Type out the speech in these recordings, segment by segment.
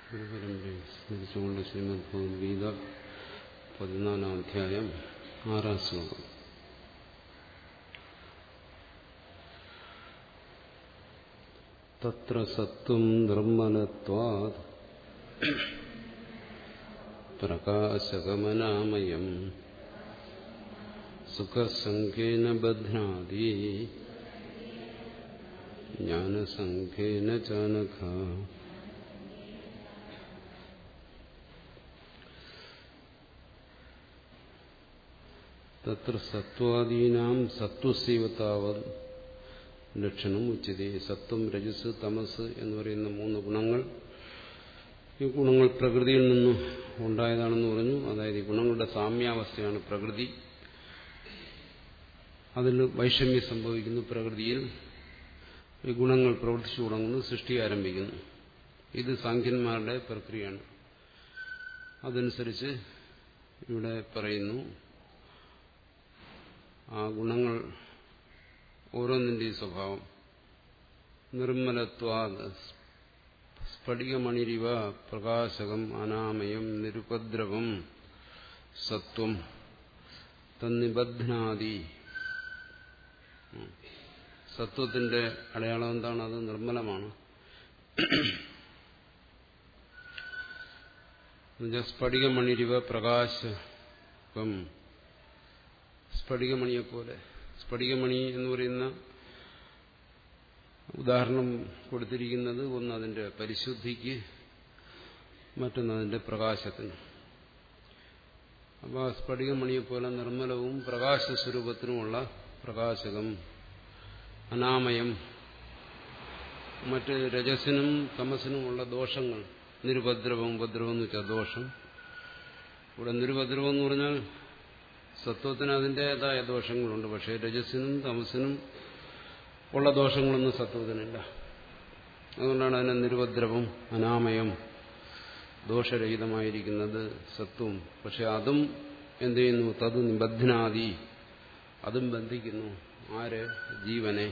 ഗുരുപരമ്പരയെ സ്മരിച്ചുകൊണ്ട് ശ്രീമദ് ഭഗവത്ഗീത പതിനാലാം അധ്യായം ആറാം ശ്ലോകം തത്ര സത്വം നിർമ്മലത്വാത് പ്രകാശകമനാമയം സുഖസംഖ്യേന ബധ്നാതി ജ്ഞാനസംഖ്യേന ചാനഘ തത്ര സത്വാദീനാം സത്വസീവത്താവത് ലക്ഷണം ഉച്ചതി സത്വം രജസ് തമസ് എന്ന് പറയുന്ന മൂന്ന് ഗുണങ്ങൾ ഈ ഗുണങ്ങൾ പ്രകൃതിയിൽ നിന്ന് ഉണ്ടായതാണെന്ന് പറഞ്ഞു അതായത് ഈ ഗുണങ്ങളുടെ സാമ്യാവസ്ഥയാണ് പ്രകൃതി അതിൽ വൈഷമ്യം സംഭവിക്കുന്നു പ്രകൃതിയിൽ ഈ ഗുണങ്ങൾ പ്രവർത്തിച്ചു തുടങ്ങുന്നു സൃഷ്ടി ആരംഭിക്കുന്നു ഇത് സാഖ്യന്മാരുടെ പ്രക്രിയയാണ് അതനുസരിച്ച് ഇവിടെ പറയുന്നു ആ ഗുണങ്ങൾ ഓരോന്നിൻ്റെയും സ്വഭാവം നിർമ്മലത്വാ സ്ഫടികമണിരിവ പ്രകാശകം അനാമയം നിരുപദ്രവം സത്വം തന്നിബധ്നാദി സത്വത്തിന്റെ അടയാളം എന്താണ് അത് നിർമ്മലമാണ് സ്ഫടികമണിരിവ പ്രകാശകം സ്ഫടികമണിയെപ്പോലെ സ്ഫടികമണി എന്ന് പറയുന്ന ഉദാഹരണം കൊടുത്തിരിക്കുന്നത് ഒന്ന് അതിന്റെ പരിശുദ്ധിക്ക് മറ്റൊന്ന് അതിന്റെ പ്രകാശത്തിന് അപ്പോൾ ആ സ്ഫടികമണിയെപ്പോലെ നിർമ്മലവും പ്രകാശസ്വരൂപത്തിനുമുള്ള പ്രകാശകം അനാമയം മറ്റ് രജസിനും തമസിനുമുള്ള ദോഷങ്ങൾ നിരുപദ്രവം ഉപദ്രവം എന്ന് വെച്ചാൽ ദോഷം ഇവിടെ നിരുപദ്രവം എന്ന് പറഞ്ഞാൽ സത്വത്തിന് അതിൻ്റെതായ ദോഷങ്ങളുണ്ട് പക്ഷേ രജസിനും തമസിനും ഉള്ള ദോഷങ്ങളൊന്നും സത്വത്തിനില്ല അതുകൊണ്ടാണ് അതിനെ നിരുപദ്രവം അനാമയം ദോഷരഹിതമായിരിക്കുന്നത് സത്വം പക്ഷെ അതും എന്ത് ചെയ്യുന്നു തത് നിബദ്ധനാദി അതും ബന്ധിക്കുന്നു ആര് ജീവനെ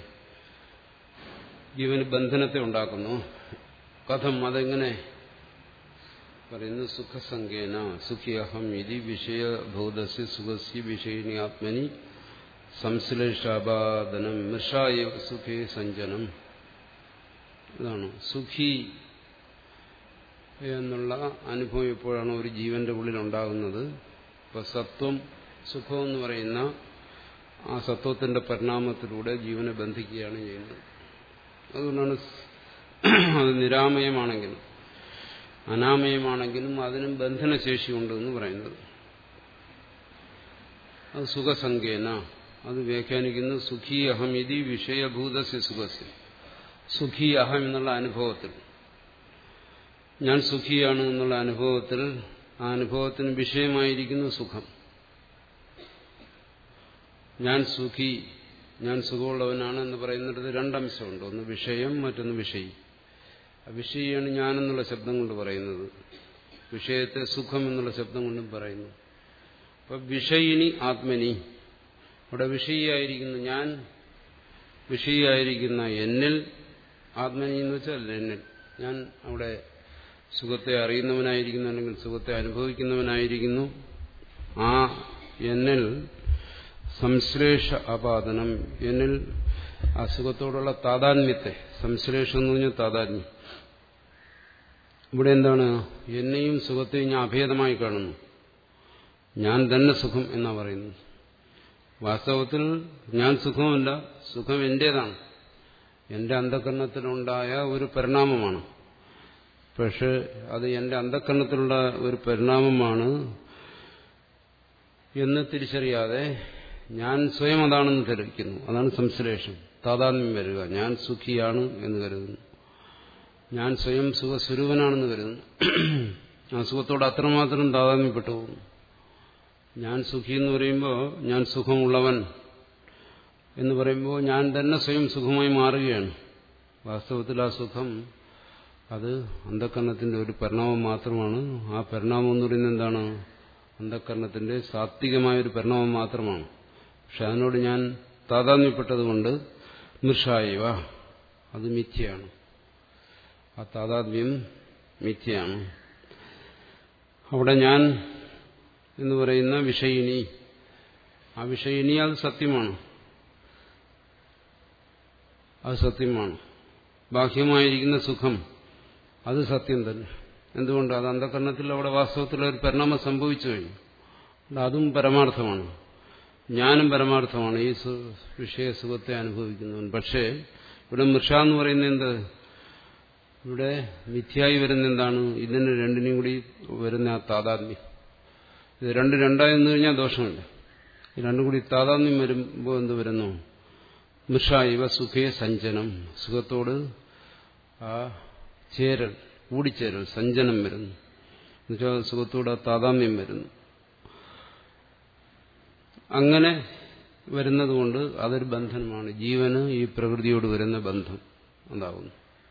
ജീവന് ബന്ധനത്തെ ഉണ്ടാക്കുന്നു കഥം അതെങ്ങനെ പറയുന്നു സുഖസംഖ്യേന സുഖിയഹം ഇതി വിഷയഭൂതസ്യ സുഖസ്യ വിഷയിനി ആത്മനി സംശ്ലേഷാപാദനം മൃഷായ സുഖേ സഞ്ജനം ഇതാണ് സുഖി എന്നുള്ള അനുഭവം എപ്പോഴാണ് ഒരു ജീവന്റെ ഉള്ളിൽ ഉണ്ടാകുന്നത് ഇപ്പൊ സത്വം സുഖം എന്ന് പറയുന്ന ആ സത്വത്തിന്റെ പരിണാമത്തിലൂടെ ജീവനെ ബന്ധിക്കുകയാണ് ചെയ്യുന്നത് അതുകൊണ്ടാണ് അത് നിരാമയമാണെങ്കിലും അനാമയമാണെങ്കിലും അതിനും ബന്ധനശേഷിയുണ്ട് എന്ന് പറയുന്നത് അത് സുഖസംഖ്യേന അത് വ്യാഖ്യാനിക്കുന്നു സുഖി അഹം ഇതി വിഷയഭൂതസ്യ സുഖസ്യ സുഖി അഹം എന്നുള്ള അനുഭവത്തിൽ ഞാൻ സുഖിയാണ് എന്നുള്ള അനുഭവത്തിൽ ആ അനുഭവത്തിന് വിഷയമായിരിക്കുന്നു സുഖം ഞാൻ സുഖി ഞാൻ സുഖമുള്ളവനാണ് എന്ന് പറയുന്നിടത്ത് രണ്ടംശമുണ്ട് ഒന്ന് വിഷയം മറ്റൊന്ന് വിഷയി വിഷയിയാണ് ഞാനെന്നുള്ള ശബ്ദം കൊണ്ട് പറയുന്നത് വിഷയത്തെ സുഖം എന്നുള്ള ശബ്ദം കൊണ്ടും പറയുന്നു അപ്പൊ വിഷയിനി ആത്മനി അവിടെ വിഷയിയായിരിക്കുന്ന ഞാൻ വിഷയിയായിരിക്കുന്ന എന്നിൽ ആത്മനി എന്ന് വെച്ചാൽ എന്നിൽ ഞാൻ അവിടെ സുഖത്തെ അറിയുന്നവനായിരിക്കുന്നു അല്ലെങ്കിൽ സുഖത്തെ അനുഭവിക്കുന്നവനായിരിക്കുന്നു ആ എന്നിൽ സംശ്ലേഷ അപാദനം എന്നിൽ ആ സുഖത്തോടുള്ള താതാത്മ്യത്തെ സംശ്ലേഷം എന്ന് പറഞ്ഞാൽ താതാത്മ്യം ഇവിടെ എന്താണ് എന്നെയും സുഖത്തെയും ഞാൻ അഭേദമായി കാണുന്നു ഞാൻ തന്നെ സുഖം എന്നാ പറയുന്നത് വാസ്തവത്തിൽ ഞാൻ സുഖമല്ല സുഖം എന്റേതാണ് എന്റെ അന്ധകരണത്തിലുണ്ടായ ഒരു പരിണാമമാണ് പക്ഷെ അത് എന്റെ അന്ധകരണത്തിലുള്ള ഒരു പരിണാമമാണ് എന്ന് തിരിച്ചറിയാതെ ഞാൻ സ്വയം അതാണെന്ന് ധരിക്കുന്നു അതാണ് സംശ്ലേഷം താതാത്മ്യം വരിക ഞാൻ സുഖിയാണ് എന്ന് കരുതുന്നു ഞാൻ സ്വയം സുഖസ്വരൂപനാണെന്ന് കരുതുന്നു ആ സുഖത്തോട് അത്രമാത്രം താതാത്മ്യപ്പെട്ടു പോകുന്നു ഞാൻ സുഖി എന്ന് പറയുമ്പോൾ ഞാൻ സുഖമുള്ളവൻ എന്ന് പറയുമ്പോൾ ഞാൻ തന്നെ സ്വയം സുഖമായി മാറുകയാണ് വാസ്തവത്തിൽ ആ സുഖം അത് അന്ധകരണത്തിന്റെ ഒരു പരിണാമം മാത്രമാണ് ആ പരിണാമം എന്ന് പറയുന്നത് എന്താണ് അന്ധകരണത്തിന്റെ സാത്വികമായ ഒരു പരിണാമം മാത്രമാണ് പക്ഷെ അതിനോട് ഞാൻ താതാത്മ്യപ്പെട്ടതുകൊണ്ട് മൃഷായവ അത് മിഥ്യയാണ് ആ താതാത്മ്യം മിഥ്യയാണ് അവിടെ ഞാൻ എന്ന് പറയുന്ന വിഷയിനി ആ വിഷയിനി അത് സത്യമാണ് അത് സത്യമാണ് ബാഹ്യമായിരിക്കുന്ന സുഖം അത് സത്യം തന്നെ എന്തുകൊണ്ട് അത് അന്ധകരണത്തിൽ അവിടെ വാസ്തവത്തിൽ ഒരു പരിണാമം സംഭവിച്ചു കഴിഞ്ഞു അതും പരമാർത്ഥമാണ് ഞാനും പരമാർത്ഥമാണ് ഈ വിഷയസുഖത്തെ അനുഭവിക്കുന്നവൻ പക്ഷേ ഇവിടെ മൃഷ എന്ന് പറയുന്നത് എന്ത് ഇവിടെ മിഥ്യായി വരുന്ന എന്താണ് ഇതിന് രണ്ടിനും കൂടി വരുന്ന ആ താതാത്മ്യം ഇത് രണ്ട് രണ്ടായി നിന്ന് കഴിഞ്ഞാൽ ദോഷമില്ല രണ്ടും കൂടി താതാത്മ്യം വരുമ്പോൾ എന്ത് വരുന്നു മൃഷ ഇവ സുഖേ സഞ്ചനം സുഖത്തോട് ആ ചേരൽ കൂടിച്ചേരൽ സഞ്ചനം വരുന്നു എന്നുവെച്ചാൽ സുഖത്തോട് ആ താതാമ്യം വരുന്നു അങ്ങനെ വരുന്നതുകൊണ്ട് അതൊരു ബന്ധനമാണ് ജീവന് ഈ പ്രകൃതിയോട് വരുന്ന ബന്ധം ഉണ്ടാകുന്നു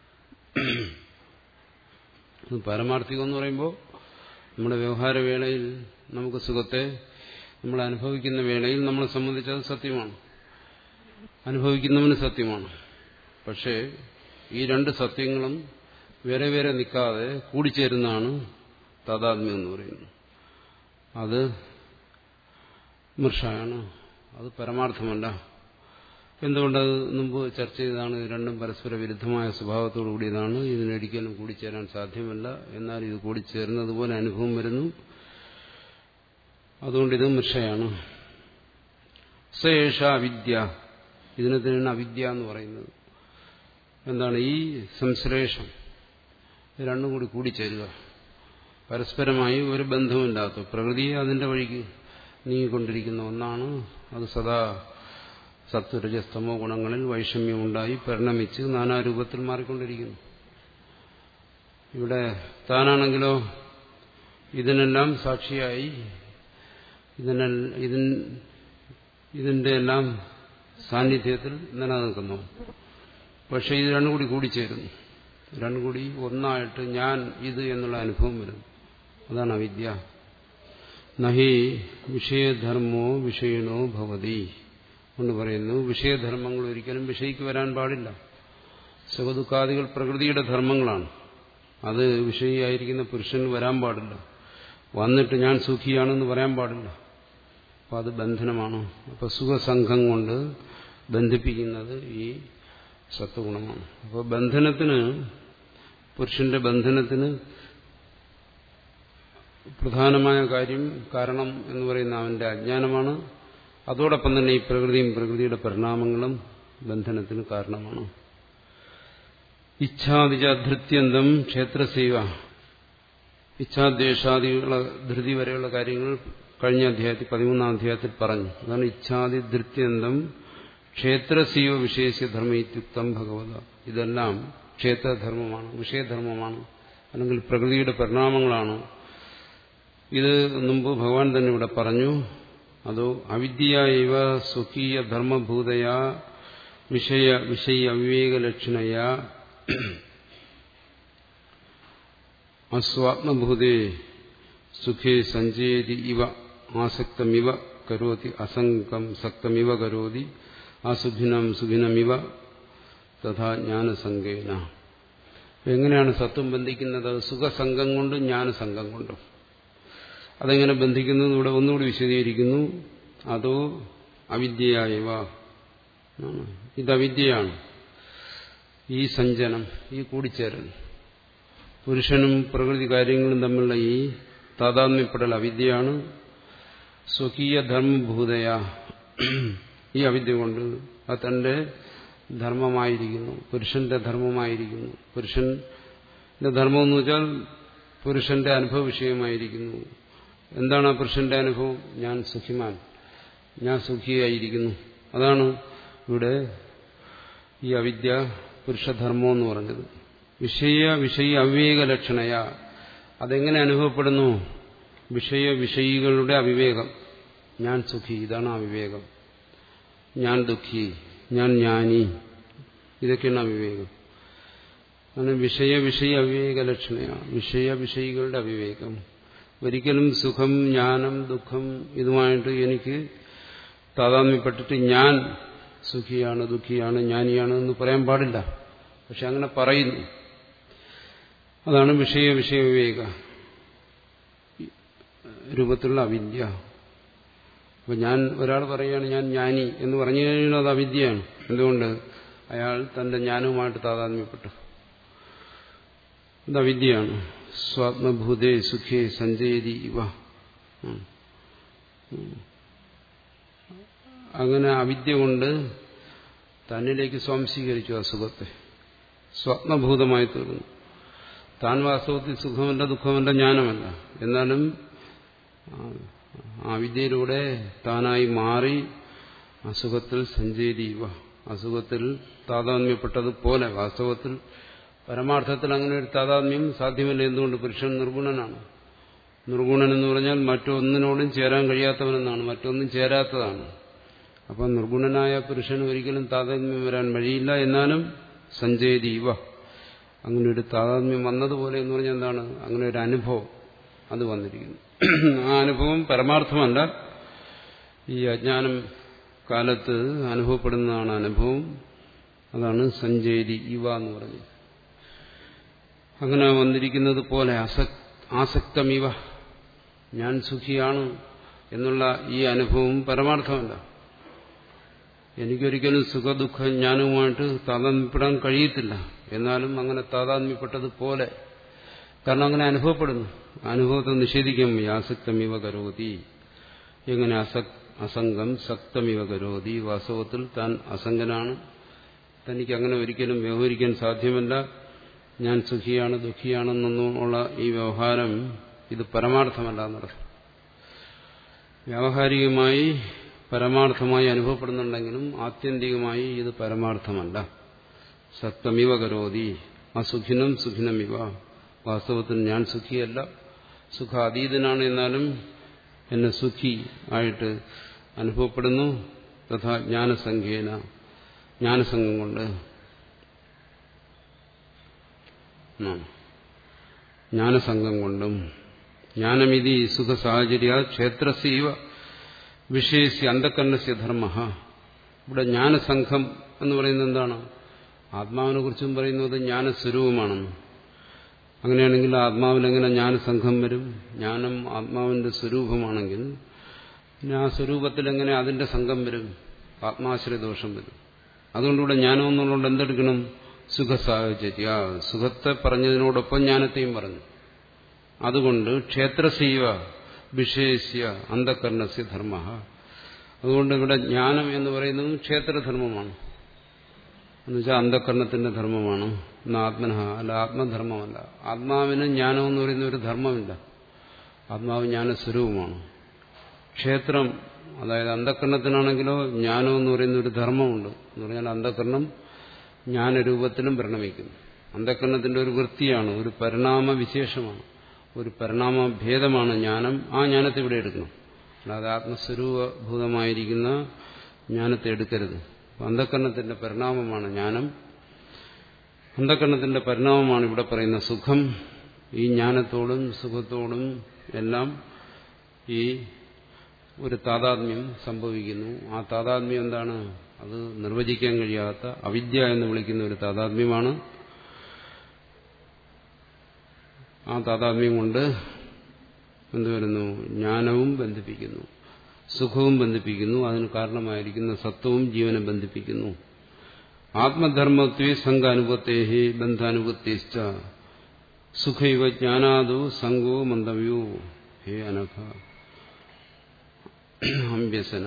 പാരമാർത്ഥികം എന്ന് പറയുമ്പോൾ നമ്മുടെ വ്യവഹാര വേളയിൽ നമുക്ക് സുഖത്തെ നമ്മൾ അനുഭവിക്കുന്ന വേളയിൽ നമ്മളെ സംബന്ധിച്ച് അത് സത്യമാണ് അനുഭവിക്കുന്നവന് സത്യമാണ് പക്ഷേ ഈ രണ്ട് സത്യങ്ങളും വേറെ വേറെ നിൽക്കാതെ കൂടിച്ചേരുന്നതാണ് താതാത്മ്യം എന്ന് പറയുന്നത് അത് മൃഷാണ് അത് പരമാർത്ഥമല്ല എന്തുകൊണ്ടത് മുമ്പ് ചർച്ച ചെയ്തതാണ് ഇത് രണ്ടും പരസ്പര വിരുദ്ധമായ സ്വഭാവത്തോടു കൂടിയതാണ് ഇതിനൊരിക്കലും കൂടിച്ചേരാൻ സാധ്യമല്ല എന്നാൽ ഇത് കൂടിച്ചേരുന്നത് പോലെ അനുഭവം വരുന്നു അതുകൊണ്ട് ഇത് മൃഷയാണ് സേഷ അവിദ്യ ഇതിനെ തന്നെയാണ് അവിദ്യ എന്ന് പറയുന്നത് എന്താണ് ഈ സംശ്ലേഷം രണ്ടും കൂടി കൂടിച്ചേരുക പരസ്പരമായി ഒരു ബന്ധമില്ലാത്ത പ്രകൃതി അതിന്റെ വഴിക്ക് നീങ്ങിക്കൊണ്ടിരിക്കുന്ന ഒന്നാണ് അത് സദാ സത്വരജസ്തമോ ഗുണങ്ങളിൽ വൈഷമ്യമുണ്ടായി പരിണമിച്ച് നാനാരൂപത്തിൽ മാറിക്കൊണ്ടിരിക്കുന്നു ഇവിടെ താനാണെങ്കിലോ ഇതിനെല്ലാം സാക്ഷിയായി ഇതിനെ ഇതിൻ ഇതിന്റെ എല്ലാം സാന്നിധ്യത്തിൽ നിലനിൽക്കുന്നു പക്ഷെ ഇത് രണ്ടും കൂടി കൂടിച്ചേരുന്നു രണ്ടും കൂടി ഒന്നായിട്ട് ഞാൻ ഇത് എന്നുള്ള അനുഭവം വരുന്നു അതാണ് അവിദ്യ നഹി വിഷയധർമ്മോ വിഷയണോ ഭവതി എന്ന് പറയുന്നു വിഷയധർമ്മങ്ങൾ ഒരിക്കലും വിഷയിക്ക് വരാൻ പാടില്ല സുഖദുഃഖാദികൾ പ്രകൃതിയുടെ ധർമ്മങ്ങളാണ് അത് വിഷയിയായിരിക്കുന്ന പുരുഷന് വരാൻ പാടില്ല വന്നിട്ട് ഞാൻ സുഖിയാണെന്ന് പറയാൻ പാടില്ല അപ്പം അത് ബന്ധനമാണ് അപ്പോൾ സുഖസംഘം കൊണ്ട് ബന്ധിപ്പിക്കുന്നത് ഈ സത്വഗുണമാണ് അപ്പോൾ ബന്ധനത്തിന് പുരുഷന്റെ ബന്ധനത്തിന് പ്രധാനമായ കാര്യം കാരണം എന്ന് പറയുന്ന അവന്റെ അജ്ഞാനമാണ് അതോടൊപ്പം തന്നെ ഈ പ്രകൃതിയും പ്രകൃതിയുടെ പരിണാമങ്ങളും ബന്ധനത്തിന് കാരണമാണ് ഇച്ഛാദിജ ധൃത്യന്തം ക്ഷേത്രസേവ ഇച്ഛാദ്വേഷാദികളെ ധൃതി വരെയുള്ള കാര്യങ്ങൾ കഴിഞ്ഞ അധ്യായത്തിൽ പതിമൂന്നാം അധ്യായത്തിൽ പറഞ്ഞു അതാണ് ഇച്ഛാദി ധൃത്യന്തം ക്ഷേത്രസീവ വിശേഷ്യ ധർമ്മയുക്തം ഭഗവത ഇതെല്ലാം ക്ഷേത്രധർമ്മമാണ് വിഷയധർമ്മമാണ് അല്ലെങ്കിൽ പ്രകൃതിയുടെ പരിണാമങ്ങളാണ് ഇത് മുമ്പ് ഭഗവാൻ തന്നെ ഇവിടെ പറഞ്ഞു അതോ അവിദ്യ ഇവ സ്വകീയ ധർമ്മഭൂതയാ വിഷയ വിഷയ അവിവേകലക്ഷണയാ അസ്വാത്മഭൂതേ സുഖേ സഞ്ചേതി ഇവ ആസക്തമിവ കരോതി അസംഗം സക്തമിവ കരോതി അസുഖിനം സുഖിനമിവ തഥാ ജ്ഞാനസംഗേന എങ്ങനെയാണ് സത്വം ബന്ധിക്കുന്നത് സുഖസംഘം കൊണ്ടും ജ്ഞാനസംഘം കൊണ്ടും അതെങ്ങനെ ബന്ധിക്കുന്നത് ഇവിടെ ഒന്നുകൂടി വിശദീകരിക്കുന്നു അതോ അവിദ്യയായവ ഇത് അവിദ്യയാണ് ഈ സഞ്ചനം ഈ കൂടിച്ചേരൽ പുരുഷനും പ്രകൃതി കാര്യങ്ങളും തമ്മിലുള്ള ഈ താതാത്മ്യപ്പെടൽ അവിദ്യയാണ് സ്വകീയ ധർമ്മഭൂതയ ഈ അവിദ്യ കൊണ്ട് അത് തന്റെ ധർമ്മമായിരിക്കുന്നു പുരുഷന്റെ ധർമ്മമായിരിക്കുന്നു പുരുഷന്റെ ധർമ്മം എന്ന് വെച്ചാൽ പുരുഷന്റെ അനുഭവ വിഷയമായിരിക്കുന്നു എന്താണ് ആ പുരുഷന്റെ അനുഭവം ഞാൻ സുഖിമാൻ ഞാൻ സുഖിയായിരിക്കുന്നു അതാണ് ഇവിടെ ഈ അവിദ്യ പുരുഷധർമ്മം എന്ന് പറഞ്ഞത് വിഷയ വിഷയ അവിവേക ലക്ഷണയ അതെങ്ങനെ അനുഭവപ്പെടുന്നു വിഷയ വിഷയികളുടെ അവിവേകം ഞാൻ സുഖി ഇതാണ് ആ വിവേകം ഞാൻ ദുഃഖി ഞാൻ ജ്ഞാനി ഇതൊക്കെയാണ് അവിവേകം അങ്ങനെ വിഷയ വിഷയ അവിവേക ലക്ഷണയാണ് വിഷയ വിഷയികളുടെ അവിവേകം ഒരിക്കലും സുഖം ജ്ഞാനം ദുഃഖം ഇതുമായിട്ട് എനിക്ക് താതാത്മ്യപ്പെട്ടിട്ട് ഞാൻ സുഖിയാണ് ദുഃഖിയാണ് ജ്ഞാനിയാണ് എന്ന് പറയാൻ പാടില്ല പക്ഷെ അങ്ങനെ പറയുന്നു അതാണ് വിഷയ വിഷയവിവേക രൂപത്തിലുള്ള അവിദ്യ അപ്പൊ ഞാൻ ഒരാൾ പറയുകയാണ് ഞാൻ ജ്ഞാനി എന്ന് പറഞ്ഞു കഴിഞ്ഞാൽ അത് അവിദ്യയാണ് എന്തുകൊണ്ട് അയാൾ തന്റെ ജ്ഞാനവുമായിട്ട് താതാത്മ്യപ്പെട്ടു അത് അവിദ്യയാണ് സ്വാത്മഭൂതേ സുഖേ സഞ്ചേരി ഇവ അങ്ങനെ അവിദ്യ കൊണ്ട് തന്നിലേക്ക് സ്വാംശീകരിച്ചു ആ സുഖത്തെ സ്വപ്നഭൂതമായി തീർന്നു താൻ വാസ്തവത്തിൽ സുഖമല്ല ദുഃഖമല്ല ജ്ഞാനമല്ല എന്നാലും ആ വിദ്യയിലൂടെ താനായി മാറി അസുഖത്തിൽ സഞ്ചരിയുക അസുഖത്തിൽ താതാത്മ്യപ്പെട്ടതുപോലെ വാസ്തവത്തിൽ പരമാർത്ഥത്തിൽ അങ്ങനെ ഒരു താതാത്മ്യം സാധ്യമല്ല എന്തുകൊണ്ട് പുരുഷൻ നിർഗുണനാണ് നിർഗുണൻ എന്ന് പറഞ്ഞാൽ മറ്റൊന്നിനോടും ചേരാൻ കഴിയാത്തവനെന്നാണ് മറ്റൊന്നും ചേരാത്തതാണ് അപ്പം നിർഗുണനായ പുരുഷന് ഒരിക്കലും താതാത്മ്യം വരാൻ വഴിയില്ല എന്നാലും സഞ്ചയതീവ അങ്ങനെ ഒരു താതാത്മ്യം വന്നതുപോലെ എന്ന് പറഞ്ഞാൽ എന്താണ് അങ്ങനെ ഒരു അനുഭവം അത് വന്നിരിക്കുന്നു ആ അനുഭവം പരമാർത്ഥമല്ല ഈ അജ്ഞാനം കാലത്ത് അനുഭവപ്പെടുന്നതാണ് അനുഭവം അതാണ് സഞ്ചേരി ഇവ എന്ന് പറഞ്ഞത് അങ്ങനെ വന്നിരിക്കുന്നത് പോലെ ആസക്തമിവ ഞാൻ സുഖിയാണ് എന്നുള്ള ഈ അനുഭവം പരമാർത്ഥമല്ല എനിക്കൊരിക്കലും സുഖദുഃഖ ജ്ഞാനവുമായിട്ട് താതാത്മ്യപ്പെടാൻ കഴിയത്തില്ല എന്നാലും അങ്ങനെ താതാത്മ്യപ്പെട്ടതുപോലെ കാരണം അങ്ങനെ അനുഭവപ്പെടുന്നു അനുഭവത്തെ നിഷേധിക്കാൻ ആസക്തമിവ കരോതി എങ്ങനെ അസക് അസംഗം സക്തമിവ കരോതി വാസ്തവത്തിൽ താൻ അസംഗനാണ് തനിക്ക് അങ്ങനെ ഒരിക്കലും വ്യവഹരിക്കാൻ സാധ്യമല്ല ഞാൻ സുഖിയാണ് ദുഃഖിയാണെന്നുള്ള ഈ വ്യവഹാരം ഇത് പരമാർത്ഥമല്ല എന്നർത്ഥം വ്യാവഹാരികമായി പരമാർത്ഥമായി അനുഭവപ്പെടുന്നുണ്ടെങ്കിലും ആത്യന്തികമായി ഇത് പരമാർത്ഥമല്ല സക്തമിവ കരോതി അസുഖിനം സുഖിനമിവ വാസ്തവത്തിൽ ഞാൻ സുഖിയല്ല സുഖാതീതനാണ് എന്നാലും എന്നെ സുഖി ആയിട്ട് അനുഭവപ്പെടുന്നു തഥാ ജ്ഞാനസംഖ്യേന ജ്ഞാനസംഘം കൊണ്ട് ജ്ഞാനസംഘം കൊണ്ടും ജ്ഞാനമിതി സുഖ സാഹചര്യ ക്ഷേത്രസീവ വിഷയസ്യ അന്ധകരണസ്യ ധർമ്മ ഇവിടെ ജ്ഞാനസംഘം എന്ന് പറയുന്നത് എന്താണ് ആത്മാവിനെ കുറിച്ചും പറയുന്നത് ജ്ഞാനസ്വരൂപമാണെന്ന് അങ്ങനെയാണെങ്കിൽ ആത്മാവിലെങ്ങനെ ജ്ഞാനസംഘം വരും ജ്ഞാനം ആത്മാവിന്റെ സ്വരൂപമാണെങ്കിൽ പിന്നെ ആ സ്വരൂപത്തിൽ എങ്ങനെ അതിന്റെ സംഘം വരും ആത്മാശ്രയ ദോഷം വരും അതുകൊണ്ടിവിടെ ജ്ഞാനം എന്നുള്ളത് എന്തെടുക്കണം സുഖ സാഹചര്യ സുഖത്തെ പറഞ്ഞതിനോടൊപ്പം ജ്ഞാനത്തെയും പറഞ്ഞു അതുകൊണ്ട് ക്ഷേത്രസീവ വിഷയസ്യ അന്ധകരണസ്യ ധർമ്മ അതുകൊണ്ട് ഇവിടെ ജ്ഞാനം എന്ന് പറയുന്നത് ക്ഷേത്രധർമ്മമാണ് എന്നുവെച്ചാൽ അന്ധകരണത്തിന്റെ ധർമ്മമാണ് എന്ന ആത്മന അല്ല ആത്മധർമ്മമല്ല ആത്മാവിന് ജ്ഞാനം എന്ന് പറയുന്ന ഒരു ധർമ്മമില്ല ആത്മാവ് ജ്ഞാനസ്വരൂപമാണ് ക്ഷേത്രം അതായത് അന്ധകരണത്തിനാണെങ്കിലോ ജ്ഞാനം എന്ന് പറയുന്ന ഒരു ധർമ്മമുണ്ട് എന്ന് പറഞ്ഞാൽ അന്ധകരണം ജ്ഞാനരൂപത്തിലും പരിണമിക്കുന്നു അന്ധകരണത്തിന്റെ ഒരു വൃത്തിയാണ് ഒരു പരിണാമ വിശേഷമാണ് ഒരു പരിണാമഭേദമാണ് ജ്ഞാനം ആ ജ്ഞാനത്തെ ഇവിടെ എടുക്കണം അല്ലാതെ ആത്മസ്വരൂപഭൂതമായിരിക്കുന്ന ജ്ഞാനത്തെ എടുക്കരുത് അന്ധകരണത്തിന്റെ പരിണാമമാണ് ജ്ഞാനം അന്ധകരണത്തിന്റെ പരിണാമമാണ് ഇവിടെ പറയുന്ന സുഖം ഈ ജ്ഞാനത്തോടും സുഖത്തോടും എല്ലാം ഈ ഒരു താതാത്മ്യം സംഭവിക്കുന്നു ആ താതാത്മ്യം എന്താണ് അത് നിർവചിക്കാൻ കഴിയാത്ത അവിദ്യ എന്ന് വിളിക്കുന്ന ഒരു താതാത്മ്യമാണ് ആ താതാത്മ്യം കൊണ്ട് എന്തുവരുന്നു ജ്ഞാനവും ബന്ധിപ്പിക്കുന്നു സുഖവും ബന്ധിപ്പിക്കുന്നു അതിന് കാരണമായിരിക്കുന്ന സത്വവും ജീവനെ ബന്ധിപ്പിക്കുന്നു ആത്മധർമ്മത്വേ സംഘാനുപത്തേഹി ബന്ധാനുപത്തേശ്ച സുഖൈവ ജ്ഞാനാദോ സംഘോ മന്ദവ്യോ ഹേ അനഘ അഭ്യസന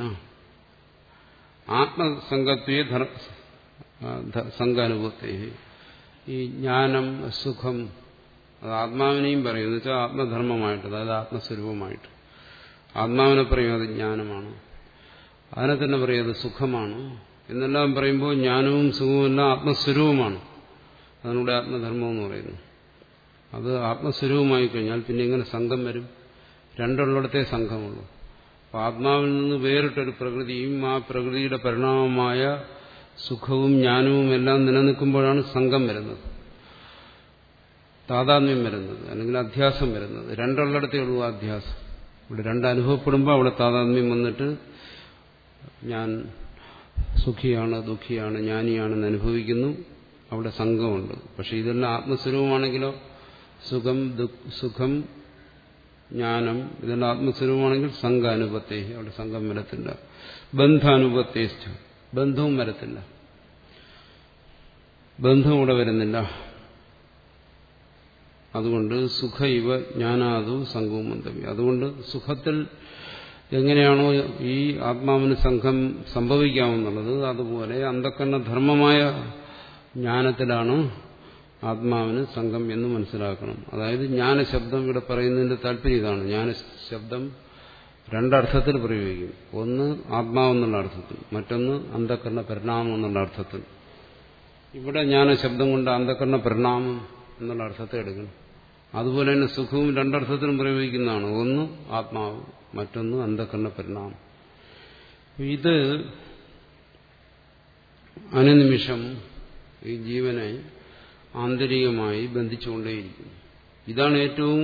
ആത്മസംഗത്വേ സംഘാനുഭവത്തേഹി ഈ ജ്ഞാനം സുഖം അത് ആത്മാവിനെയും പറയും എന്ന് വെച്ചാൽ ആത്മധർമ്മമായിട്ട് അതായത് ആത്മസ്വരൂപമായിട്ട് ആത്മാവിനെ പറയും അത് ജ്ഞാനമാണ് അതിനെ തന്നെ പറയും അത് സുഖമാണ് എന്നെല്ലാം പറയുമ്പോൾ ജ്ഞാനവും സുഖവും എല്ലാം ആത്മസ്വരൂപമാണ് അതിനൂടെ ആത്മധർമ്മം എന്ന് പറയുന്നു അത് ആത്മസ്വരൂപമായി കഴിഞ്ഞാൽ പിന്നെ ഇങ്ങനെ സംഘം വരും രണ്ടുള്ളിടത്തെ സംഘമുള്ളൂ അപ്പോൾ ആത്മാവിൽ നിന്ന് വേറിട്ടൊരു പ്രകൃതിയും ആ പ്രകൃതിയുടെ പരിണാമമായ സുഖവും ജ്ഞാനവും എല്ലാം നിലനിൽക്കുമ്പോഴാണ് സംഘം വരുന്നത് താതാത്മ്യം വരുന്നത് അല്ലെങ്കിൽ അധ്യാസം വരുന്നത് രണ്ടുള്ളിടത്തേ ഉള്ളൂ അധ്യാസം ഇവിടെ രണ്ടനുഭവപ്പെടുമ്പോൾ അവിടെ താതാത്മ്യം വന്നിട്ട് ഞാൻ സുഖിയാണ് ദുഃഖിയാണ് ജ്ഞാനിയാണെന്ന് അനുഭവിക്കുന്നു അവിടെ സംഘമുണ്ട് പക്ഷെ ഇതെല്ലാം ആത്മസ്വരൂപമാണെങ്കിലോ സുഖം സുഖം ജ്ഞാനം ഇതിന്റെ ആത്മസ്വരൂപമാണെങ്കിൽ സംഘാനുപത്തെ അവിടെ സംഘം വരത്തില്ല ബന്ധാനുപത്തേഷ്ട ബന്ധവും വരത്തില്ല ബന്ധം ഇവിടെ വരുന്നില്ല അതുകൊണ്ട് സുഖ ഇവ ജ്ഞാനാതു സംഘവും മന്തവ്യം അതുകൊണ്ട് സുഖത്തിൽ എങ്ങനെയാണോ ഈ ആത്മാവിന് സംഘം സംഭവിക്കാമെന്നുള്ളത് അതുപോലെ അന്ധക്കരണ ധർമ്മമായ ജ്ഞാനത്തിലാണ് ആത്മാവിന് സംഘം എന്ന് മനസ്സിലാക്കണം അതായത് ജ്ഞാനശബ്ദം ഇവിടെ പറയുന്നതിന്റെ താല്പര്യം ഇതാണ് ജ്ഞാനശബ്ദം രണ്ടർത്ഥത്തിൽ പ്രയോഗിക്കും ഒന്ന് ആത്മാവെന്നുള്ള അർത്ഥത്തിൽ മറ്റൊന്ന് അന്ധക്കരണ പരിണാമം എന്നുള്ള അർത്ഥത്തിൽ ഇവിടെ ജ്ഞാനശബ്ദം കൊണ്ട് അന്ധക്കരണ പരിണാമം എന്നുള്ള അർത്ഥത്തെ എടുക്കണം അതുപോലെ തന്നെ സുഖവും രണ്ടർത്ഥത്തിലും പ്രയോഗിക്കുന്നതാണ് ഒന്ന് ആത്മാവ് മറ്റൊന്ന് അന്ധക്കരണ പരിണാമം ഇത് അനുനിമിഷം ഈ ജീവനെ ആന്തരികമായി ബന്ധിച്ചുകൊണ്ടേയിരിക്കുന്നു ഇതാണ് ഏറ്റവും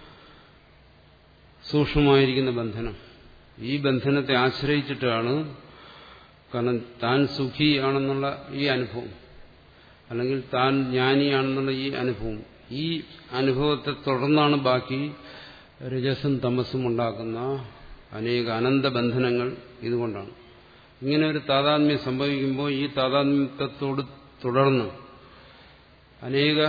സൂക്ഷ്മമായിരിക്കുന്ന ബന്ധനം ഈ ബന്ധനത്തെ ആശ്രയിച്ചിട്ടാണ് കാരണം താൻ സുഖിയാണെന്നുള്ള ഈ അനുഭവം അല്ലെങ്കിൽ താൻ ജ്ഞാനിയാണെന്നുള്ള ഈ അനുഭവം ഈ അനുഭവത്തെ തുടർന്നാണ് ബാക്കി രജസും തമസും ഉണ്ടാക്കുന്ന അനേക അനന്ത ബന്ധനങ്ങൾ ഇതുകൊണ്ടാണ് ഇങ്ങനെ ഒരു താതാത്മ്യം സംഭവിക്കുമ്പോൾ ഈ താതാത്മ്യത്തോട് തുടർന്ന് അനേക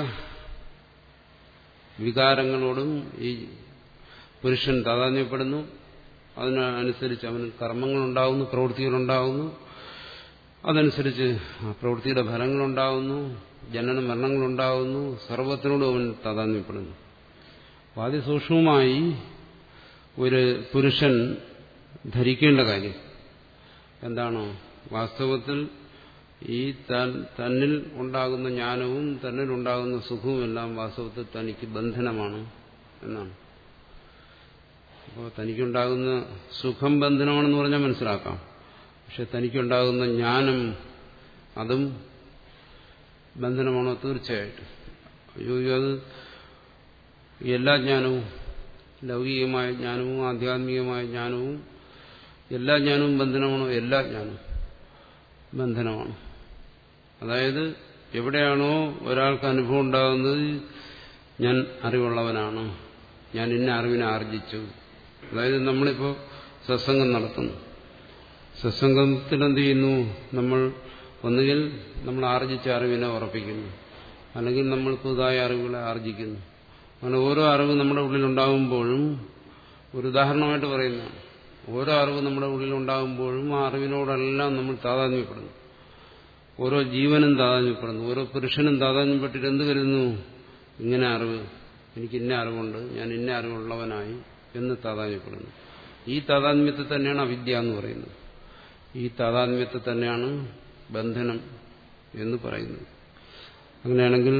വികാരങ്ങളോടും ഈ പുരുഷൻ താതാത്മ്യപ്പെടുന്നു അതിനനുസരിച്ച് അവന് കർമ്മങ്ങളുണ്ടാകുന്നു പ്രവൃത്തികളുണ്ടാകുന്നു അതനുസരിച്ച് ആ പ്രവൃത്തിയുടെ ഫലങ്ങളുണ്ടാകുന്നു ജനന മരണങ്ങളുണ്ടാകുന്നു സർവത്തിനോടും അവൻ താതാത്മ്യപ്പെടുന്നു അപ്പോൾ അതിസൂക്ഷ്മമായി ഒരു പുരുഷൻ ധരിക്കേണ്ട കാര്യം എന്താണ് വാസ്തവത്തിൽ ഈ താൻ തന്നിൽ ഉണ്ടാകുന്ന ജ്ഞാനവും തന്നിൽ ഉണ്ടാകുന്ന സുഖവും എല്ലാം വാസ്തവത്തിൽ തനിക്ക് ബന്ധനമാണ് എന്നാണ് അപ്പോൾ തനിക്കുണ്ടാകുന്ന സുഖം ബന്ധനമാണെന്ന് പറഞ്ഞാൽ മനസ്സിലാക്കാം പക്ഷെ തനിക്കുണ്ടാകുന്ന ജ്ഞാനം അതും ബന്ധനമാണോ തീർച്ചയായിട്ടും അയ്യോ അത് എല്ലാ ജ്ഞാനവും ലൗകികമായ ജ്ഞാനവും ആധ്യാത്മികമായ ജ്ഞാനവും എല്ലാ ജ്ഞാനവും ബന്ധനമാണോ എല്ലാ ജ്ഞാനവും ബന്ധനമാണ് അതായത് എവിടെയാണോ ഒരാൾക്ക് അനുഭവം ഉണ്ടാകുന്നത് ഞാൻ അറിവുള്ളവനാണ് ഞാൻ ഇന്ന അറിവിനെ ആർജിച്ചു അതായത് നമ്മളിപ്പോൾ സത്സംഗം നടത്തുന്നു സത്സംഗത്തിൽ എന്ത് ചെയ്യുന്നു നമ്മൾ ഒന്നുകിൽ നമ്മൾ ആർജിച്ച അറിവിനെ ഉറപ്പിക്കുന്നു അല്ലെങ്കിൽ നമ്മൾ പുതുതായ അറിവുകളെ ആർജിക്കുന്നു അങ്ങനെ ഓരോ അറിവ് നമ്മുടെ ഉള്ളിലുണ്ടാകുമ്പോഴും ഒരു ഉദാഹരണമായിട്ട് പറയുന്നതാണ് ഓരോ അറിവ് നമ്മുടെ ഉള്ളിലുണ്ടാകുമ്പോഴും ആ അറിവിനോടെല്ലാം നമ്മൾ താതാത്മ്യപ്പെടുന്നു ഓരോ ജീവനും താതാത്മ്യപ്പെടുന്നു ഓരോ പുരുഷനും താതാത്മ്യപ്പെട്ടിട്ട് എന്ത് കരുതുന്നു ഇങ്ങനെ അറിവ് എനിക്ക് ഇന്ന അറിവുണ്ട് ഞാൻ ഇന്ന അറിവുള്ളവനായി എന്ന് താതാത്മ്യപ്പെടുന്നു ഈ താതാത്മ്യത്തെ തന്നെയാണ് അവിദ്യ എന്ന് പറയുന്നത് ഈ താതാത്മ്യത്തെ തന്നെയാണ് ബന്ധനം എന്ന് പറയുന്നത് അങ്ങനെയാണെങ്കിൽ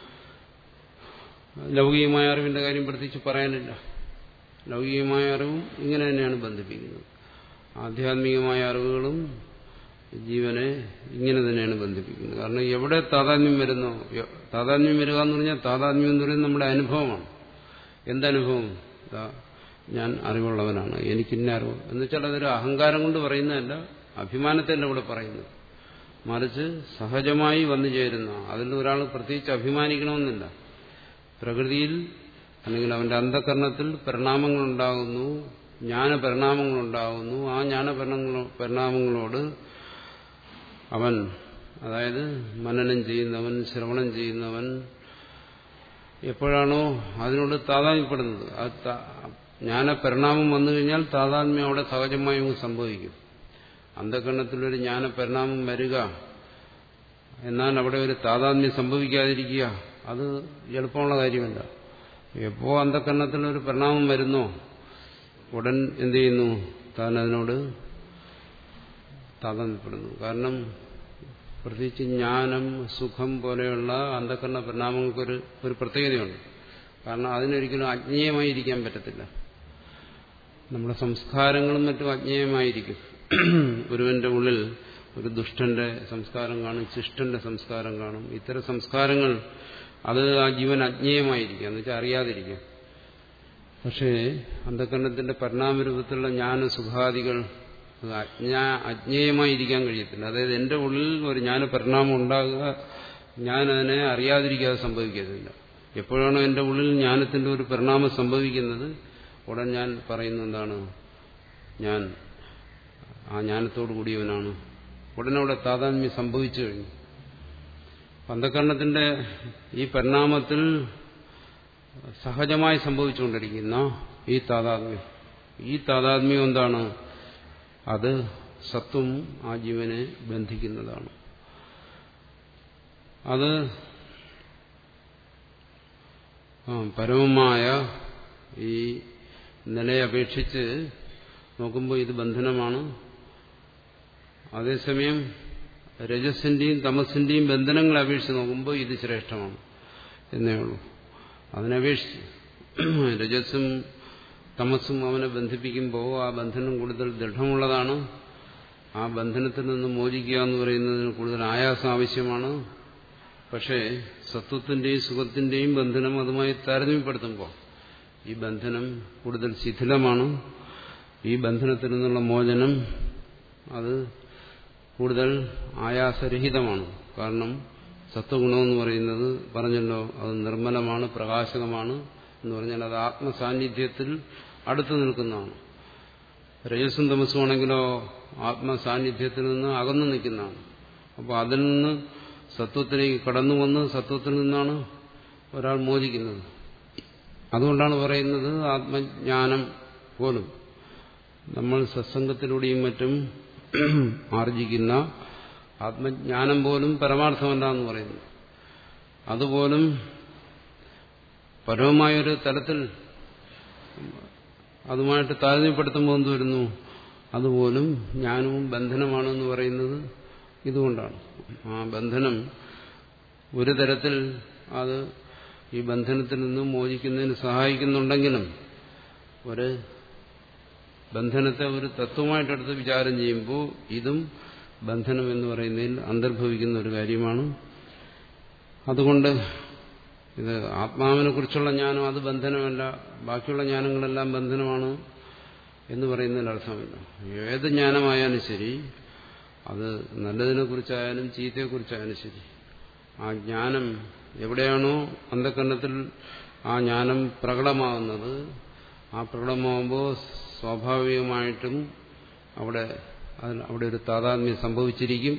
ലൗകികമായ അറിവിന്റെ കാര്യം പ്രത്യേകിച്ച് പറയാനില്ല ലൗകികമായ അറിവും ഇങ്ങനെ തന്നെയാണ് ബന്ധിപ്പിക്കുന്നത് ആധ്യാത്മികമായ അറിവുകളും ജീവനെ ഇങ്ങനെ തന്നെയാണ് ബന്ധിപ്പിക്കുന്നത് കാരണം എവിടെ താതാത്മ്യം വരുന്നോ താതാത്മ്യം വരിക എന്ന് പറഞ്ഞാൽ താതാത്മ്യം എന്ന് പറയുന്നത് നമ്മുടെ അനുഭവമാണ് എന്തനുഭവം ഞാൻ അറിവുള്ളവനാണ് എനിക്കിന്ന അറിവ് എന്നുവെച്ചാൽ അതൊരു അഹങ്കാരം കൊണ്ട് പറയുന്നതല്ല അഭിമാനത്തല്ല ഇവിടെ പറയുന്നത് മറിച്ച് സഹജമായി വന്നു ചേരുന്ന അതിൽ ഒരാൾ പ്രത്യേകിച്ച് അഭിമാനിക്കണമെന്നില്ല പ്രകൃതിയിൽ അല്ലെങ്കിൽ അവന്റെ അന്ധകരണത്തിൽ പരിണാമങ്ങളുണ്ടാകുന്നു ജ്ഞാനപരിണാമങ്ങളുണ്ടാകുന്നു ആ ജ്ഞാന പരിണാമങ്ങളോട് അവൻ അതായത് മനനം ചെയ്യുന്നവൻ ശ്രവണം ചെയ്യുന്നവൻ എപ്പോഴാണോ അതിനോട് താതാത്മ്യപ്പെടുന്നത് ആ ജ്ഞാനപരിണാമം വന്നു കഴിഞ്ഞാൽ താതാത്മ്യം അവിടെ സഹജമായി സംഭവിക്കും അന്ധകരണത്തിലൊരു ജ്ഞാനപരിണാമം വരിക എന്നാൽ അവിടെ ഒരു താതാത്മ്യം സംഭവിക്കാതിരിക്കുക അത് എളുപ്പമുള്ള കാര്യമല്ല എപ്പോ അന്ധകരണത്തിൽ ഒരു പരിണാമം വരുന്നോ ഉടൻ എന്ത് ചെയ്യുന്നു താൻ അതിനോട് താതാത്മ്യപ്പെടുന്നു കാരണം പ്രത്യേകിച്ച് ജ്ഞാനം സുഖം പോലെയുള്ള അന്ധകരണ പരിണാമങ്ങൾക്കൊരു ഒരു പ്രത്യേകതയുണ്ട് കാരണം അതിനൊരിക്കലും അജ്ഞേയമായിരിക്കാൻ പറ്റത്തില്ല നമ്മുടെ സംസ്കാരങ്ങളും മറ്റും അജ്ഞേയമായിരിക്കും ഒരുവന്റെ ഉള്ളിൽ ഒരു ദുഷ്ടന്റെ സംസ്കാരം കാണും ശിഷ്ടന്റെ സംസ്കാരം കാണും ഇത്തരം സംസ്കാരങ്ങൾ അത് ആ ജീവൻ അജ്ഞേയമായിരിക്കാം എന്ന് വെച്ചാൽ അറിയാതിരിക്കാം പക്ഷേ അന്ധകരണത്തിന്റെ പരിണാമരൂപത്തിലുള്ള ജ്ഞാന സുഖാദികൾ അജ്ഞാ അജ്ഞേയമായിരിക്കാൻ കഴിയത്തില്ല അതായത് എന്റെ ഉള്ളിൽ ഒരു ജ്ഞാന പരിണാമം ഉണ്ടാകുക ഞാൻ അതിനെ അറിയാതിരിക്കാതെ സംഭവിക്കത്തില്ല എപ്പോഴാണോ എൻ്റെ ഉള്ളിൽ ജ്ഞാനത്തിൻ്റെ ഒരു പരിണാമം സംഭവിക്കുന്നത് ഉടൻ ഞാൻ പറയുന്ന എന്താണ് ഞാൻ ആ ജ്ഞാനത്തോടു കൂടിയവനാണ് ഉടനെ അവിടെ താതാത്മ്യം സംഭവിച്ചു കഴിഞ്ഞു അന്ധകരണത്തിന്റെ ഈ പരിണാമത്തിൽ സഹജമായി സംഭവിച്ചുകൊണ്ടിരിക്കുന്ന ഈ താതാത്മ്യം ഈ താതാത്മ്യം എന്താണ് അത് സത്വം ആ ജീവനെ ബന്ധിക്കുന്നതാണ് അത് പരമമായ ഈ നിലയെ അപേക്ഷിച്ച് നോക്കുമ്പോൾ ഇത് ബന്ധനമാണ് അതേസമയം രജസിന്റെയും തമസിന്റെയും ബന്ധനങ്ങളെ അപേക്ഷിച്ച് നോക്കുമ്പോൾ ഇത് ശ്രേഷ്ഠമാണ് എന്നേ ഉള്ളൂ അതിനപേക്ഷിച്ച് രജസും തമസും അവനെ ബന്ധിപ്പിക്കുമ്പോൾ ആ ബന്ധനം കൂടുതൽ ദൃഢമുള്ളതാണ് ആ ബന്ധനത്തിൽ നിന്ന് മോചിക്കുക എന്ന് പറയുന്നതിന് കൂടുതൽ ആയാസം ആവശ്യമാണ് പക്ഷേ സത്വത്തിന്റെയും സുഖത്തിന്റെയും ബന്ധനം അതുമായി താരതമ്യപ്പെടുത്തുമ്പോൾ ഈ ബന്ധനം കൂടുതൽ ശിഥിലമാണ് ഈ ബന്ധനത്തിൽ നിന്നുള്ള മോചനം അത് കൂടുതൽ ആയാസരഹിതമാണ് കാരണം സത്വഗുണമെന്ന് പറയുന്നത് പറഞ്ഞല്ലോ അത് നിർമ്മലമാണ് പ്രകാശകമാണ് എന്ന് പറഞ്ഞാൽ അത് ആത്മസാന്നിധ്യത്തിൽ അടുത്തു നിൽക്കുന്നതാണ് രജസും തമസുമാണെങ്കിലോ ആത്മസാന്നിധ്യത്തിൽ നിന്ന് അകന്നു നിൽക്കുന്നതാണ് അപ്പോൾ അതിൽ നിന്ന് സത്വത്തിലേക്ക് കടന്നു വന്ന് സത്വത്തിൽ നിന്നാണ് ഒരാൾ മോചിക്കുന്നത് അതുകൊണ്ടാണ് പറയുന്നത് ആത്മജ്ഞാനം പോലും നമ്മൾ സത്സംഗത്തിലൂടെയും മറ്റും ആർജിക്കുന്ന ആത്മജ്ഞാനം പോലും പരമാർത്ഥമല്ല എന്ന് പറയുന്നു അതുപോലും പരമമായൊരു തലത്തിൽ അതുമായിട്ട് താരതമ്യപ്പെടുത്തുമ്പോൾ എന്ത് വരുന്നു അതുപോലും ജ്ഞാനവും ബന്ധനമാണെന്ന് പറയുന്നത് ഇതുകൊണ്ടാണ് ആ ബന്ധനം ഒരു തരത്തിൽ അത് ഈ ബന്ധനത്തിൽ നിന്നും മോചിക്കുന്നതിന് സഹായിക്കുന്നുണ്ടെങ്കിലും ഒരു ബന്ധനത്തെ ഒരു തത്വമായിട്ടെടുത്ത് വിചാരം ചെയ്യുമ്പോൾ ഇതും ബന്ധനം എന്ന് പറയുന്നതിൽ അന്തർഭവിക്കുന്ന ഒരു കാര്യമാണ് അതുകൊണ്ട് ഇത് ആത്മാവിനെ കുറിച്ചുള്ള ജ്ഞാനം അത് ബന്ധനമല്ല ബാക്കിയുള്ള ജ്ഞാനങ്ങളെല്ലാം ബന്ധനമാണ് എന്ന് പറയുന്നതിൽ അർത്ഥമില്ല ഏത് ജ്ഞാനമായാലും ശരി അത് നല്ലതിനെ കുറിച്ചായാലും ചീത്തയെക്കുറിച്ചായാലും ശരി ആ ജ്ഞാനം എവിടെയാണോ അന്ധകരണത്തിൽ ആ ജ്ഞാനം പ്രകടമാകുന്നത് ആ പ്രകടമാകുമ്പോൾ സ്വാഭാവികമായിട്ടും അവിടെ അവിടെ ഒരു താതാത്മ്യം സംഭവിച്ചിരിക്കും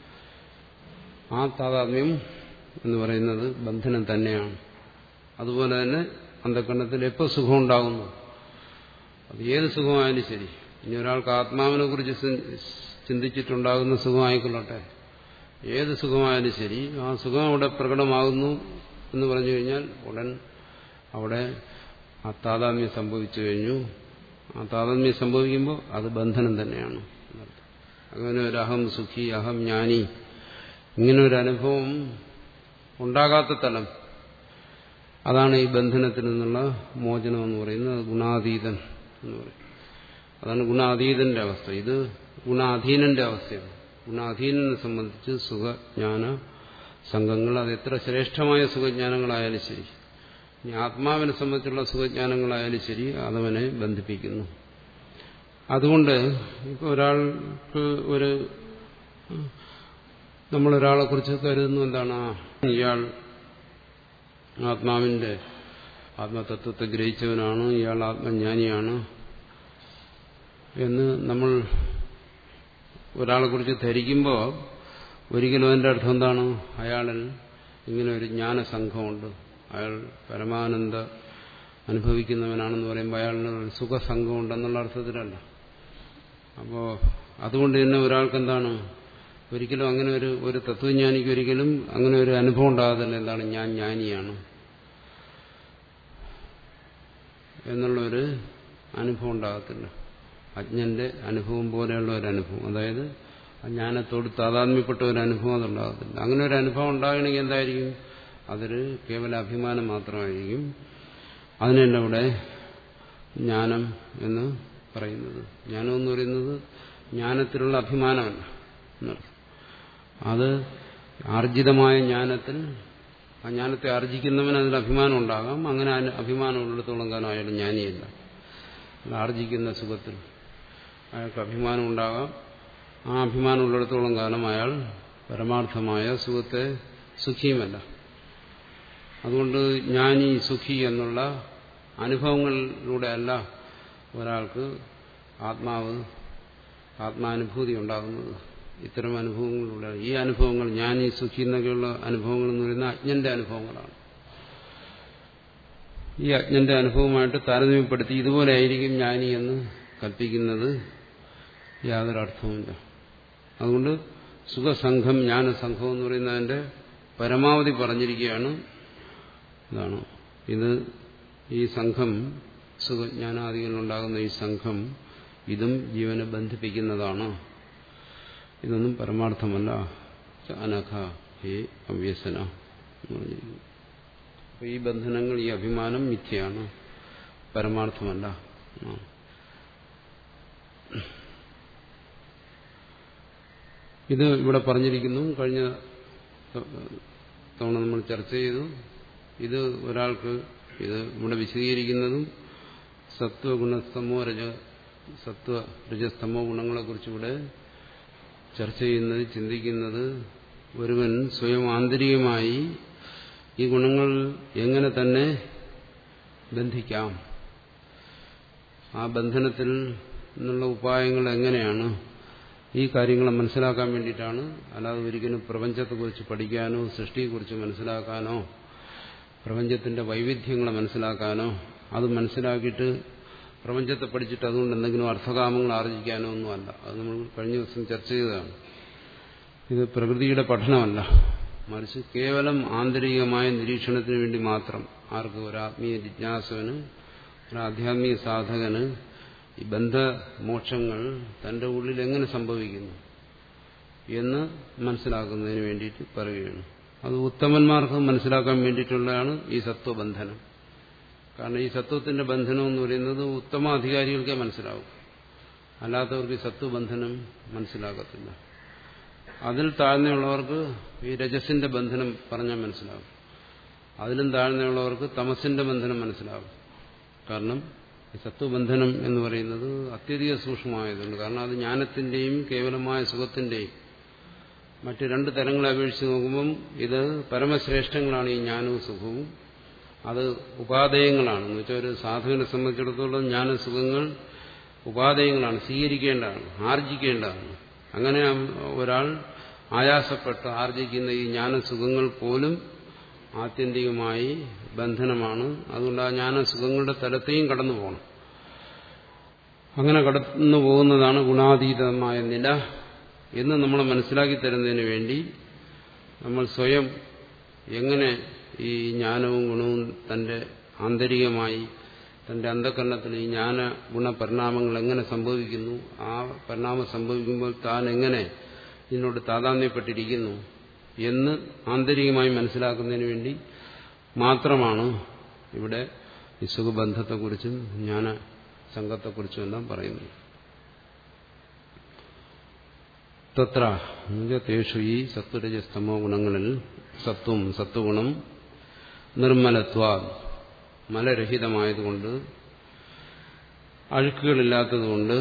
ആ താതാത്മ്യം എന്ന് പറയുന്നത് ബന്ധനം തന്നെയാണ് അതുപോലെ തന്നെ അന്ധകരണത്തിൽ എപ്പോൾ സുഖം ഉണ്ടാകുന്നു അത് ഏത് സുഖമായാലും ശരി ഇനി ഒരാൾക്ക് ആത്മാവിനെ കുറിച്ച് ചിന്തിച്ചിട്ടുണ്ടാകുന്ന സുഖമായിക്കൊള്ളട്ടെ ഏത് സുഖമായാലും ശരി ആ സുഖം അവിടെ പ്രകടമാകുന്നു എന്ന് പറഞ്ഞു കഴിഞ്ഞാൽ ഉടൻ അവിടെ ആ താതാത്മ്യം സംഭവിച്ചു കഴിഞ്ഞു ആ താതാത്മ്യം സംഭവിക്കുമ്പോൾ അത് ബന്ധനം തന്നെയാണ് അങ്ങനെ ഒരു അഹം സുഖി അഹം ജ്ഞാനി ഇങ്ങനെ ഒരു അനുഭവം ഉണ്ടാകാത്ത തലം അതാണ് ഈ ബന്ധനത്തിൽ നിന്നുള്ള മോചനം എന്ന് പറയുന്നത് ഗുണാതീതൻ എന്ന് പറയും അതാണ് ഗുണാതീതന്റെ അവസ്ഥ ഇത് ഗുണാധീനന്റെ അവസ്ഥയാണ് ഗുണാധീനനെ സംബന്ധിച്ച് സുഖജ്ഞാന സംഘങ്ങൾ അത് എത്ര ശ്രേഷ്ഠമായ സുഖജ്ഞാനങ്ങളായാലും ശരി ഇനി ആത്മാവിനെ സംബന്ധിച്ചുള്ള സുഖജ്ഞാനങ്ങളായാലും ശരി അതവനെ ബന്ധിപ്പിക്കുന്നു അതുകൊണ്ട് ഇപ്പോൾ ഒരാൾക്ക് ഒരു നമ്മളൊരാളെ കുറിച്ച് കരുതുന്നു എന്താണ് ഇയാൾ ആത്മാവിന്റെ ആത്മതത്വത്തെ ഗ്രഹിച്ചവനാണ് ഇയാൾ ആത്മജ്ഞാനിയാണ് എന്ന് നമ്മൾ ഒരാളെ കുറിച്ച് ധരിക്കുമ്പോൾ ഒരിക്കലും അതിൻ്റെ അർത്ഥം എന്താണ് അയാളിൽ ഇങ്ങനെ ഒരു ജ്ഞാനസംഘമുണ്ട് അയാൾ പരമാനന്ദ അനുഭവിക്കുന്നവനാണെന്ന് പറയുമ്പോൾ അയാളിന് ഒരു സുഖസംഘമുണ്ടെന്നുള്ള അർത്ഥത്തിലല്ല അപ്പോൾ അതുകൊണ്ട് തന്നെ ഒരാൾക്ക് എന്താണ് ഒരിക്കലും അങ്ങനെ ഒരു ഒരു തത്വജ്ഞാനിക്ക് ഒരിക്കലും അങ്ങനെ ഒരു അനുഭവം ഉണ്ടാകത്തില്ല എന്താണ് ഞാൻ ജ്ഞാനിയാണ് എന്നുള്ളൊരു അനുഭവം ഉണ്ടാകത്തില്ല അജ്ഞന്റെ അനുഭവം പോലെയുള്ള ഒരു അനുഭവം അതായത് ജ്ഞാനത്തോട് താതാത്മ്യപ്പെട്ട ഒരു അനുഭവം അതുണ്ടാകത്തില്ല അങ്ങനെ ഒരു അനുഭവം ഉണ്ടാകണമെങ്കിൽ എന്തായിരിക്കും അതൊരു കേവല അഭിമാനം മാത്രമായിരിക്കും അതിനല്ല ഇവിടെ ജ്ഞാനം എന്ന് പറയുന്നത് ജ്ഞാനം എന്ന് പറയുന്നത് ജ്ഞാനത്തിലുള്ള അഭിമാനമല്ല എന്നർത്ഥം അത് ആർജിതമായ ജ്ഞാനത്തിൽ ആ ജ്ഞാനത്തെ ആർജിക്കുന്നവന് അതിൽ അഭിമാനം ഉണ്ടാകാം അങ്ങനെ അഭിമാനം ഉള്ളിടത്തോളം കാലം അയാൾ ജ്ഞാനിയല്ല ആർജിക്കുന്ന സുഖത്തിൽ അയാൾക്ക് അഭിമാനം ഉണ്ടാകാം ആ അഭിമാനം ഉള്ളിടത്തോളം കാലം അയാൾ പരമാർത്ഥമായ സുഖത്തെ സുഖിയുമല്ല അതുകൊണ്ട് ജ്ഞാനി സുഖി എന്നുള്ള അനുഭവങ്ങളിലൂടെ അല്ല ഒരാൾക്ക് ആത്മാവ് ആത്മാനുഭൂതി ഉണ്ടാകുന്നത് ഇത്തരം അനുഭവങ്ങളിലൂടെ ഈ അനുഭവങ്ങൾ ജ്ഞാനി സുഖി എന്നൊക്കെയുള്ള അനുഭവങ്ങൾ എന്ന് പറയുന്ന അജ്ഞന്റെ അനുഭവങ്ങളാണ് ഈ അജ്ഞന്റെ അനുഭവമായിട്ട് താരതമ്യപ്പെടുത്തി ഇതുപോലെ ആയിരിക്കും ജ്ഞാനി എന്ന് കൽപ്പിക്കുന്നത് യാതൊരു അർത്ഥവുമില്ല അതുകൊണ്ട് സുഖസംഘം ജ്ഞാനസംഘം എന്ന് പറയുന്നതിന്റെ പരമാവധി പറഞ്ഞിരിക്കുകയാണ് ഇതാണ് ഇത് ഈ സംഘം സുഖജ്ഞാനാദികളുണ്ടാകുന്ന ഈ സംഘം ഇതും ജീവനെ ബന്ധിപ്പിക്കുന്നതാണ് ഇതൊന്നും പരമാർത്ഥമല്ല അനഘ ഹേ അവ്യസന എന്ന് പറഞ്ഞിരിക്കുന്നു അപ്പൊ ഈ ബന്ധനങ്ങൾ ഈ അഭിമാനം മിഥ്യയാണ് പരമാർത്ഥമല്ല ഇത് ഇവിടെ പറഞ്ഞിരിക്കുന്നു കഴിഞ്ഞ തവണ നമ്മൾ ചർച്ച ചെയ്തു ഇത് ഒരാൾക്ക് ഇത് ഇവിടെ വിശദീകരിക്കുന്നതും സത്വഗുണസ്തമോ രജ സത്വ രജസ്തമോ ഗുണങ്ങളെക്കുറിച്ച് ഇവിടെ ചർച്ച ചെയ്യുന്നത് ചിന്തിക്കുന്നത് ഒരുവൻ സ്വയം ആന്തരികമായി ഈ ഗുണങ്ങൾ എങ്ങനെ തന്നെ ബന്ധിക്കാം ആ ബന്ധനത്തിൽ നിന്നുള്ള ഉപായങ്ങൾ എങ്ങനെയാണ് ഈ കാര്യങ്ങളെ മനസ്സിലാക്കാൻ വേണ്ടിയിട്ടാണ് അല്ലാതെ ഒരിക്കലും പ്രപഞ്ചത്തെക്കുറിച്ച് പഠിക്കാനോ സൃഷ്ടിയെക്കുറിച്ച് മനസ്സിലാക്കാനോ പ്രപഞ്ചത്തിന്റെ വൈവിധ്യങ്ങളെ മനസ്സിലാക്കാനോ അത് മനസ്സിലാക്കിയിട്ട് പ്രപഞ്ചത്തെ പഠിച്ചിട്ട് അതുകൊണ്ട് എന്തെങ്കിലും അർത്ഥകാമങ്ങൾ ആർജിക്കാനോ ഒന്നുമല്ല അത് നമ്മൾ കഴിഞ്ഞ ദിവസം ചർച്ച ചെയ്തതാണ് ഇത് പ്രകൃതിയുടെ പഠനമല്ല മറിച്ച് കേവലം ആന്തരികമായ നിരീക്ഷണത്തിന് വേണ്ടി മാത്രം ആർക്ക് ഒരു ആത്മീയ ജിജ്ഞാസവന് ഒരു ആധ്യാത്മിക സാധകന് ഈ ബന്ധമോക്ഷങ്ങൾ തന്റെ ഉള്ളിൽ എങ്ങനെ സംഭവിക്കുന്നു എന്ന് മനസ്സിലാക്കുന്നതിന് വേണ്ടിയിട്ട് പറയുകയാണ് അത് ഉത്തമന്മാർക്ക് മനസ്സിലാക്കാൻ വേണ്ടിയിട്ടുള്ളതാണ് ഈ സത്വബന്ധനം കാരണം ഈ സത്വത്തിന്റെ ബന്ധനം എന്ന് പറയുന്നത് ഉത്തമ അധികാരികൾക്കേ മനസ്സിലാവും അല്ലാത്തവർക്ക് ഈ സത്വബന്ധനം മനസ്സിലാകത്തില്ല അതിൽ താഴ്ന്നയുള്ളവർക്ക് ഈ രജസിന്റെ ബന്ധനം പറഞ്ഞാൽ മനസ്സിലാവും അതിലും താഴ്ന്നയുള്ളവർക്ക് തമസിന്റെ ബന്ധനം മനസ്സിലാവും കാരണം ഈ സത്വബന്ധനം എന്ന് പറയുന്നത് അത്യധിക സൂക്ഷ്മമായതുണ്ട് കാരണം അത് ജ്ഞാനത്തിന്റെയും കേവലമായ സുഖത്തിന്റെയും മറ്റ് രണ്ട് തരങ്ങളെ അപേക്ഷിച്ച് നോക്കുമ്പം ഇത് പരമശ്രേഷ്ഠങ്ങളാണ് ഈ ജ്ഞാനവും സുഖവും അത് ഉപാദേയങ്ങളാണ് എന്ന് വെച്ചാൽ ഒരു സാധുവിനെ സംബന്ധിച്ചിടത്തോളം ജ്ഞാനസുഖങ്ങൾ ഉപാദേയങ്ങളാണ് സ്വീകരിക്കേണ്ടതാണ് ആർജിക്കേണ്ടതാണ് അങ്ങനെ ഒരാൾ ആയാസപ്പെട്ട് ആർജിക്കുന്ന ഈ ജ്ഞാനസുഖങ്ങൾ പോലും ആത്യന്തികമായി ബന്ധനമാണ് അതുകൊണ്ട് ആ ജ്ഞാനസുഖങ്ങളുടെ തലത്തെയും കടന്നു പോകണം അങ്ങനെ കടന്നു പോകുന്നതാണ് ഗുണാതീതമായ നില എന്ന് നമ്മൾ മനസ്സിലാക്കി തരുന്നതിന് വേണ്ടി നമ്മൾ സ്വയം എങ്ങനെ ഈ ജ്ഞാനവും ഗുണവും തന്റെ ആന്തരികമായി തന്റെ അന്ധകരണത്തിൽ ഈ ജ്ഞാന ഗുണപരിണാമങ്ങൾ എങ്ങനെ സംഭവിക്കുന്നു ആ പരിണാമം സംഭവിക്കുമ്പോൾ താൻ എങ്ങനെ ഇതിനോട് താതാമ്യപ്പെട്ടിരിക്കുന്നു എന്ന് ആന്തരികമായി മനസ്സിലാക്കുന്നതിന് വേണ്ടി മാത്രമാണ് ഇവിടെ ഈ സുഖബന്ധത്തെക്കുറിച്ചും ജ്ഞാന സംഘത്തെക്കുറിച്ചും എല്ലാം പറയുന്നത് തത്ര തേഷു ഈ സത്വരജസ്തമോ ഗുണങ്ങളിൽ സത്വം സത്വഗുണം നിർമ്മലത്വ മലരഹിതമായതുകൊണ്ട് അഴുക്കുകളില്ലാത്തതുകൊണ്ട്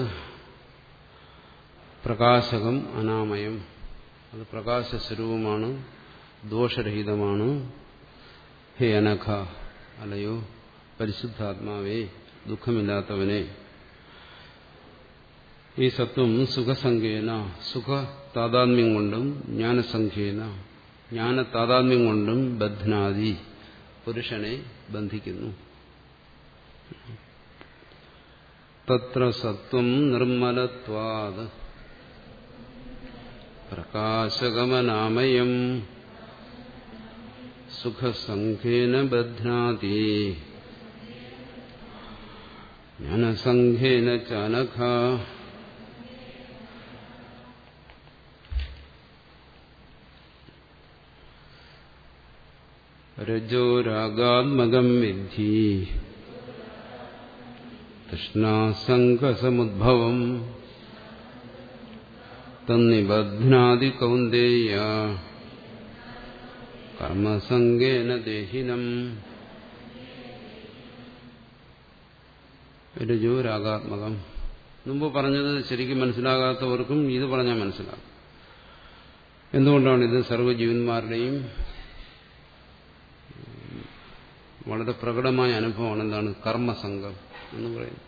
പ്രകാശകം അനാമയം അത് പ്രകാശസ്വരൂപമാണ് ദോഷരഹിതമാണ് ഹേ അനഘ അല്ലയോ പരിശുദ്ധാത്മാവേ ദുഃഖമില്ലാത്തവനെ ഈ സത്വം സുഖസംഖ്യേന സുഖ താതാത്മ്യം കൊണ്ടും ജ്ഞാനസംഖ്യേന ജ്ഞാന താതാത്മ്യം കൊണ്ടും ബധ്നാദി പുരുഷനെ ബന്ധിക്കുന്നു തത്ര സത്വം നിർമ്മലത്വാത് പ്രകാശകമനാമയം സുഖസംഖ്യേന ബധ്നാതി ജ്ഞാനസംഖ്യേന ചാനഘ രജോരാഗാത്മകം വിദ്ധി തൃഷ്ണാസംഗസമുദ്ഭവം തന്നിബധ്നാതി കൗന്ദേയ കർമ്മസംഗേന ദേഹിനം രജോരാഗാത്മകം മുമ്പ് പറഞ്ഞത് ശരിക്കും മനസ്സിലാകാത്തവർക്കും ഇത് പറഞ്ഞാൽ മനസ്സിലാകും എന്തുകൊണ്ടാണ് ഇത് സർവ്വജീവന്മാരുടെയും വളരെ പ്രകടമായ അനുഭവമാണ് എന്താണ് കർമ്മസംഘം എന്ന് പറയുന്നത്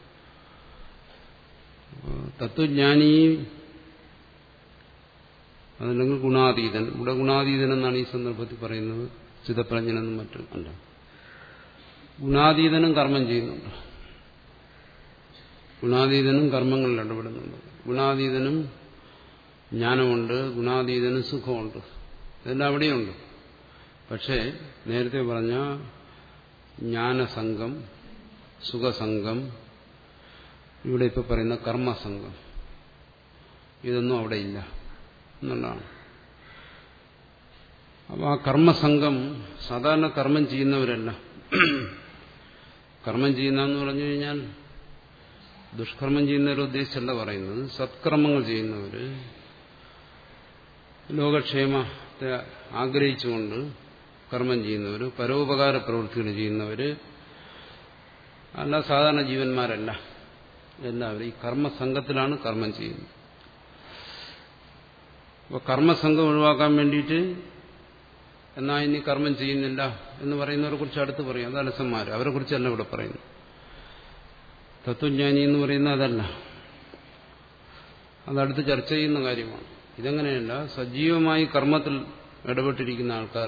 തത്വജ്ഞാനി അതല്ലെങ്കിൽ ഗുണാതീതൻ ഇവിടെ ഗുണാതീതൻ എന്നാണ് ഈ സന്ദർഭത്തിൽ പറയുന്നത് ചിതപ്രജ്ഞനെന്നും മറ്റും അല്ല ഗുണാതീതനും കർമ്മം ചെയ്യുന്നുണ്ട് ഗുണാതീതനും കർമ്മങ്ങളിൽ ഇടപെടുന്നുണ്ട് ഗുണാതീതനും ജ്ഞാനമുണ്ട് ഗുണാതീതനും സുഖമുണ്ട് ഇതെല്ലാം അവിടെയുണ്ട് പക്ഷേ നേരത്തെ പറഞ്ഞ ജ്ഞാനസംഘം സുഖസംഘം ഇവിടെ ഇപ്പോൾ പറയുന്ന കർമ്മസംഘം ഇതൊന്നും അവിടെ ഇല്ല എന്നുള്ളതാണ് അപ്പോൾ ആ കർമ്മസംഘം സാധാരണ കർമ്മം ചെയ്യുന്നവരല്ല കർമ്മം ചെയ്യുന്നതെന്ന് പറഞ്ഞു കഴിഞ്ഞാൽ ദുഷ്കർമ്മം ചെയ്യുന്നവരെ ഉദ്ദേശിച്ചല്ല പറയുന്നത് സത്കർമ്മങ്ങൾ ചെയ്യുന്നവർ ലോകക്ഷേമത്തെ ആഗ്രഹിച്ചുകൊണ്ട് കർമ്മം ചെയ്യുന്നവർ പരോപകാര പ്രവൃത്തികൾ ചെയ്യുന്നവർ അല്ല സാധാരണ ജീവന്മാരല്ല എല്ലാവരും ഈ കർമ്മസംഘത്തിലാണ് കർമ്മം ചെയ്യുന്നത് അപ്പോൾ കർമ്മസംഘം ഒഴിവാക്കാൻ വേണ്ടിയിട്ട് എന്നാ ഇനി കർമ്മം ചെയ്യുന്നില്ല എന്ന് പറയുന്നവരെ കുറിച്ച് അടുത്ത് പറയും അത് അലസന്മാർ അവരെ കുറിച്ചല്ല ഇവിടെ പറയുന്നു തത്വജ്ഞാനി എന്ന് പറയുന്ന അതല്ല അതടുത്ത് ചർച്ച ചെയ്യുന്ന കാര്യമാണ് ഇതെങ്ങനെയല്ല സജീവമായി കർമ്മത്തിൽ ഇടപെട്ടിരിക്കുന്ന ആൾക്കാർ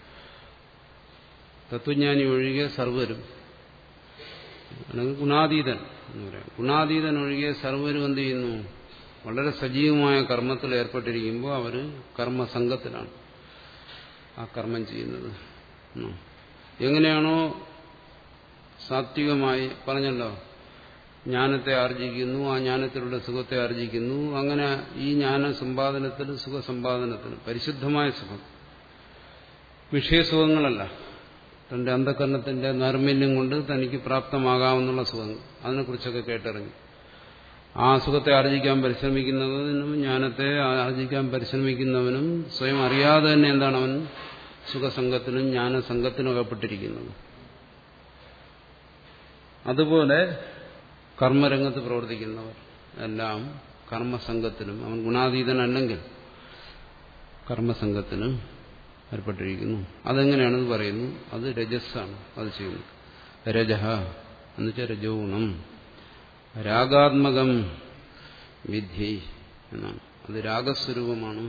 തത്വജ്ഞാനി ഒഴികെ സർവരും അല്ലെങ്കിൽ ഗുണാതീതൻ എന്ന് പറയാം ഗുണാതീതൻ ഒഴികെ സർവരും എന്ത് ചെയ്യുന്നു വളരെ സജീവമായ കർമ്മത്തിൽ ഏർപ്പെട്ടിരിക്കുമ്പോൾ അവർ കർമ്മസംഘത്തിലാണ് ആ കർമ്മം ചെയ്യുന്നത് എങ്ങനെയാണോ സാത്വികമായി പറഞ്ഞല്ലോ ജ്ഞാനത്തെ ആർജിക്കുന്നു ആ ജ്ഞാനത്തിലൂടെ സുഖത്തെ ആർജിക്കുന്നു അങ്ങനെ ഈ ജ്ഞാന സമ്പാദനത്തിൽ സുഖസമ്പാദനത്തിൽ പരിശുദ്ധമായ സുഖം വിഷയസുഖങ്ങളല്ല തന്റെ അന്ധകരണത്തിന്റെ നൈർമല്യം കൊണ്ട് തനിക്ക് പ്രാപ്തമാകാമെന്നുള്ള സുഖങ്ങൾ അതിനെക്കുറിച്ചൊക്കെ കേട്ടറിഞ്ഞു ആ സുഖത്തെ ആർജിക്കാൻ പരിശ്രമിക്കുന്നതിനും ജ്ഞാനത്തെ ആർജിക്കാൻ പരിശ്രമിക്കുന്നവനും സ്വയം അറിയാതെ തന്നെ എന്താണ് അവൻ സുഖസംഘത്തിനും ജ്ഞാനസംഘത്തിനും അകപ്പെട്ടിരിക്കുന്നത് അതുപോലെ കർമ്മരംഗത്ത് പ്രവർത്തിക്കുന്നവർ എല്ലാം കർമ്മസംഘത്തിനും അവൻ ഗുണാതീതനല്ലെങ്കിൽ കർമ്മസംഘത്തിനും ഏർപ്പെട്ടിരിക്കുന്നു അതെങ്ങനെയാണെന്ന് പറയുന്നു അത് രജസ്സാണ് അത് ചെയ്യുന്നു രജഹ എന്നുവെച്ചാൽ രജോ ഗുണം രാഗാത്മകം വിധി എന്നാണ് അത് രാഗസ്വരൂപമാണ്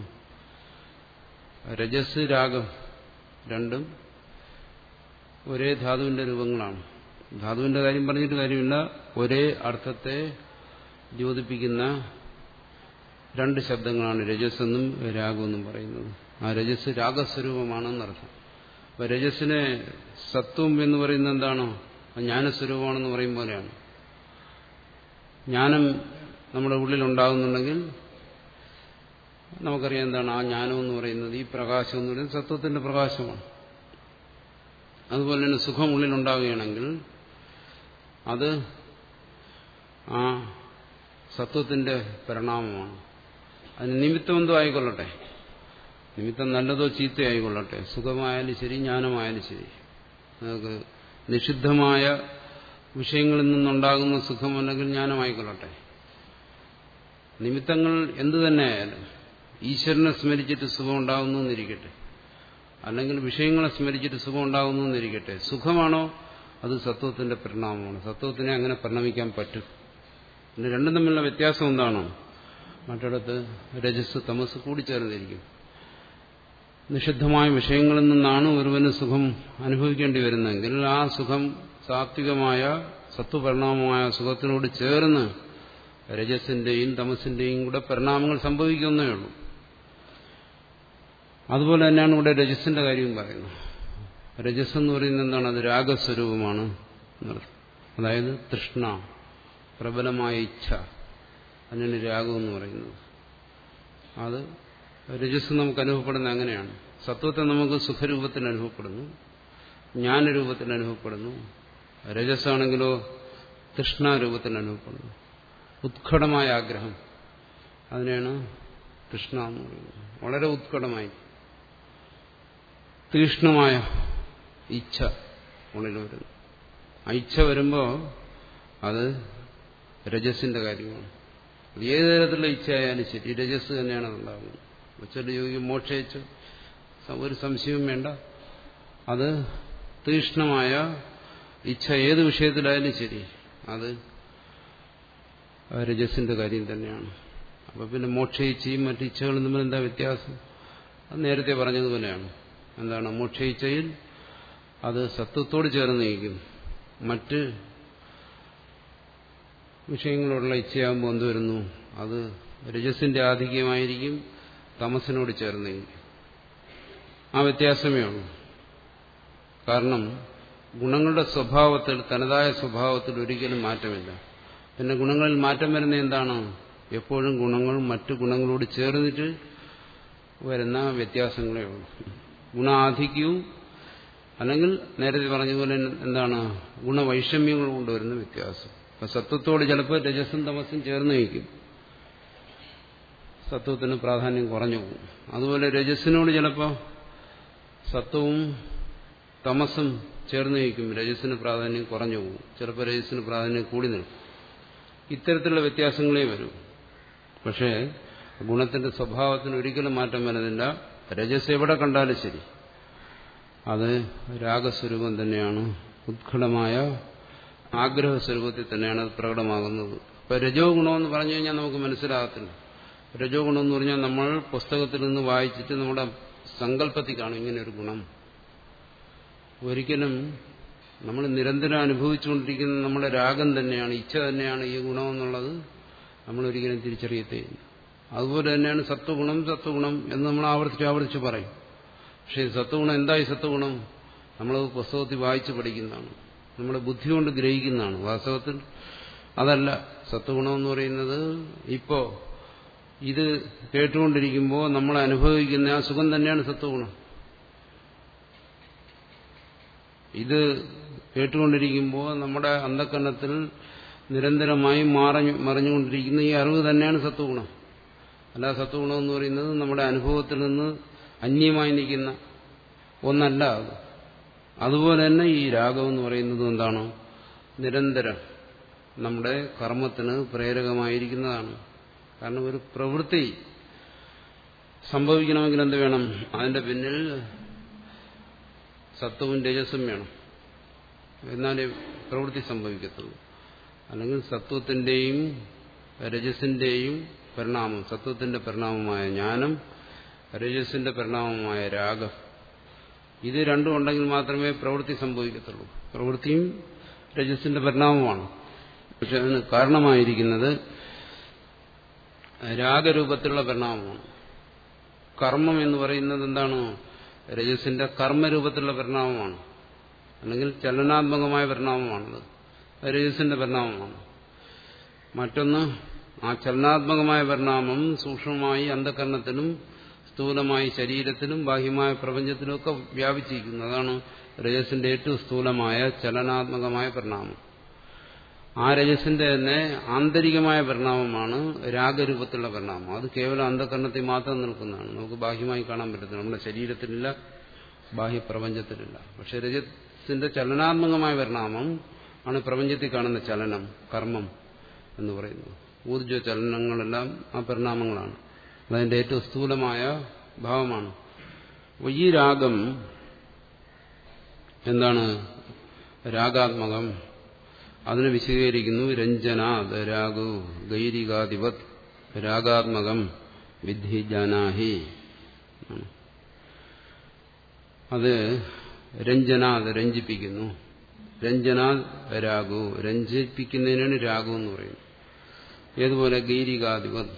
രജസ് രാഗം രണ്ടും ഒരേ ധാതുവിന്റെ രൂപങ്ങളാണ് ധാതുവിന്റെ കാര്യം പറഞ്ഞിട്ട് കാര്യമില്ല ഒരേ അർത്ഥത്തെ ദ്യോതിപ്പിക്കുന്ന രണ്ട് ശബ്ദങ്ങളാണ് രജസ്സെന്നും രാഗമെന്നും പറയുന്നത് ആ രജസ് രാഗസ്വരൂപമാണെന്നർത്ഥം അപ്പൊ രജസ്സിനെ സത്വം എന്ന് പറയുന്നത് എന്താണോ ജ്ഞാനസ്വരൂപമാണെന്ന് പറയും പോലെയാണ് ജ്ഞാനം നമ്മുടെ ഉള്ളിൽ ഉണ്ടാകുന്നുണ്ടെങ്കിൽ നമുക്കറിയാം എന്താണ് ആ ജ്ഞാനം എന്ന് പറയുന്നത് ഈ പ്രകാശം എന്ന് പറയുന്നത് സത്വത്തിന്റെ പ്രകാശമാണ് അതുപോലെ തന്നെ സുഖം ഉള്ളിൽ ഉണ്ടാവുകയാണെങ്കിൽ അത് ആ സത്വത്തിന്റെ പരിണാമമാണ് അതിന് നിമിത്തം എന്തോ ആയിക്കൊള്ളട്ടെ നിമിത്തം നല്ലതോ ചീത്തയോ ആയിക്കൊള്ളട്ടെ സുഖമായാലും ശരി ജ്ഞാനമായാലും ശരി നമുക്ക് നിഷിദ്ധമായ വിഷയങ്ങളിൽ നിന്നുണ്ടാകുന്ന സുഖം അല്ലെങ്കിൽ ജ്ഞാനമായിക്കൊള്ളട്ടെ നിമിത്തങ്ങൾ എന്തു തന്നെയായാലും ഈശ്വരനെ സ്മരിച്ചിട്ട് സുഖം ഉണ്ടാകുന്നു എന്നിരിക്കട്ടെ അല്ലെങ്കിൽ വിഷയങ്ങളെ സ്മരിച്ചിട്ട് സുഖം ഉണ്ടാകുന്നു എന്നിരിക്കട്ടെ സുഖമാണോ അത് സത്വത്തിന്റെ പരിണാമമാണ് സത്വത്തിനെ അങ്ങനെ പരിണമിക്കാൻ പറ്റും പിന്നെ രണ്ടും തമ്മിലുള്ള വ്യത്യാസം എന്താണോ മറ്റിടത്ത് രജസ് തമസ് കൂടിച്ചേർന്നിരിക്കും നിഷിദ്ധമായ വിഷയങ്ങളിൽ നിന്നാണ് ഒരുവന് സുഖം അനുഭവിക്കേണ്ടി വരുന്നതെങ്കിൽ ആ സുഖം സാത്വികമായ സത്വപരിണാമമായ സുഖത്തിനോട് ചേർന്ന് രജസിന്റെയും തമസിന്റെയും കൂടെ പരിണാമങ്ങൾ സംഭവിക്കുന്നേ ഉള്ളൂ അതുപോലെ തന്നെയാണ് ഇവിടെ രജസിന്റെ കാര്യവും പറയുന്നത് രജസ് എന്ന് പറയുന്നത് എന്താണ് അത് രാഗസ്വരൂപമാണ് എന്നർത്ഥം അതായത് തൃഷ്ണ പ്രബലമായ ഇച്ഛ അതിനാണ് രാഗം എന്ന് പറയുന്നത് അത് രജസ് നമുക്ക് അനുഭവപ്പെടുന്നത് അങ്ങനെയാണ് സത്വത്തെ നമുക്ക് സുഖരൂപത്തിൽ അനുഭവപ്പെടുന്നു ജ്ഞാനരൂപത്തിൽ അനുഭവപ്പെടുന്നു രജസ്സാണെങ്കിലോ തൃഷ്ണാരൂപത്തിൽ അനുഭവപ്പെടുന്നു ഉത്കടമായ ആഗ്രഹം അതിനെയാണ് തൃഷ്ണ എന്ന് പറയുന്നത് വളരെ ഉത്കടമായി തീഷ്ണമായ ഇച്ഛ ഉള്ളിൽ വരുന്നു ആ ഇച്ഛ വരുമ്പോൾ അത് രജസിന്റെ കാര്യമാണ് അത് ഏത് തരത്തിലുള്ള ഇച്ഛയായാലും ശരി രജസ് തന്നെയാണ് ഉണ്ടാകുന്നത് ഉച്ചയുടെ യോഗി മോക്ഷയിച്ചു ഒരു സംശയവും വേണ്ട അത് തീഷ്ണമായ ഇച്ഛ ഏത് വിഷയത്തിലായാലും ശരി അത് രജസിന്റെ കാര്യം തന്നെയാണ് അപ്പൊ പിന്നെ മോക്ഷ ഇച്ഛയും മറ്റു ഇച്ഛകളും തമ്മിൽ എന്താ വ്യത്യാസം അത് നേരത്തെ പറഞ്ഞതുപോലെയാണ് എന്താണ് മോക്ഷ ഇച്ഛയിൽ അത് സത്വത്തോട് ചേർന്ന് നീക്കും മറ്റ് വിഷയങ്ങളുള്ള ഇച്ഛയാകുമ്പോൾ എന്ത് വരുന്നു അത് രജസിന്റെ ആധിക്യമായിരിക്കും തമസിനോട് ചേർന്ന് നീക്കും ആ വ്യത്യാസമേ ഉള്ളൂ കാരണം ഗുണങ്ങളുടെ സ്വഭാവത്തിൽ തനതായ സ്വഭാവത്തിൽ ഒരിക്കലും മാറ്റമില്ല പിന്നെ ഗുണങ്ങളിൽ മാറ്റം വരുന്ന എന്താണ് എപ്പോഴും ഗുണങ്ങൾ മറ്റു ഗുണങ്ങളോട് ചേർന്നിട്ട് വരുന്ന വ്യത്യാസങ്ങളേ ഉള്ളൂ ഗുണാധിക്യവും അല്ലെങ്കിൽ നേരത്തെ പറഞ്ഞതുപോലെ എന്താണ് ഗുണവൈഷമ്യങ്ങൾ കൊണ്ടുവരുന്ന വ്യത്യാസം അപ്പൊ സത്വത്തോട് ചിലപ്പോൾ രജസും തമസും ചേർന്ന് വയ്ക്കും സത്വത്തിന് പ്രാധാന്യം കുറഞ്ഞു പോകും അതുപോലെ രജസിനോട് ചിലപ്പോൾ സത്വവും തമസും ചേർന്ന് വയ്ക്കും രജസിന് പ്രാധാന്യം കുറഞ്ഞു പോകും ചിലപ്പോൾ രജസിന് പ്രാധാന്യം കൂടി നിൽക്കും ഇത്തരത്തിലുള്ള വ്യത്യാസങ്ങളേ വരൂ പക്ഷേ ഗുണത്തിന്റെ സ്വഭാവത്തിന് ഒരിക്കലും മാറ്റം വരുന്നില്ല രജസ് എവിടെ കണ്ടാലും ശരി അത് രാഗസ്വരൂപം തന്നെയാണ് ഉത്കടമായ ആഗ്രഹ സ്വരൂപത്തിൽ തന്നെയാണ് അത് പ്രകടമാകുന്നത് ഇപ്പൊ രജോ ഗുണമെന്ന് പറഞ്ഞു കഴിഞ്ഞാൽ നമുക്ക് മനസ്സിലാകത്തില്ല രജോ ഗുണം എന്ന് പറഞ്ഞാൽ നമ്മൾ പുസ്തകത്തിൽ നിന്ന് വായിച്ചിട്ട് നമ്മുടെ സങ്കല്പത്തിൽ കാണും ഇങ്ങനെ ഒരു ഗുണം ഒരിക്കലും നമ്മൾ നിരന്തരം അനുഭവിച്ചുകൊണ്ടിരിക്കുന്ന നമ്മുടെ രാഗം തന്നെയാണ് ഇച്ഛ തന്നെയാണ് ഈ ഗുണമെന്നുള്ളത് നമ്മൾ ഒരിക്കലും തിരിച്ചറിയത്തേയില്ല അതുപോലെ തന്നെയാണ് സത്വഗുണം സത്വഗുണം എന്ന് നമ്മൾ ആവർത്തിച്ച് ആവർത്തിച്ച് പറയും പക്ഷേ സത്വഗുണം എന്തായി സത്വഗുണം നമ്മൾ പുസ്തകത്തിൽ വായിച്ച് പഠിക്കുന്നതാണ് നമ്മുടെ ബുദ്ധി കൊണ്ട് ഗ്രഹിക്കുന്നതാണ് വാസ്തവത്തിൽ അതല്ല സത്വഗുണം എന്ന് പറയുന്നത് ഇപ്പോ ഇത് കേട്ടുകൊണ്ടിരിക്കുമ്പോൾ നമ്മൾ അനുഭവിക്കുന്ന ആ സുഖം തന്നെയാണ് സത്വഗുണം ഇത് കേട്ടുകൊണ്ടിരിക്കുമ്പോൾ നമ്മുടെ അന്ധക്കരണത്തിൽ നിരന്തരമായി മാറഞ്ഞു മറിഞ്ഞുകൊണ്ടിരിക്കുന്ന ഈ അറിവ് തന്നെയാണ് സത്വഗുണം അല്ല സത്വഗുണം എന്ന് പറയുന്നത് നമ്മുടെ അനുഭവത്തിൽ നിന്ന് അന്യമായി നിൽക്കുന്ന ഒന്നല്ല അത് അതുപോലെ തന്നെ ഈ രാഗം എന്ന് പറയുന്നത് എന്താണ് നിരന്തരം നമ്മുടെ കർമ്മത്തിന് പ്രേരകമായിരിക്കുന്നതാണ് കാരണം ഒരു പ്രവൃത്തി സംഭവിക്കണമെങ്കിൽ എന്ത് വേണം അതിന്റെ പിന്നിൽ സത്വവും രജസും വേണം എന്നാലേ പ്രവൃത്തി സംഭവിക്കത്തുള്ളൂ അല്ലെങ്കിൽ സത്വത്തിന്റെയും രജസിന്റെയും പരിണാമം സത്വത്തിന്റെ പരിണാമമായ ജ്ഞാനം രജസിന്റെ പരിണാമമായ രാഗം ഇത് രണ്ടും ഉണ്ടെങ്കിൽ മാത്രമേ പ്രവൃത്തി സംഭവിക്കത്തുള്ളൂ പ്രവൃത്തിയും രജസിന്റെ പരിണാമമാണ് പക്ഷെ അതിന് കാരണമായിരിക്കുന്നത് രാഗരൂപത്തിലുള്ള പരിണാമമാണ് കർമ്മം എന്ന് പറയുന്നത് എന്താണ് രജസിന്റെ കർമ്മരൂപത്തിലുള്ള പരിണാമമാണ് അല്ലെങ്കിൽ ചലനാത്മകമായ പരിണാമമാണത് രജസിന്റെ പരിണാമമാണ് മറ്റൊന്ന് ആ ചലനാത്മകമായ പരിണാമം സൂക്ഷ്മമായി അന്ധകരണത്തിനും സ്ഥൂലമായി ശരീരത്തിനും ബാഹ്യമായ പ്രപഞ്ചത്തിനും ഒക്കെ വ്യാപിച്ചിരിക്കുന്നു അതാണ് രജസിന്റെ ഏറ്റവും സ്ഥൂലമായ ചലനാത്മകമായ പരിണാമം ആ രജസിന്റെ തന്നെ ആന്തരികമായ പരിണാമമാണ് രാഗരൂപത്തിലുള്ള പരിണാമം അത് കേവലം അന്ധകരണത്തിൽ മാത്രം നിൽക്കുന്നതാണ് നമുക്ക് ബാഹ്യമായി കാണാൻ പറ്റത്തില്ല നമ്മുടെ ശരീരത്തിലില്ല ബാഹ്യപ്രപഞ്ചത്തിലില്ല പക്ഷെ രജസിന്റെ ചലനാത്മകമായ പരിണാമം ആണ് പ്രപഞ്ചത്തിൽ കാണുന്ന ചലനം കർമ്മം എന്ന് പറയുന്നത് ഊർജ്ജ ചലനങ്ങളെല്ലാം ആ പരിണാമങ്ങളാണ് അതതിന്റെ ഏറ്റവും സ്ഥൂലമായ ഭാവമാണ് അപ്പോൾ ഈ രാഗം എന്താണ് രാഗാത്മകം അതിനെ വിശദീകരിക്കുന്നു രഞ്ജനാത് രാഗു ഗൈരികാധിപത് രാഗാത്മകം വിദ്ധി ജാനാഹി അത് രഞ്ജനാത് രഞ്ജിപ്പിക്കുന്നു രഞ്ജനാത് രാഗു രഞ്ജിപ്പിക്കുന്നതിനാണ് രാഗു എന്ന് പറയുന്നത് ഏതുപോലെ ഗൈരികാധിപത്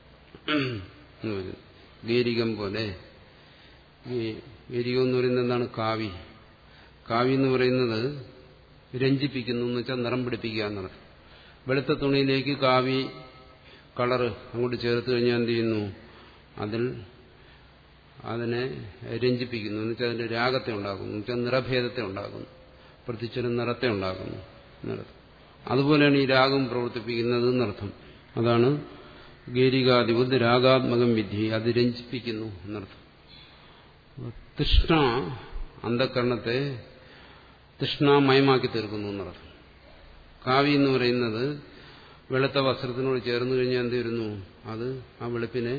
ഗീരികം പോലെ ഗീരികം എന്ന് പറയുന്നത് എന്താണ് കാവി കാവി എന്ന് പറയുന്നത് രഞ്ജിപ്പിക്കുന്നു എന്ന് വെച്ചാൽ നിറം പിടിപ്പിക്കുക എന്നർത്ഥം വെളുത്ത തുണിയിലേക്ക് കാവി കളറ് അങ്ങോട്ട് ചേർത്ത് കഴിഞ്ഞാൽ എന്ത് ചെയ്യുന്നു അതിൽ അതിനെ രഞ്ജിപ്പിക്കുന്നു എന്ന് വെച്ചാൽ അതിന്റെ രാഗത്തെ ഉണ്ടാക്കുന്നു എന്ന് വെച്ചാൽ നിറഭേദത്തെ ഉണ്ടാക്കുന്നു പ്രത്യേകിച്ചൊരു നിറത്തെ ഉണ്ടാക്കുന്നു എന്നർത്ഥം അതുപോലെയാണ് ഈ രാഗം പ്രവർത്തിപ്പിക്കുന്നത് എന്നർത്ഥം അതാണ് ഗേരികാധിപത് രാഗാത്മകം വിധി അത് രഞ്ജിപ്പിക്കുന്നു എന്നർത്ഥം തൃഷ്ണ അന്ധകരണത്തെ തൃഷ്ണാമയമാക്കി തീർക്കുന്നു എന്നർത്ഥം കാവി എന്ന് പറയുന്നത് വെളുത്ത വസ്ത്രത്തിനോട് ചേർന്ന് കഴിഞ്ഞാൽ എന്ത് വരുന്നു അത് ആ വെളുപ്പിനെ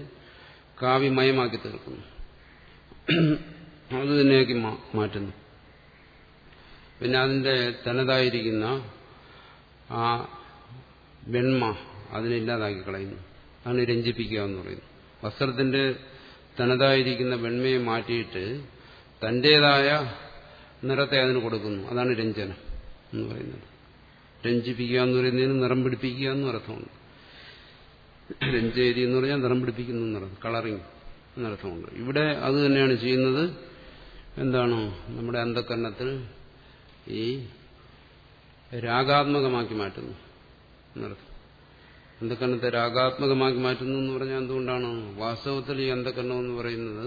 കാവിമയമാക്കി തീർക്കുന്നു അത് തന്നെയാക്കി മാറ്റുന്നു പിന്നെ അതിന്റെ തനതായിരിക്കുന്ന ആ വെണ്മ അതിനില്ലാതാക്കി കളയുന്നു അതാണ് രഞ്ജിപ്പിക്കുക എന്ന് പറയുന്നത് വസ്ത്രത്തിന്റെ തനതായിരിക്കുന്ന വെണ്മയെ മാറ്റിയിട്ട് തന്റേതായ നിറത്തെ അതിന് കൊടുക്കുന്നു അതാണ് രഞ്ജനം എന്ന് പറയുന്നത് രഞ്ജിപ്പിക്കുക എന്ന് പറയുന്നതിന് നിറം പിടിപ്പിക്കുക എന്നും അർത്ഥമുണ്ട് രഞ്ജേരി എന്ന് പറഞ്ഞാൽ നിറം പിടിപ്പിക്കുന്നു എന്നർത്ഥം കളറിങ് എന്നർത്ഥമുണ്ട് ഇവിടെ അത് തന്നെയാണ് ചെയ്യുന്നത് എന്താണ് നമ്മുടെ അന്ധകരണത്തിൽ ഈ രാഗാത്മകമാക്കി മാറ്റുന്നു എന്നർത്ഥം അന്ധകരണത്തെ രാഗാത്മകമാക്കി മാറ്റുന്നു എന്ന് പറഞ്ഞാൽ എന്തുകൊണ്ടാണ് വാസ്തവത്തിൽ ഈ അന്ധകരണം എന്ന് പറയുന്നത്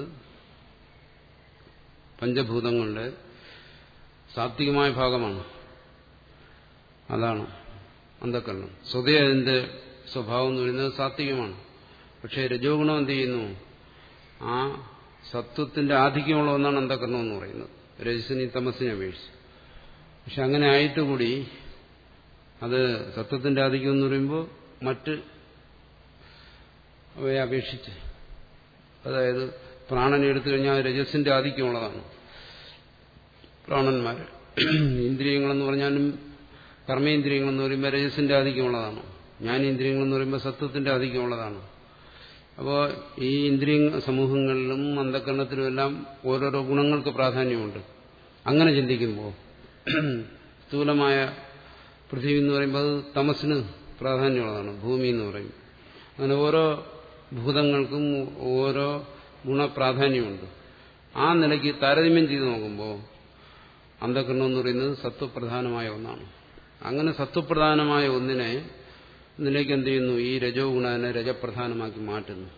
പഞ്ചഭൂതങ്ങളുടെ സാത്വികമായ ഭാഗമാണ് അതാണ് അന്ധകരണം സ്വതേ അതിന്റെ സ്വഭാവം എന്ന് പറയുന്നത് സാത്വികമാണ് പക്ഷേ രജോഗുണം എന്ത് ചെയ്യുന്നു ആ സത്വത്തിന്റെ ആധിക്യമുള്ള ഒന്നാണ് അന്ധകരണം എന്ന് പറയുന്നത് രജസിനെ തമസിനെ അപേക്ഷിച്ച് പക്ഷെ അങ്ങനെ ആയിട്ട് കൂടി അത് സത്വത്തിന്റെ ആധിക്യം എന്ന് പറയുമ്പോൾ മറ്റ് അവയെ അപേക്ഷിച്ച് അതായത് പ്രാണനെ എടുത്തു കഴിഞ്ഞാൽ രജസിന്റെ ആധിക്യമുള്ളതാണ് പ്രാണന്മാർ ഇന്ദ്രിയങ്ങളെന്ന് പറഞ്ഞാലും കർമ്മേന്ദ്രിയങ്ങളെന്ന് പറയുമ്പോൾ രജസിന്റെ ആധിക്യമുള്ളതാണ് ജ്ഞാനേന്ദ്രിയങ്ങളെന്ന് പറയുമ്പോൾ സത്വത്തിന്റെ ആധിക്യമുള്ളതാണ് അപ്പോൾ ഈ ഇന്ദ്രിയ സമൂഹങ്ങളിലും അന്ധകരണത്തിലും എല്ലാം ഓരോരോ ഗുണങ്ങൾക്ക് പ്രാധാന്യമുണ്ട് അങ്ങനെ ചിന്തിക്കുമ്പോൾ സ്ഥൂലമായ പൃഥ്വി എന്ന് പറയുമ്പോൾ അത് തമസിന് പ്രാധാന്യമുള്ളതാണ് ഭൂമി എന്ന് പറയും അങ്ങനെ ഓരോ ഭൂതങ്ങൾക്കും ഓരോ ഗുണപ്രാധാന്യമുണ്ട് ആ നിലയ്ക്ക് താരതമ്യം ചെയ്ത് നോക്കുമ്പോൾ അന്ധകരണം എന്ന് പറയുന്നത് സത്വപ്രധാനമായ ഒന്നാണ് അങ്ങനെ സത്വപ്രധാനമായ ഒന്നിനെ നിലയ്ക്ക് എന്ത് ചെയ്യുന്നു ഈ രജോ ഗുണനെ രജപ്രധാനമാക്കി മാറ്റുന്നു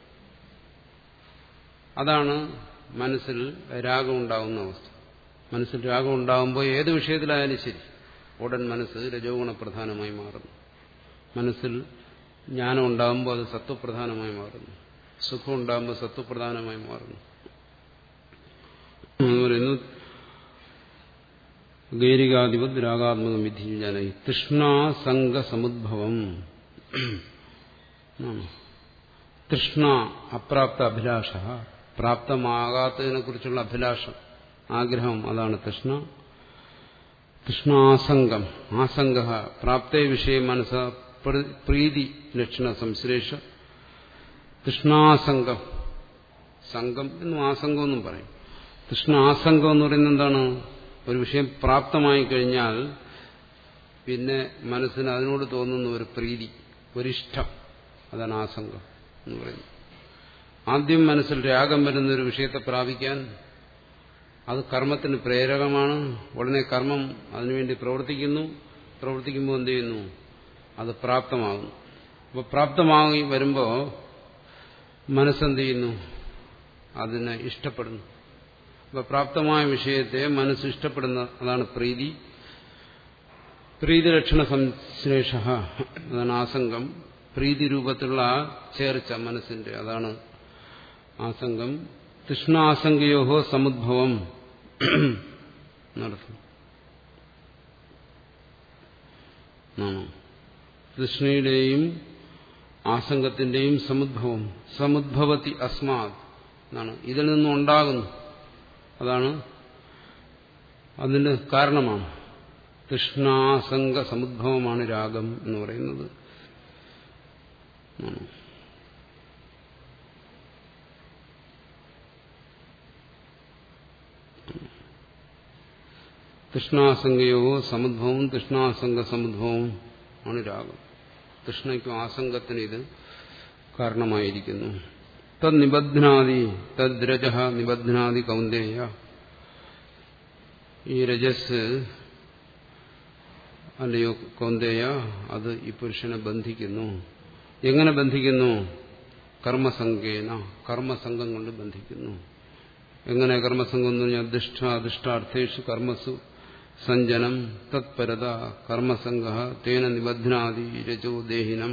അതാണ് മനസ്സിൽ രാഗം ഉണ്ടാകുന്ന അവസ്ഥ മനസ്സിൽ രാഗം ഉണ്ടാകുമ്പോൾ ഏത് വിഷയത്തിലായാലും ശരി ഉടൻ മനസ്സ് രജോ ഗുണപ്രധാനമായി മാറുന്നു മനസ്സിൽ ജ്ഞാനം ഉണ്ടാകുമ്പോൾ അത് സത്വപ്രധാനമായി മാറുന്നു സുഖം ഉണ്ടാകുമ്പോൾ സത്വപ്രധാനമായി മാറുന്നു എന്ന് പറയുന്നു ഗൈരികാധിപത് രാഗാത്മകം വിധിജാന തൃഷ്ണാസംഗ സമുദ്ഭവം തൃഷ്ണ അപ്രാപ്ത അഭിലാഷ പ്രാപ്തമാകാത്തതിനെ കുറിച്ചുള്ള അഭിലാഷം ആഗ്രഹം അതാണ് തൃഷ്ണ തൃഷ്ണാസംഗം ആസംഗ പ്രാപ്തേ വിഷയ മനസ്സ പ്രീതി ലക്ഷണ സംശ്ലേഷ തൃഷ്ണാസംഗം സംഘം എന്നും ആസംഗം എന്നും പറയും തൃഷ്ണാസംഗം എന്ന് പറയുന്നത് എന്താണ് ഒരു വിഷയം പ്രാപ്തമായി കഴിഞ്ഞാൽ പിന്നെ മനസ്സിന് അതിനോട് തോന്നുന്ന ഒരു പ്രീതി ഒരിഷ്ടം അതാണ് ആസംഗം എന്ന് പറയുന്നത് ആദ്യം മനസ്സിൽ രാഗം വരുന്ന ഒരു വിഷയത്തെ പ്രാപിക്കാൻ അത് കർമ്മത്തിന് പ്രേരകമാണ് ഉടനെ കർമ്മം അതിനുവേണ്ടി പ്രവർത്തിക്കുന്നു പ്രവർത്തിക്കുമ്പോൾ എന്ത് ചെയ്യുന്നു അത് പ്രാപ്തമാകുന്നു അപ്പോൾ പ്രാപ്തമാകി വരുമ്പോൾ മനസ്സെന്ത് ചെയ്യുന്നു അതിനെ ഇഷ്ടപ്പെടുന്നു അപ്പോൾ പ്രാപ്തമായ വിഷയത്തെ മനസ്സ് ഇഷ്ടപ്പെടുന്ന അതാണ് പ്രീതി പ്രീതിലക്ഷണ സംശ്ലേഷ അതാണ് ആസംഗം പ്രീതി രൂപത്തിലുള്ള ആ ചേർച്ച മനസ്സിന്റെ അതാണ് ആസംഗം തൃഷ്ണാസംഗയോഹോ സമുദ്ഭവം നടത്തും തൃഷ്ണയുടെയും ആസംഗത്തിന്റെയും സമുദ്ഭവം സമുദ്ഭവത്തി അസ്മാത് എന്നാണ് ഇതിൽ നിന്നും ഉണ്ടാകുന്നു അതാണ് അതിന് കാരണമാണ് തൃഷ്ണാസംഗ സമുദ്ഭവമാണ് രാഗം എന്ന് പറയുന്നത് തൃഷ്ണാസംഗയോ സമുദ്ഭവം തൃഷ്ണാസംഗ സമുദ്ഭവം ആണ് രാഗം തൃഷ്ണയ്ക്കും ആസംഗത്തിന് ഇത് കാരണമായിരിക്കുന്നു തദ് നിബധ്നാദി തദ് രജ നിബധ്നാദി കൗന്ദേയ ഈ രജസ് അല്ലയോ കൗന്ദേയ അത് ഈ പുരുഷനെ ബന്ധിക്കുന്നു എങ്ങനെ ബന്ധിക്കുന്നു കർമ്മസംഘേന കർമ്മസംഘം കൊണ്ട് ബന്ധിക്കുന്നു എങ്ങനെ കർമ്മസംഘം എന്ന് പറഞ്ഞാൽ അധിഷ്ഠ അധിഷ്ഠാർത്ഥേഷു കർമ്മസു സഞ്ജനം തത്പരത കർമ്മസംഘ തേന നിബധ്നാദി രജോ ദേഹിനം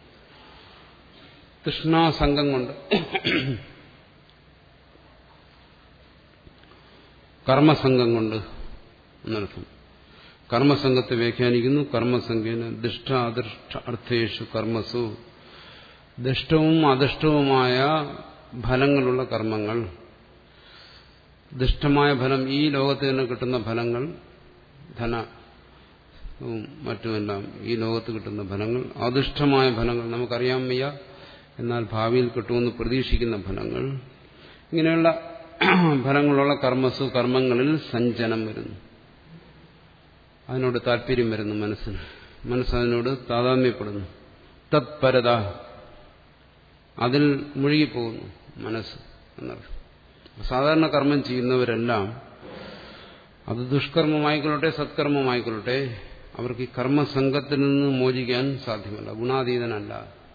തൃഷ്ണാസംഘം കൊണ്ട് കർമ്മസംഘം കൊണ്ട് എന്നർത്ഥം കർമ്മസംഘത്തെ വ്യാഖ്യാനിക്കുന്നു കർമ്മസംഖ്യന് ദുഷ്ട അദൃഷ്ട അർത്ഥേഷു കർമ്മസു ദുഷ്ടവും അദൃഷ്ടവുമായ ഫലങ്ങളുള്ള കർമ്മങ്ങൾ ദുഷ്ടമായ ഫലം ഈ ലോകത്ത് തന്നെ കിട്ടുന്ന ഫലങ്ങൾ ധന മറ്റുമെല്ലാം ഈ ലോകത്ത് കിട്ടുന്ന ഫലങ്ങൾ അദുഷ്ടമായ ഫലങ്ങൾ നമുക്കറിയാൻ വയ്യ എന്നാൽ ഭാവിയിൽ കിട്ടുമെന്ന് പ്രതീക്ഷിക്കുന്ന ഫലങ്ങൾ ഇങ്ങനെയുള്ള ഫലങ്ങളുള്ള കർമ്മസു കർമ്മങ്ങളിൽ സഞ്ചനം വരുന്നു അതിനോട് താല്പര്യം വരുന്നു മനസ്സിന് മനസ്സതിനോട് താതാത്മ്യപ്പെടുന്നു തത്പരത അതിൽ മുഴുകിപ്പോകുന്നു മനസ്സ് എന്നർത്ഥം സാധാരണ കർമ്മം ചെയ്യുന്നവരെല്ലാം അത് ദുഷ്കർമ്മമായിക്കൊള്ളട്ടെ സത്കർമ്മമായിക്കൊള്ളട്ടെ അവർക്ക് ഈ കർമ്മസംഘത്തിൽ നിന്ന് മോചിക്കാൻ സാധ്യമല്ല ഗുണാതീതനല്ല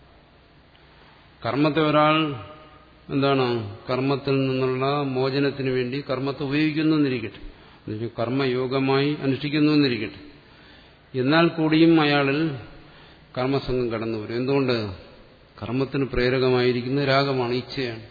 കർമ്മത്തെ ഒരാൾ എന്താണ് കർമ്മത്തിൽ നിന്നുള്ള മോചനത്തിന് വേണ്ടി കർമ്മത്തെ ഉപയോഗിക്കുന്നു എന്നിരിക്കട്ടെ കർമ്മയോഗമായി അനുഷ്ഠിക്കുന്നു എന്നിരിക്കട്ടെ എന്നാൽ കൂടിയും അയാളിൽ കർമ്മസംഘം കടന്നു വരും എന്തുകൊണ്ട് കർമ്മത്തിന് പ്രേരകമായിരിക്കുന്ന രാഗമാണ് ഇച്ഛയാണ്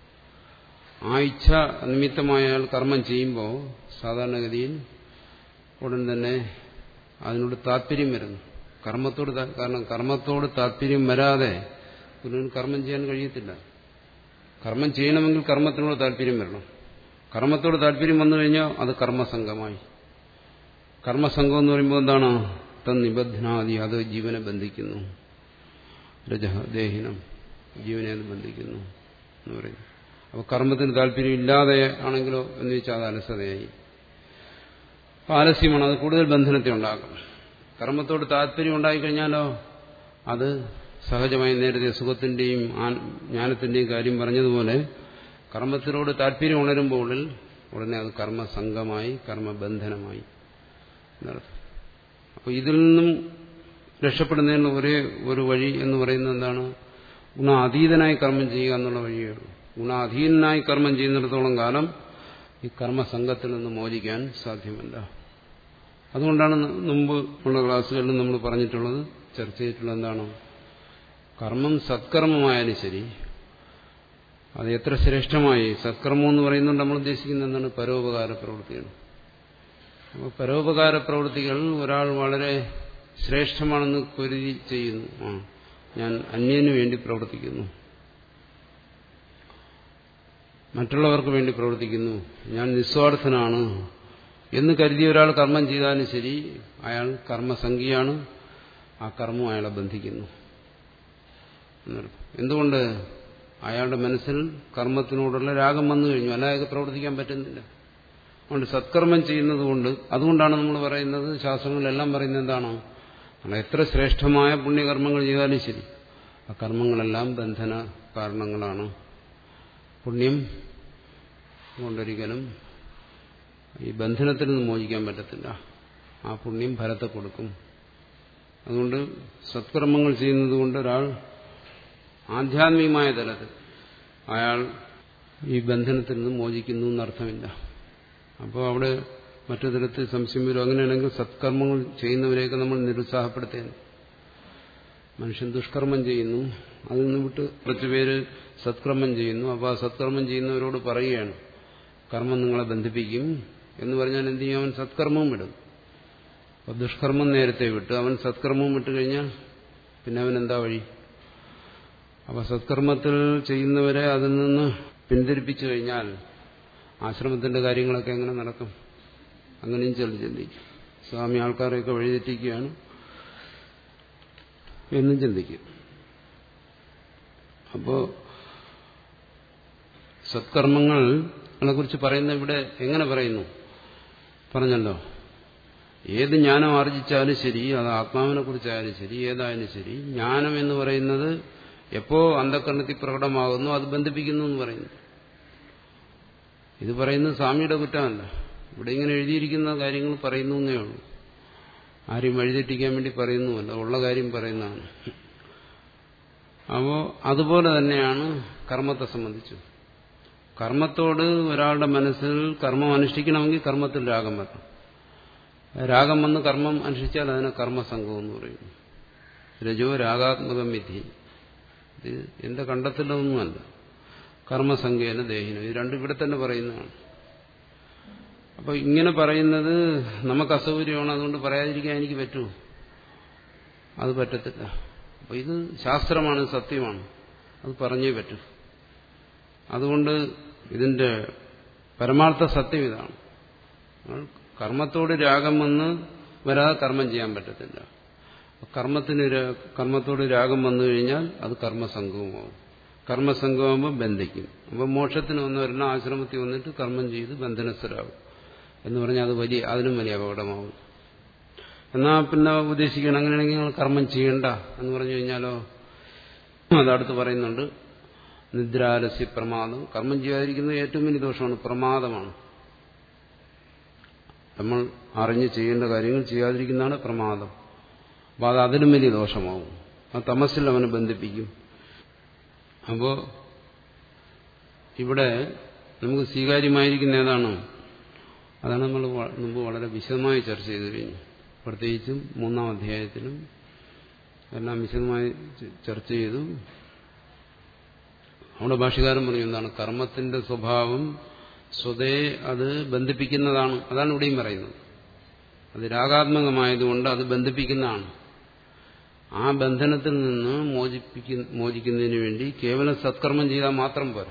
ആ ഇച്ഛ നിമിത്തമായ അയാൾ കർമ്മം ചെയ്യുമ്പോൾ സാധാരണഗതിയിൽ ഉടൻ തന്നെ അതിനോട് താല്പര്യം വരുന്നു കർമ്മത്തോട് കാരണം കർമ്മത്തോട് താല്പര്യം വരാതെ ഒരു കർമ്മം ചെയ്യാൻ കഴിയത്തില്ല കർമ്മം ചെയ്യണമെങ്കിൽ കർമ്മത്തിനോട് താല്പര്യം വരണം കർമ്മത്തോട് താല്പര്യം വന്നു കഴിഞ്ഞാൽ അത് കർമ്മസംഘമായി കർമ്മസംഘം എന്ന് പറയുമ്പോൾ എന്താണ് തൻ നിബന്ധനാദി അത് ജീവനെ ബന്ധിക്കുന്നു രജഹ ദേഹിനം ജീവനെ അത് ബന്ധിക്കുന്നു എന്ന് പറയുന്നു അപ്പോൾ കർമ്മത്തിന് താല്പര്യം ഇല്ലാതെ ആണെങ്കിലോ എന്ന് വെച്ചാൽ അത് അലസതയായി ആലസ്യമാണ് അത് കൂടുതൽ ബന്ധനത്തെ ഉണ്ടാക്കും കർമ്മത്തോട് താല്പര്യം ഉണ്ടായിക്കഴിഞ്ഞാലോ അത് സഹജമായി നേരത്തെ സുഖത്തിന്റെയും ജ്ഞാനത്തിന്റെയും കാര്യം പറഞ്ഞതുപോലെ കർമ്മത്തിനോട് താല്പര്യം ഉണരുമ്പോൾ ഉടനെ അത് കർമ്മസംഘമായി കർമ്മബന്ധനമായി എന്നർത്ഥം അപ്പോൾ ഇതിൽ നിന്നും രക്ഷപ്പെടുന്നതിനുള്ള ഒരേ ഒരു വഴി എന്ന് പറയുന്നത് എന്താണ് ഗുണാതീതനായി കർമ്മം ചെയ്യുക എന്നുള്ള വഴിയേ ഉള്ളൂ ഗുണാധീനനായി കർമ്മം ചെയ്യുന്നിടത്തോളം കാലം ഈ കർമ്മസംഘത്തിൽ നിന്ന് മോചിക്കാൻ സാധ്യമല്ല അതുകൊണ്ടാണ് മുമ്പ് ഉള്ള ക്ലാസ്സുകളിൽ നമ്മൾ പറഞ്ഞിട്ടുള്ളത് ചർച്ച ചെയ്തിട്ടുള്ളത് എന്താണ് കർമ്മം സത്കർമ്മമായാലും ശരി അത് എത്ര ശ്രേഷ്ഠമായി സത്കർമ്മം എന്ന് പറയുന്നത് നമ്മൾ ഉദ്ദേശിക്കുന്നത് എന്താണ് പരോപകാര പ്രവൃത്തിയാണ് അപ്പോൾ പരോപകാര പ്രവൃത്തികൾ ഒരാൾ വളരെ ശ്രേഷ്ഠമാണെന്ന് കരുതി ചെയ്യുന്നു ആ ഞാൻ അന്യന് വേണ്ടി പ്രവർത്തിക്കുന്നു മറ്റുള്ളവർക്ക് വേണ്ടി പ്രവർത്തിക്കുന്നു ഞാൻ നിസ്വാർത്ഥനാണ് എന്ന് കരുതി ഒരാൾ കർമ്മം ചെയ്താലും ശരി അയാൾ കർമ്മസംഖ്യയാണ് ആ കർമ്മം അയാളെ ബന്ധിക്കുന്നു എന്തുകൊണ്ട് അയാളുടെ മനസ്സിൽ കർമ്മത്തിനോടുള്ള രാഗം വന്നു കഴിഞ്ഞു അല്ലാതെ പ്രവർത്തിക്കാൻ പറ്റുന്നില്ല അതുകൊണ്ട് സത്കർമ്മം ചെയ്യുന്നത് കൊണ്ട് അതുകൊണ്ടാണ് നമ്മൾ പറയുന്നത് ശാസ്ത്രങ്ങളിലെല്ലാം പറയുന്നത് എന്താണോ നമ്മൾ എത്ര ശ്രേഷ്ഠമായ പുണ്യകർമ്മങ്ങൾ ചെയ്താലും ശരി ആ കർമ്മങ്ങളെല്ലാം ബന്ധന കാരണങ്ങളാണ് പുണ്യം കൊണ്ടൊരിക്കലും ഈ ബന്ധനത്തിൽ നിന്ന് മോചിക്കാൻ പറ്റത്തില്ല ആ പുണ്യം ഫലത്തെ കൊടുക്കും അതുകൊണ്ട് സത്കർമ്മങ്ങൾ ചെയ്യുന്നത് കൊണ്ട് ഒരാൾ ആധ്യാത്മികമായ തലത്തിൽ അയാൾ ഈ ബന്ധനത്തിൽ നിന്ന് മോചിക്കുന്നു എന്നർത്ഥമില്ല അപ്പോൾ അവിടെ മറ്റു തരത്തിൽ സംശയം വരും അങ്ങനെയാണെങ്കിൽ സത്കർമ്മങ്ങൾ ചെയ്യുന്നവരെയൊക്കെ നമ്മൾ നിരുത്സാഹപ്പെടുത്തേന് മനുഷ്യൻ ദുഷ്കർമ്മം ചെയ്യുന്നു അതിൽ നിന്ന് വിട്ട് കുറച്ചുപേര് സത്കർമ്മം ചെയ്യുന്നു അപ്പോൾ ആ സത്കർമ്മം ചെയ്യുന്നവരോട് പറയുകയാണ് കർമ്മം നിങ്ങളെ ബന്ധിപ്പിക്കും എന്ന് പറഞ്ഞാൽ എന്ത് ചെയ്യും അവൻ സത്കർമ്മവും വിടും അപ്പോൾ ദുഷ്കർമ്മം നേരത്തെ വിട്ടു അവൻ സത്കർമ്മവും വിട്ടു കഴിഞ്ഞാൽ പിന്നെ അവൻ എന്താ വഴി അപ്പോൾ സത്കർമ്മത്തിൽ ചെയ്യുന്നവരെ അതിൽ നിന്ന് പിന്തിരിപ്പിച്ചു കഴിഞ്ഞാൽ ആശ്രമത്തിന്റെ കാര്യങ്ങളൊക്കെ എങ്ങനെ നടക്കും അങ്ങനെയും ചിലർ ചിന്തിക്കും സ്വാമി ആൾക്കാരെയൊക്കെ വഴിതെറ്റിക്കുകയാണ് എന്നും ചിന്തിക്കും അപ്പോ സത്കർമ്മങ്ങളെ കുറിച്ച് പറയുന്ന ഇവിടെ എങ്ങനെ പറയുന്നു പറഞ്ഞല്ലോ ഏത് ജ്ഞാനം ആർജിച്ചാലും ശരി അത് ആത്മാവിനെ കുറിച്ചായാലും ശരി ഏതായാലും ശരി ജ്ഞാനം എന്ന് പറയുന്നത് എപ്പോ അന്ധകരണത്തിൽ പ്രകടമാകുന്നു അത് ബന്ധിപ്പിക്കുന്നു എന്ന് പറയുന്നു ഇത് പറയുന്നത് സ്വാമിയുടെ കുറ്റമല്ല ഇവിടെ ഇങ്ങനെ എഴുതിയിരിക്കുന്ന കാര്യങ്ങൾ പറയുന്നു എന്നേ ഉള്ളൂ ആരെയും വഴിതെറ്റിക്കാൻ വേണ്ടി പറയുന്നുമല്ല ഉള്ള കാര്യം പറയുന്നതാണ് അപ്പോൾ അതുപോലെ തന്നെയാണ് കർമ്മത്തെ സംബന്ധിച്ചു കർമ്മത്തോട് ഒരാളുടെ മനസ്സിൽ കർമ്മം അനുഷ്ഠിക്കണമെങ്കിൽ കർമ്മത്തിൽ രാഗം വരണം രാഗം വന്ന് കർമ്മം അനുഷ്ഠിച്ചാൽ അതിനെ കർമ്മസംഘം എന്ന് പറയുന്നു രജോ രാഗാത്മകം വിധി ഇത് എന്റെ കണ്ടെത്തലൊന്നുമല്ല കർമ്മസംഖ്യേന ദേഹിനം ഇത് രണ്ടും ഇവിടെ തന്നെ പറയുന്നതാണ് അപ്പൊ ഇങ്ങനെ പറയുന്നത് നമുക്ക് അസൗകര്യമാണ് അതുകൊണ്ട് പറയാതിരിക്കാൻ എനിക്ക് പറ്റുമോ അത് പറ്റത്തില്ല അപ്പൊ ഇത് ശാസ്ത്രമാണ് സത്യമാണ് അത് പറഞ്ഞേ പറ്റൂ അതുകൊണ്ട് ഇതിന്റെ പരമാർത്ഥ സത്യം ഇതാണ് കർമ്മത്തോട് രാഗം വന്ന് വരാതെ കർമ്മം ചെയ്യാൻ പറ്റത്തില്ല കർമ്മത്തിന് കർമ്മത്തോട് രാഗം വന്നു കഴിഞ്ഞാൽ അത് കർമ്മസംഗവുമാവും കർമ്മസംഗമാകുമ്പോൾ ബന്ധിക്കും അപ്പം മോക്ഷത്തിന് വന്നവരെല്ലാം ആശ്രമത്തിൽ വന്നിട്ട് കർമ്മം ചെയ്ത് ബന്ധനസ്ഥരാകും എന്ന് പറഞ്ഞാൽ അത് വലിയ അതിനും വലിയ അപകടമാവും എന്നാൽ പിന്നെ ഉദ്ദേശിക്കണം അങ്ങനെയാണെങ്കിൽ നിങ്ങൾ കർമ്മം ചെയ്യണ്ട എന്ന് പറഞ്ഞു കഴിഞ്ഞാലോ അതടുത്ത് പറയുന്നുണ്ട് നിദ്രാലസ്യ പ്രമാദം കർമ്മം ചെയ്യാതിരിക്കുന്നത് ഏറ്റവും വലിയ ദോഷമാണ് പ്രമാദമാണ് നമ്മൾ അറിഞ്ഞ് ചെയ്യേണ്ട കാര്യങ്ങൾ ചെയ്യാതിരിക്കുന്നതാണ് പ്രമാദം അപ്പോൾ അത് അതിലും വലിയ ദോഷമാവും ആ തമസിൽ അവനെ ബന്ധിപ്പിക്കും അപ്പോൾ ഇവിടെ നമുക്ക് സ്വീകാര്യമായിരിക്കുന്ന ഏതാണ് അതാണ് നമ്മൾ മുമ്പ് വളരെ വിശദമായി ചർച്ച ചെയ്തു കഴിഞ്ഞു പ്രത്യേകിച്ചും മൂന്നാം അധ്യായത്തിലും എല്ലാം വിശദമായി ചർച്ച ചെയ്തു അവിടെ ഭാഷകാരൻ പറഞ്ഞു എന്താണ് കർമ്മത്തിന്റെ സ്വഭാവം സ്വതേ അത് ബന്ധിപ്പിക്കുന്നതാണ് അതാണ് ഇവിടെയും പറയുന്നത് അത് രാഗാത്മകമായതുകൊണ്ട് അത് ബന്ധിപ്പിക്കുന്നതാണ് ആ ബന്ധനത്തിൽ നിന്ന് മോചിപ്പിക്കുന്ന മോചിക്കുന്നതിന് വേണ്ടി കേവലം സത്കർമ്മം ചെയ്താൽ മാത്രം പോരാ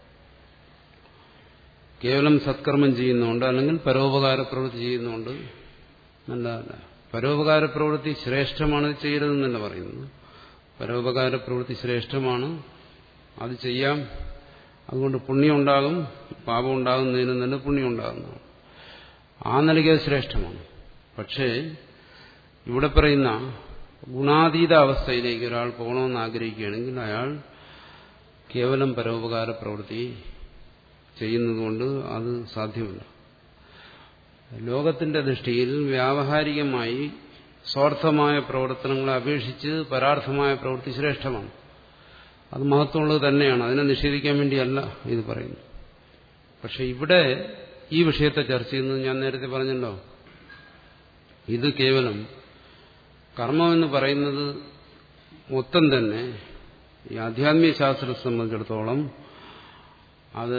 കേവലം സത്കർമ്മം ചെയ്യുന്നതുകൊണ്ട് അല്ലെങ്കിൽ പരോപകാര പ്രവൃത്തി ചെയ്യുന്നതുകൊണ്ട് നല്ലതല്ല പരോപകാര പ്രവൃത്തി ശ്രേഷ്ഠമാണ് ചെയ്യരുതെന്നല്ല പറയുന്നത് പരോപകാര പ്രവൃത്തി ശ്രേഷ്ഠമാണ് അത് ചെയ്യാം അതുകൊണ്ട് പുണ്യം ഉണ്ടാകും പാപം ഉണ്ടാകുന്നതിന് തന്നെ പുണ്യം ഉണ്ടാകുന്നതാണ് ആ നിലയ്ക്ക് അത് ശ്രേഷ്ഠമാണ് പക്ഷേ ഇവിടെ പറയുന്ന ഗുണാതീത അവസ്ഥയിലേക്ക് ഒരാൾ പോകണമെന്ന് ആഗ്രഹിക്കുകയാണെങ്കിൽ അയാൾ കേവലം പരോപകാര പ്രവൃത്തി ചെയ്യുന്നതുകൊണ്ട് അത് സാധ്യമല്ല ലോകത്തിന്റെ ദൃഷ്ടിയിൽ വ്യാവഹാരികമായി സ്വാർത്ഥമായ പ്രവർത്തനങ്ങളെ അപേക്ഷിച്ച് പരാർത്ഥമായ പ്രവൃത്തി ശ്രേഷ്ഠമാണ് അത് മഹത്വമുള്ളത് തന്നെയാണ് അതിനെ നിഷേധിക്കാൻ വേണ്ടിയല്ല ഇത് പറയുന്നത് പക്ഷെ ഇവിടെ ഈ വിഷയത്തെ ചർച്ച ചെയ്യുന്നത് ഞാൻ നേരത്തെ പറഞ്ഞല്ലോ ഇത് കേവലം കർമ്മമെന്ന് പറയുന്നത് മൊത്തം തന്നെ ഈ ആധ്യാത്മിക ശാസ്ത്രത്തെ സംബന്ധിച്ചിടത്തോളം അത്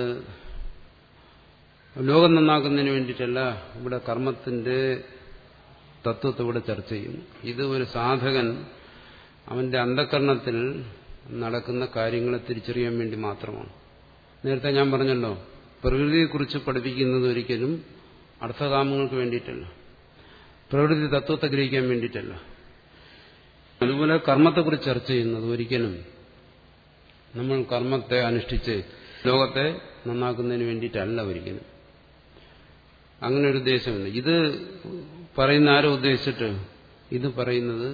ലോകം നന്നാക്കുന്നതിന് വേണ്ടിയിട്ടല്ല ഇവിടെ കർമ്മത്തിന്റെ തത്വത്തെ ഇവിടെ ചർച്ച ചെയ്യുന്നു ഇത് ഒരു സാധകൻ അവന്റെ അന്ധകരണത്തിൽ നടക്കുന്ന കാര്യങ്ങളെ തിരിച്ചറിയാൻ വേണ്ടി മാത്രമാണ് നേരത്തെ ഞാൻ പറഞ്ഞല്ലോ പ്രകൃതിയെക്കുറിച്ച് പഠിപ്പിക്കുന്നത് ഒരിക്കലും അർത്ഥകാമങ്ങൾക്ക് വേണ്ടിയിട്ടല്ല പ്രകൃതി തത്വത്തെ ഗ്രഹിക്കാൻ വേണ്ടിയിട്ടല്ല അതുപോലെ കർമ്മത്തെക്കുറിച്ച് ചർച്ച ചെയ്യുന്നത് ഒരിക്കലും നമ്മൾ കർമ്മത്തെ അനുഷ്ഠിച്ച് ലോകത്തെ നന്നാക്കുന്നതിന് വേണ്ടിയിട്ടല്ല ഒരിക്കലും അങ്ങനെ ഒരു ഉദ്ദേശമില്ല ഇത് പറയുന്ന ആരോ ഉദ്ദേശിച്ചിട്ട് ഇത് പറയുന്നത്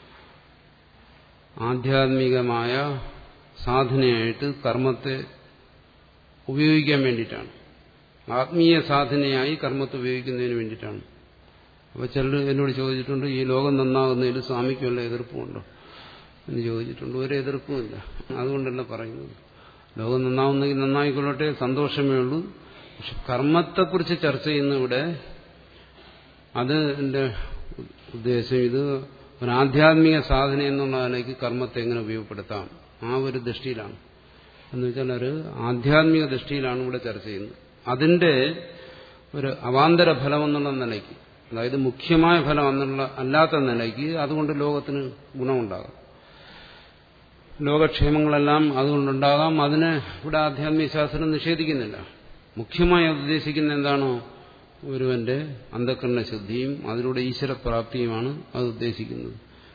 ആധ്യാത്മികമായ സാധനയായിട്ട് കർമ്മത്തെ ഉപയോഗിക്കാൻ വേണ്ടിയിട്ടാണ് ആത്മീയ സാധനയായി കർമ്മത്തെ ഉപയോഗിക്കുന്നതിന് വേണ്ടിയിട്ടാണ് അപ്പോൾ ചിലർ എന്നോട് ചോദിച്ചിട്ടുണ്ട് ഈ ലോകം നന്നാകുന്നതിൽ സ്വാമിക്ക് വല്ല എതിർപ്പുണ്ടോ എന്ന് ചോദിച്ചിട്ടുണ്ട് ഒരു എതിർപ്പുമില്ല അതുകൊണ്ടല്ല പറയുന്നത് ലോകം നന്നാവുന്നെങ്കിൽ നന്നായിക്കൊള്ളട്ടെ സന്തോഷമേ ഉള്ളൂ പക്ഷെ കർമ്മത്തെക്കുറിച്ച് ചർച്ച ചെയ്യുന്ന ഇവിടെ അത് എൻ്റെ ഉദ്ദേശം ഇത് ഒരു ആധ്യാത്മിക സാധന എന്നുള്ള നിലയ്ക്ക് കർമ്മത്തെ എങ്ങനെ ഉപയോഗപ്പെടുത്താം ആ ഒരു ദൃഷ്ടിയിലാണ് എന്ന് വെച്ചാൽ ഒരു ആധ്യാത്മിക ദൃഷ്ടിയിലാണ് ഇവിടെ ചർച്ച ചെയ്യുന്നത് അതിന്റെ ഒരു അവാന്തര ഫലം എന്നുള്ള നിലയ്ക്ക് അതായത് മുഖ്യമായ ഫലം എന്നുള്ള അല്ലാത്ത നിലയ്ക്ക് അതുകൊണ്ട് ലോകത്തിന് ഗുണമുണ്ടാകാം ലോകക്ഷേമങ്ങളെല്ലാം അതുകൊണ്ടുണ്ടാകാം അതിനെ ഇവിടെ ആധ്യാത്മിക ശാസ്ത്രം നിഷേധിക്കുന്നില്ല മുഖ്യമായി ഉദ്ദേശിക്കുന്ന എന്താണോ ഒരുവന്റെ അന്ധക്കരണ ശുദ്ധിയും അതിലൂടെ ഈശ്വരപ്രാപ്തിയുമാണ് അത് ഉദ്ദേശിക്കുന്നത്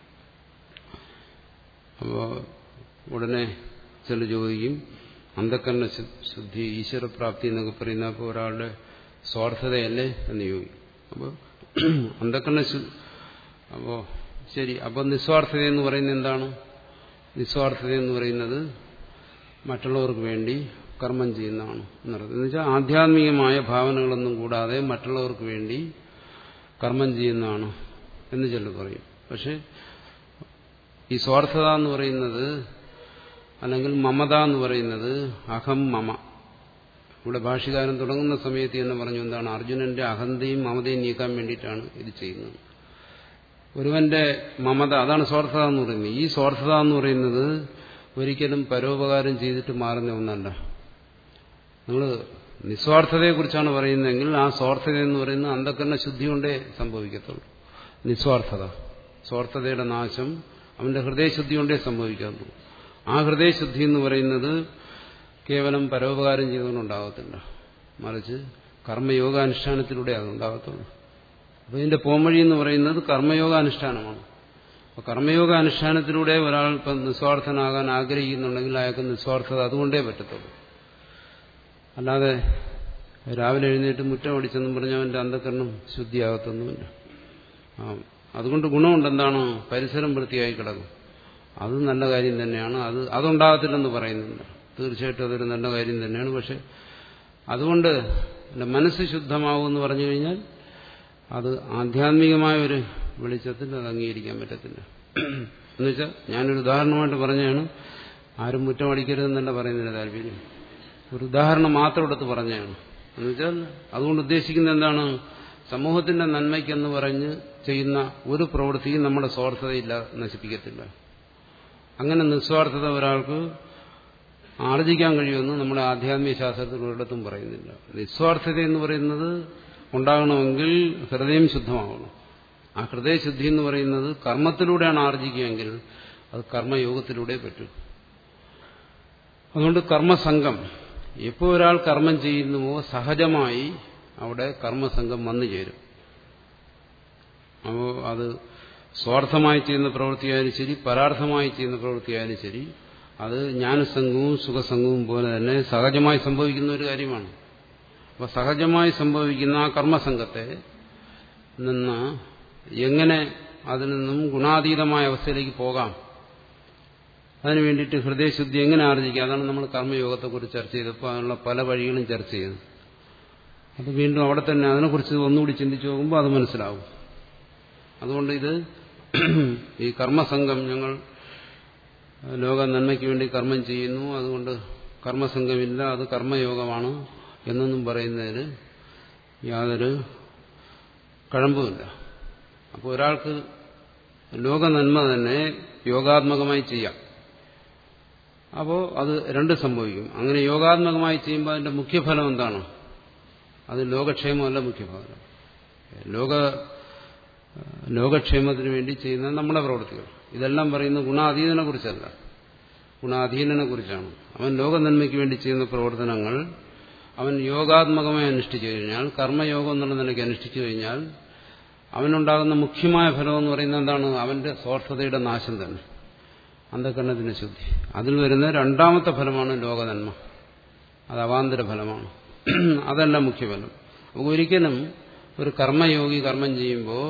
അപ്പോൾ ഉടനെ ചില ചോദിക്കും അന്ധക്കരണ ശുദ്ധി ഈശ്വരപ്രാപ്തി എന്നൊക്കെ പറയുന്ന അപ്പോൾ ഒരാളുടെ സ്വാർത്ഥതയല്ലേ എന്ന് ചോദിക്കും അപ്പോൾ അന്ധക്കരണ അപ്പോൾ ശരി അപ്പോൾ നിസ്വാർത്ഥത എന്ന് പറയുന്നത് എന്താണ് നിസ്വാർത്ഥത എന്ന് പറയുന്നത് മറ്റുള്ളവർക്ക് വേണ്ടി കർമ്മം ചെയ്യുന്നതാണ് എന്നർത്ഥം എന്ന് വെച്ചാൽ ആധ്യാത്മികമായ ഭാവനകളൊന്നും കൂടാതെ മറ്റുള്ളവർക്ക് വേണ്ടി കർമ്മം ചെയ്യുന്നതാണ് എന്ന് ചിലർ പറയും പക്ഷെ ഈ സ്വാർത്ഥത എന്ന് പറയുന്നത് അല്ലെങ്കിൽ മമത എന്ന് പറയുന്നത് അഹം മമ ഇവിടെ ഭാഷകാരൻ തുടങ്ങുന്ന സമയത്ത് തന്നെ പറഞ്ഞു എന്താണ് അർജുനന്റെ അഹന്തയും മമതയും നീക്കാൻ വേണ്ടിയിട്ടാണ് ഇത് ചെയ്യുന്നത് ഒരുവന്റെ മമത അതാണ് സ്വാർത്ഥത എന്ന് പറയുന്നത് ഈ സ്വാർത്ഥത എന്ന് പറയുന്നത് ഒരിക്കലും പരോപകാരം ചെയ്തിട്ട് മാറുന്ന ഒന്നല്ല നിങ്ങൾ നിസ്വാർത്ഥതയെക്കുറിച്ചാണ് പറയുന്നതെങ്കിൽ ആ സ്വാർത്ഥത എന്ന് പറയുന്നത് അന്ധക്കരണ ശുദ്ധി കൊണ്ടേ സംഭവിക്കത്തുള്ളൂ നിസ്വാർത്ഥത സ്വാർത്ഥതയുടെ നാശം അവന്റെ ഹൃദയശുദ്ധി കൊണ്ടേ സംഭവിക്കാറുള്ളൂ ആ ഹൃദയശുദ്ധി എന്ന് പറയുന്നത് കേവലം പരോപകാരം ചെയ്തുകൊണ്ടുണ്ടാകത്തില്ല മറിച്ച് കർമ്മയോഗാനുഷ്ഠാനത്തിലൂടെ അതുണ്ടാകത്തുള്ളൂ അപ്പോൾ ഇതിന്റെ പോംവഴി എന്ന് പറയുന്നത് കർമ്മയോഗാനുഷ്ഠാനമാണ് അപ്പോൾ കർമ്മയോഗാനുഷ്ഠാനത്തിലൂടെ ഒരാൾ ഇപ്പം നിസ്വാർത്ഥനാകാൻ ആഗ്രഹിക്കുന്നുണ്ടെങ്കിൽ അയാൾക്ക് നിസ്വാർത്ഥത അതുകൊണ്ടേ പറ്റത്തുള്ളൂ അല്ലാതെ രാവിലെ എഴുന്നേറ്റ് മുറ്റം അടിച്ചെന്നും പറഞ്ഞ് അവൻ്റെ അന്ധകരണം ശുദ്ധിയാകത്തൊന്നുമില്ല ആ അതുകൊണ്ട് ഗുണമുണ്ട് എന്താണ് പരിസരം വൃത്തിയായി കിടക്കും അത് നല്ല കാര്യം തന്നെയാണ് അത് അതുണ്ടാകത്തില്ലെന്ന് പറയുന്നില്ല തീർച്ചയായിട്ടും അതൊരു നല്ല കാര്യം തന്നെയാണ് പക്ഷെ അതുകൊണ്ട് എൻ്റെ മനസ്സ് ശുദ്ധമാവുമെന്ന് പറഞ്ഞു കഴിഞ്ഞാൽ അത് ആധ്യാത്മികമായ ഒരു വെളിച്ചത്തിൽ അത് അംഗീകരിക്കാൻ പറ്റത്തില്ല എന്നുവെച്ചാൽ ഞാനൊരു ഉദാഹരണമായിട്ട് പറഞ്ഞാണ് ആരും മുറ്റം അടിക്കരുതെന്നല്ല പറയുന്നതിന് താല്പര്യം ഒരു ഉദാഹരണം മാത്രം എടുത്ത് പറഞ്ഞാണ് എന്നുവെച്ചാൽ അതുകൊണ്ട് ഉദ്ദേശിക്കുന്നത് എന്താണ് സമൂഹത്തിന്റെ നന്മയ്ക്കെന്ന് പറഞ്ഞ് ചെയ്യുന്ന ഒരു പ്രവൃത്തിയും നമ്മുടെ സ്വാർത്ഥതയില്ല നശിപ്പിക്കത്തില്ല അങ്ങനെ നിസ്വാർത്ഥത ഒരാൾക്ക് ആർജിക്കാൻ കഴിയുമെന്ന് നമ്മുടെ ആധ്യാത്മിക ശാസ്ത്രത്തിൽ ഒരിടത്തും പറയുന്നില്ല നിസ്വാർത്ഥത എന്ന് പറയുന്നത് ഉണ്ടാകണമെങ്കിൽ ഹൃദയം ശുദ്ധമാകണം ആ ഹൃദയശുദ്ധി എന്ന് പറയുന്നത് കർമ്മത്തിലൂടെയാണ് ആർജിക്കുകയെങ്കിൽ അത് കർമ്മയോഗത്തിലൂടെ പറ്റൂ അതുകൊണ്ട് കർമ്മസംഘം എപ്പോൾ ഒരാൾ കർമ്മം ചെയ്യുന്നുവോ സഹജമായി അവിടെ കർമ്മസംഘം വന്നു ചേരും അപ്പോൾ അത് സ്വാർത്ഥമായി ചെയ്യുന്ന പ്രവൃത്തിയായാലും ശരി പരാർത്ഥമായി ചെയ്യുന്ന പ്രവൃത്തിയായാലും ശരി അത് ജ്ഞാനസംഘവും സുഖസംഘവും പോലെ തന്നെ സഹജമായി സംഭവിക്കുന്ന ഒരു കാര്യമാണ് അപ്പോൾ സഹജമായി സംഭവിക്കുന്ന ആ കർമ്മസംഘത്തെ നിന്ന് എങ്ങനെ അതിൽ നിന്നും ഗുണാതീതമായ അവസ്ഥയിലേക്ക് പോകാം അതിനു വേണ്ടിയിട്ട് ഹൃദയശുദ്ധി എങ്ങനെ ആർജിക്കാം അതാണ് നമ്മൾ കർമ്മയോഗത്തെക്കുറിച്ച് ചർച്ച ചെയ്തപ്പോൾ അതിനുള്ള പല വഴികളും ചർച്ച ചെയ്തു അത് വീണ്ടും അവിടെ തന്നെ അതിനെക്കുറിച്ച് ഒന്നുകൂടി ചിന്തിച്ചു നോക്കുമ്പോൾ അത് മനസ്സിലാവും അതുകൊണ്ട് ഇത് ഈ കർമ്മസംഘം ഞങ്ങൾ ലോക നന്മയ്ക്ക് വേണ്ടി കർമ്മം ചെയ്യുന്നു അതുകൊണ്ട് കർമ്മസംഘമില്ല അത് കർമ്മയോഗമാണ് എന്നൊന്നും പറയുന്നതിന് യാതൊരു കഴമ്പുമില്ല അപ്പോൾ ഒരാൾക്ക് ലോക നന്മ തന്നെ യോഗാത്മകമായി ചെയ്യാം അപ്പോൾ അത് രണ്ട് സംഭവിക്കും അങ്ങനെ യോഗാത്മകമായി ചെയ്യുമ്പോൾ അതിന്റെ മുഖ്യഫലം എന്താണ് അത് ലോകക്ഷേമമല്ല മുഖ്യഫലം ലോക ലോകക്ഷേമത്തിന് വേണ്ടി ചെയ്യുന്ന നമ്മുടെ പ്രവൃത്തികൾ ഇതെല്ലാം പറയുന്നത് ഗുണാധീനനെ കുറിച്ചല്ല ഗുണാധീനനെ കുറിച്ചാണ് അവൻ ലോക നന്മയ്ക്ക് വേണ്ടി ചെയ്യുന്ന പ്രവർത്തനങ്ങൾ അവൻ യോഗാത്മകമായി അനുഷ്ഠിച്ചു കഴിഞ്ഞാൽ കർമ്മയോഗം എന്നുള്ള നിലയ്ക്ക് അനുഷ്ഠിച്ചു കഴിഞ്ഞാൽ അവനുണ്ടാകുന്ന മുഖ്യമായ ഫലം എന്ന് പറയുന്നത് എന്താണ് അവന്റെ സ്വാർത്ഥതയുടെ നാശം തന്നെ അന്ധകരണത്തിന്റെ ശുദ്ധി അതിൽ വരുന്ന രണ്ടാമത്തെ ഫലമാണ് ലോകനന്മ അത് അവാന്തര ഫലമാണ് അതല്ല മുഖ്യഫലം അപ്പോൾ ഒരിക്കലും ഒരു കർമ്മയോഗി കർമ്മം ചെയ്യുമ്പോൾ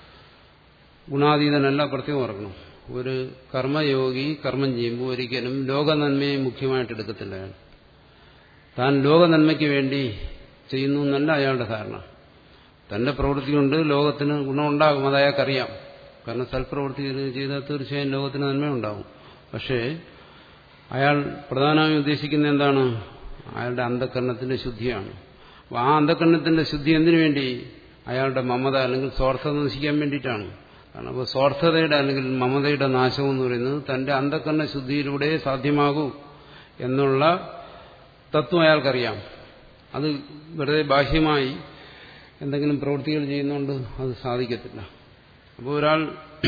ഗുണാതീതനല്ല പ്രത്യേകം ഓർക്കണം ഒരു കർമ്മയോഗി കർമ്മം ചെയ്യുമ്പോൾ ഒരിക്കലും ലോകനന്മയെ മുഖ്യമായിട്ട് എടുക്കത്തില്ല അയാൾ താൻ ലോകനന്മയ്ക്ക് വേണ്ടി ചെയ്യുന്നു എന്നല്ല അയാളുടെ ധാരണ തന്റെ പ്രവൃത്തി കൊണ്ട് ലോകത്തിന് ഗുണമുണ്ടാകും അത് അയാൾക്കറിയാം കാരണം സൽപ്രവൃത്തി ചെയ്താൽ തീർച്ചയായും ലോകത്തിന് നന്മയുണ്ടാകും പക്ഷേ അയാൾ പ്രധാനമായും ഉദ്ദേശിക്കുന്ന എന്താണ് അയാളുടെ അന്ധകരണത്തിന്റെ ശുദ്ധിയാണ് അപ്പോൾ ആ അന്ധകരണത്തിന്റെ ശുദ്ധി എന്തിനു വേണ്ടി അയാളുടെ മമത അല്ലെങ്കിൽ സ്വാർത്ഥത നശിക്കാൻ വേണ്ടിയിട്ടാണ് കാരണം അപ്പോൾ സ്വാർത്ഥതയുടെ അല്ലെങ്കിൽ മമതയുടെ നാശം എന്ന് പറയുന്നത് തന്റെ അന്ധകരണ ശുദ്ധിയിലൂടെ സാധ്യമാകൂ എന്നുള്ള തത്വം അയാൾക്കറിയാം അത് വെറുതെ ബാഹ്യമായി എന്തെങ്കിലും പ്രവൃത്തികൾ ചെയ്യുന്നതുകൊണ്ട് അത് സാധിക്കത്തില്ല അപ്പോൾ ഒരാൾ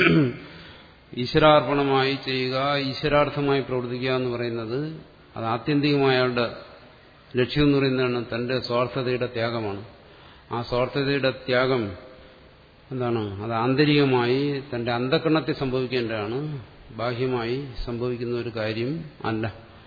ഈശ്വരാർപ്പണമായി ചെയ്യുക ഈശ്വരാർത്ഥമായി പ്രവർത്തിക്കുക എന്ന് പറയുന്നത് അത് ആത്യന്തികമായ അയാളുടെ ലക്ഷ്യം എന്ന് പറയുന്നതാണ് തന്റെ സ്വാർത്ഥതയുടെ ത്യാഗമാണ് ആ സ്വാർത്ഥതയുടെ ത്യാഗം എന്താണ് അത് ആന്തരികമായി തന്റെ അന്ധകരണത്തെ സംഭവിക്കേണ്ടതാണ് ബാഹ്യമായി സംഭവിക്കുന്ന ഒരു കാര്യം അല്ല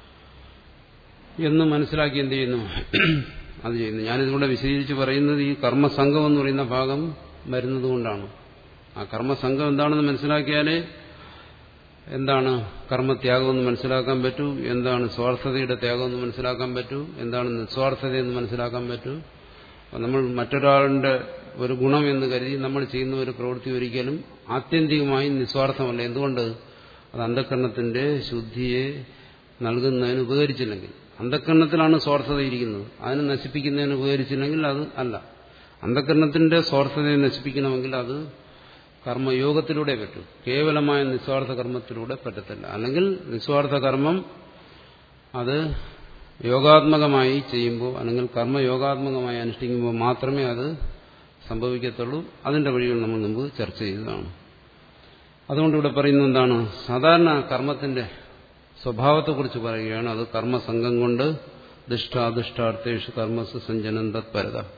എന്ന് മനസ്സിലാക്കി എന്ത് ചെയ്യുന്നു അത് ചെയ്യുന്നു ഞാനിതുകൊണ്ട് വിശദീകരിച്ച് പറയുന്നത് ഈ കർമ്മസംഘം എന്ന് പറയുന്ന ഭാഗം വരുന്നത് കൊണ്ടാണ് ആ കർമ്മസംഘം എന്താണെന്ന് മനസ്സിലാക്കിയാലേ എന്താണ് കർമ്മത്യാഗം എന്ന് മനസ്സിലാക്കാൻ പറ്റൂ എന്താണ് സ്വാർത്ഥതയുടെ ത്യാഗം എന്ന് മനസ്സിലാക്കാൻ പറ്റൂ എന്താണ് നിസ്വാർത്ഥതയെന്ന് മനസ്സിലാക്കാൻ പറ്റൂ നമ്മൾ മറ്റൊരാളുടെ ഒരു ഗുണം എന്ന് കരുതി നമ്മൾ ചെയ്യുന്ന ഒരു പ്രവൃത്തി ഒരിക്കലും ആത്യന്തികമായി നിസ്വാർത്ഥമല്ല എന്തുകൊണ്ട് അത് അന്ധകരണത്തിന്റെ ശുദ്ധിയെ നൽകുന്നതിന് ഉപകരിച്ചില്ലെങ്കിൽ അന്ധകരണത്തിലാണ് സ്വാർത്ഥത ഇരിക്കുന്നത് അതിനെ നശിപ്പിക്കുന്നതിന് ഉപകരിച്ചില്ലെങ്കിൽ അത് അല്ല അന്ധകരണത്തിന്റെ സ്വാർത്ഥതയെ നശിപ്പിക്കണമെങ്കിൽ അത് കർമ്മയോഗത്തിലൂടെ പറ്റൂ കേവലമായ നിസ്വാർത്ഥ കർമ്മത്തിലൂടെ പറ്റത്തില്ല അല്ലെങ്കിൽ നിസ്വാർത്ഥ കർമ്മം അത് യോഗാത്മകമായി ചെയ്യുമ്പോൾ അല്ലെങ്കിൽ കർമ്മയോഗാത്മകമായി അനുഷ്ഠിക്കുമ്പോൾ മാത്രമേ അത് സംഭവിക്കത്തുള്ളൂ അതിന്റെ വഴികൾ നമ്മൾ മുമ്പ് ചർച്ച ചെയ്തതാണ് അതുകൊണ്ട് ഇവിടെ പറയുന്നത് എന്താണ് സാധാരണ കർമ്മത്തിന്റെ സ്വഭാവത്തെക്കുറിച്ച് പറയുകയാണ് അത് കർമ്മസംഘം കൊണ്ട് ദുഷ്ടാദുഷ്ടാർത്ഥേഷു കർമ്മസ് സഞ്ജനം തത്പരത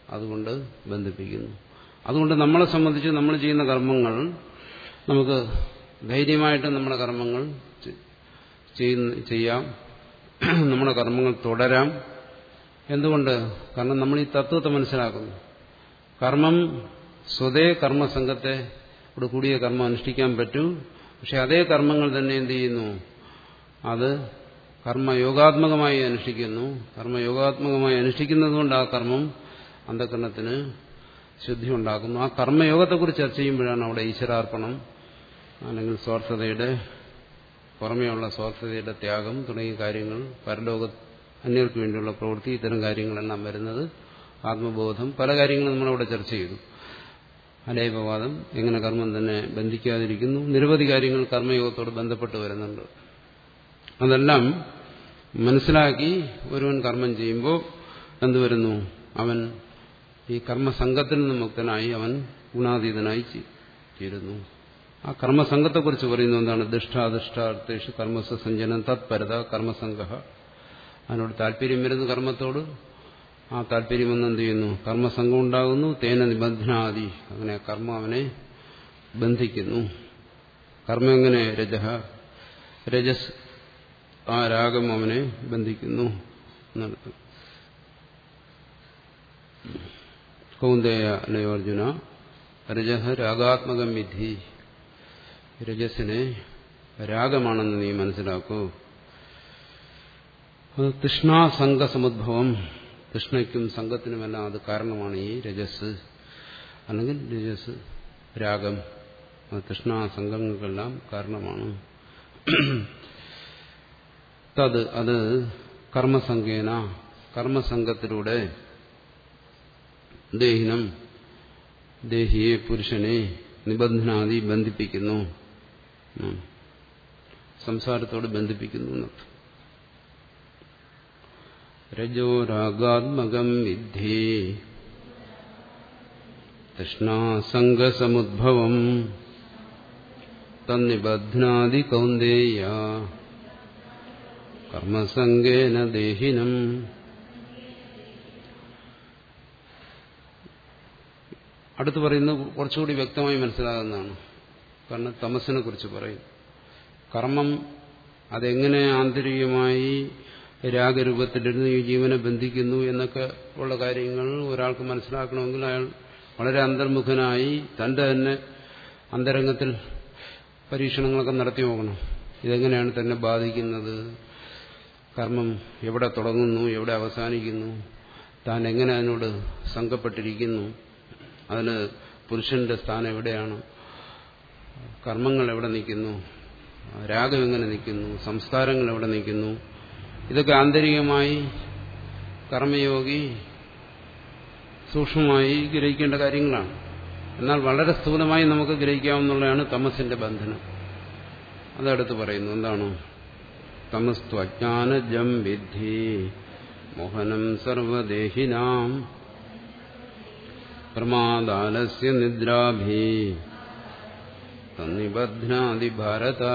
അതുകൊണ്ട് ബന്ധിപ്പിക്കുന്നു അതുകൊണ്ട് നമ്മളെ സംബന്ധിച്ച് നമ്മൾ ചെയ്യുന്ന കർമ്മങ്ങൾ നമുക്ക് ധൈര്യമായിട്ട് നമ്മുടെ കർമ്മങ്ങൾ ചെയ്യുന്ന ചെയ്യാം നമ്മുടെ കർമ്മങ്ങൾ തുടരാം എന്തുകൊണ്ട് കാരണം നമ്മൾ ഈ തത്വത്തെ മനസ്സിലാക്കുന്നു കർമ്മം സ്വതേ കർമ്മസംഘത്തെ ഇവിടെ കൂടിയ കർമ്മം അനുഷ്ഠിക്കാൻ പറ്റൂ പക്ഷെ അതേ കർമ്മങ്ങൾ തന്നെ എന്ത് ചെയ്യുന്നു അത് കർമ്മയോഗാത്മകമായി അനുഷ്ഠിക്കുന്നു കർമ്മയോഗാത്മകമായി അനുഷ്ഠിക്കുന്നത് കൊണ്ട് ആ കർമ്മം അന്ധകരണത്തിന് ശുദ്ധി ഉണ്ടാക്കുന്നു ആ കർമ്മയോഗത്തെക്കുറിച്ച് ചർച്ച ചെയ്യുമ്പോഴാണ് അവിടെ ഈശ്വരാർപ്പണം അല്ലെങ്കിൽ സ്വാർത്ഥതയുടെ പുറമെയുള്ള സ്വാർത്ഥതയുടെ ത്യാഗം തുടങ്ങിയ കാര്യങ്ങൾ പരലോക അന്യർക്ക് വേണ്ടിയുള്ള പ്രവൃത്തി ഇത്തരം കാര്യങ്ങളെല്ലാം വരുന്നത് ആത്മബോധം പല കാര്യങ്ങളും നമ്മളവിടെ ചർച്ച ചെയ്തു അലൈപവാദം എങ്ങനെ കർമ്മം തന്നെ ബന്ധിക്കാതിരിക്കുന്നു നിരവധി കാര്യങ്ങൾ കർമ്മയോഗത്തോട് ബന്ധപ്പെട്ട് വരുന്നുണ്ട് അതെല്ലാം മനസ്സിലാക്കി ഒരുവൻ കർമ്മം ചെയ്യുമ്പോൾ എന്തുവരുന്നു അവൻ ഈ കർമ്മസംഘത്തിൽ നിന്ന് മുക്തനായി അവൻ ഗുണാതീതനായി തീരുന്നു ആ കർമ്മസംഘത്തെക്കുറിച്ച് പറയുന്നത് എന്താണ് ദുഷ്ടാദുഷ്ടാർത്ഥേഷു കർമ്മസ സഞ്ജനം തത്പരത കർമ്മസംഘ അതിനോട് താല്പര്യം വരുന്നു കർമ്മത്തോട് ആ താല്പര്യം വന്ന് എന്ത് ചെയ്യുന്നു കർമ്മസംഘം ഉണ്ടാകുന്നു തേന നിബന്ധനാദി അങ്ങനെ കർമ്മം അവനെ ബന്ധിക്കുന്നു കർമ്മം എങ്ങനെ രജ രജസ് ആ രാഗം അവനെ ബന്ധിക്കുന്നു എന്നർത്ഥം കൗന്ദേയ അനയോർജുന രജഹ രാഗാത്മകം വിധി രജസിനെ രാഗമാണെന്ന് നീ മനസ്സിലാക്കൂ അത് തൃഷ്ണാസംഘസമുദ്ഭവം തൃഷ്ണയ്ക്കും സംഘത്തിനുമെല്ലാം അത് കാരണമാണ് ഈ രജസ് അല്ലെങ്കിൽ രജസ് രാഗം അത് തൃഷ്ണാസംഘങ്ങൾക്കെല്ലാം കാരണമാണ് തത് അത് കർമ്മസംഖ്യേന കർമ്മസംഘത്തിലൂടെ ദേഹിനം ദേഹിയെ പുരുഷനെ നിബന്ധനാദി ബന്ധിപ്പിക്കുന്നു സംസാരത്തോട് ബന്ധിപ്പിക്കുന്നു എന്നർത്ഥം രജോരാഗാത്മകം വിദ്ധി തൃഷ്ണാസംഗസമുദ്ഭവം തന്നിബധ്നാദി കൗന്ദേയ കർമ്മസംഗേന ദേഹിനം അടുത്ത് പറയുന്നത് കുറച്ചുകൂടി വ്യക്തമായി മനസ്സിലാകുന്നതാണ് കാരണം തമസിനെ കുറിച്ച് പറയും കർമ്മം അതെങ്ങനെ ആന്തരികമായി രാഗരൂപത്തിലിരുന്ന് ഈ ജീവനെ ബന്ധിക്കുന്നു എന്നൊക്കെ ഉള്ള കാര്യങ്ങൾ ഒരാൾക്ക് മനസ്സിലാക്കണമെങ്കിൽ അയാൾ വളരെ അന്തർമുഖനായി തന്റെ തന്നെ അന്തരംഗത്തിൽ പരീക്ഷണങ്ങളൊക്കെ നടത്തി നോക്കണം ഇതെങ്ങനെയാണ് തന്നെ ബാധിക്കുന്നത് കർമ്മം എവിടെ തുടങ്ങുന്നു എവിടെ അവസാനിക്കുന്നു താൻ എങ്ങനെ അതിനോട് സംഘപ്പെട്ടിരിക്കുന്നു അതിന് പുരുഷന്റെ സ്ഥാനം എവിടെയാണ് കർമ്മങ്ങൾ എവിടെ നിൽക്കുന്നു രാഗം എങ്ങനെ നിൽക്കുന്നു സംസ്കാരങ്ങൾ എവിടെ നിൽക്കുന്നു ഇതൊക്കെ ആന്തരികമായി കർമ്മയോഗി സൂക്ഷ്മമായി ഗ്രഹിക്കേണ്ട കാര്യങ്ങളാണ് എന്നാൽ വളരെ സ്ഥൂലമായി നമുക്ക് ഗ്രഹിക്കാവുന്നതാണ് തമസിന്റെ ബന്ധനം അതടുത്ത് പറയുന്നു എന്താണ് തമസ്തു അജ്ഞാനജം വിദ്ധി മോഹനം സർവദേഹിനാം പ്രമാദാലസ്യ നിദ്രാഭി തന്നിബധ്നാതി ഭാരത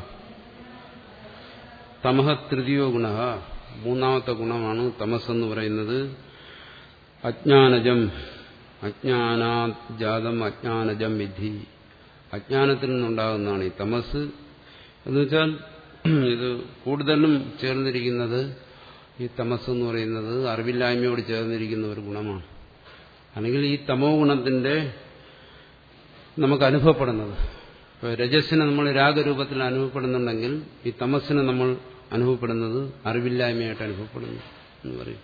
തമഹ തൃതീയോ ഗുണ മൂന്നാമത്തെ ഗുണമാണ് തമസ് എന്ന് പറയുന്നത് അജ്ഞാനജം അജ്ഞാനാജാതം അജ്ഞാനജം വിധി അജ്ഞാനത്തിൽ നിന്നുണ്ടാകുന്നതാണ് ഈ തമസ് എന്നുവെച്ചാൽ ഇത് കൂടുതലും ചേർന്നിരിക്കുന്നത് ഈ തമസ് എന്ന് പറയുന്നത് അറിവില്ലായ്മയോട് ചേർന്നിരിക്കുന്ന ഒരു ഗുണമാണ് അല്ലെങ്കിൽ ഈ തമോ ഗുണത്തിന്റെ നമുക്ക് അനുഭവപ്പെടുന്നത് ഇപ്പോൾ രജസ്സിനെ നമ്മൾ രാഗരൂപത്തിൽ അനുഭവപ്പെടുന്നുണ്ടെങ്കിൽ ഈ തമസ്സിനെ നമ്മൾ അനുഭവപ്പെടുന്നത് അറിവില്ലായ്മയായിട്ട് അനുഭവപ്പെടുന്നു എന്ന് പറയും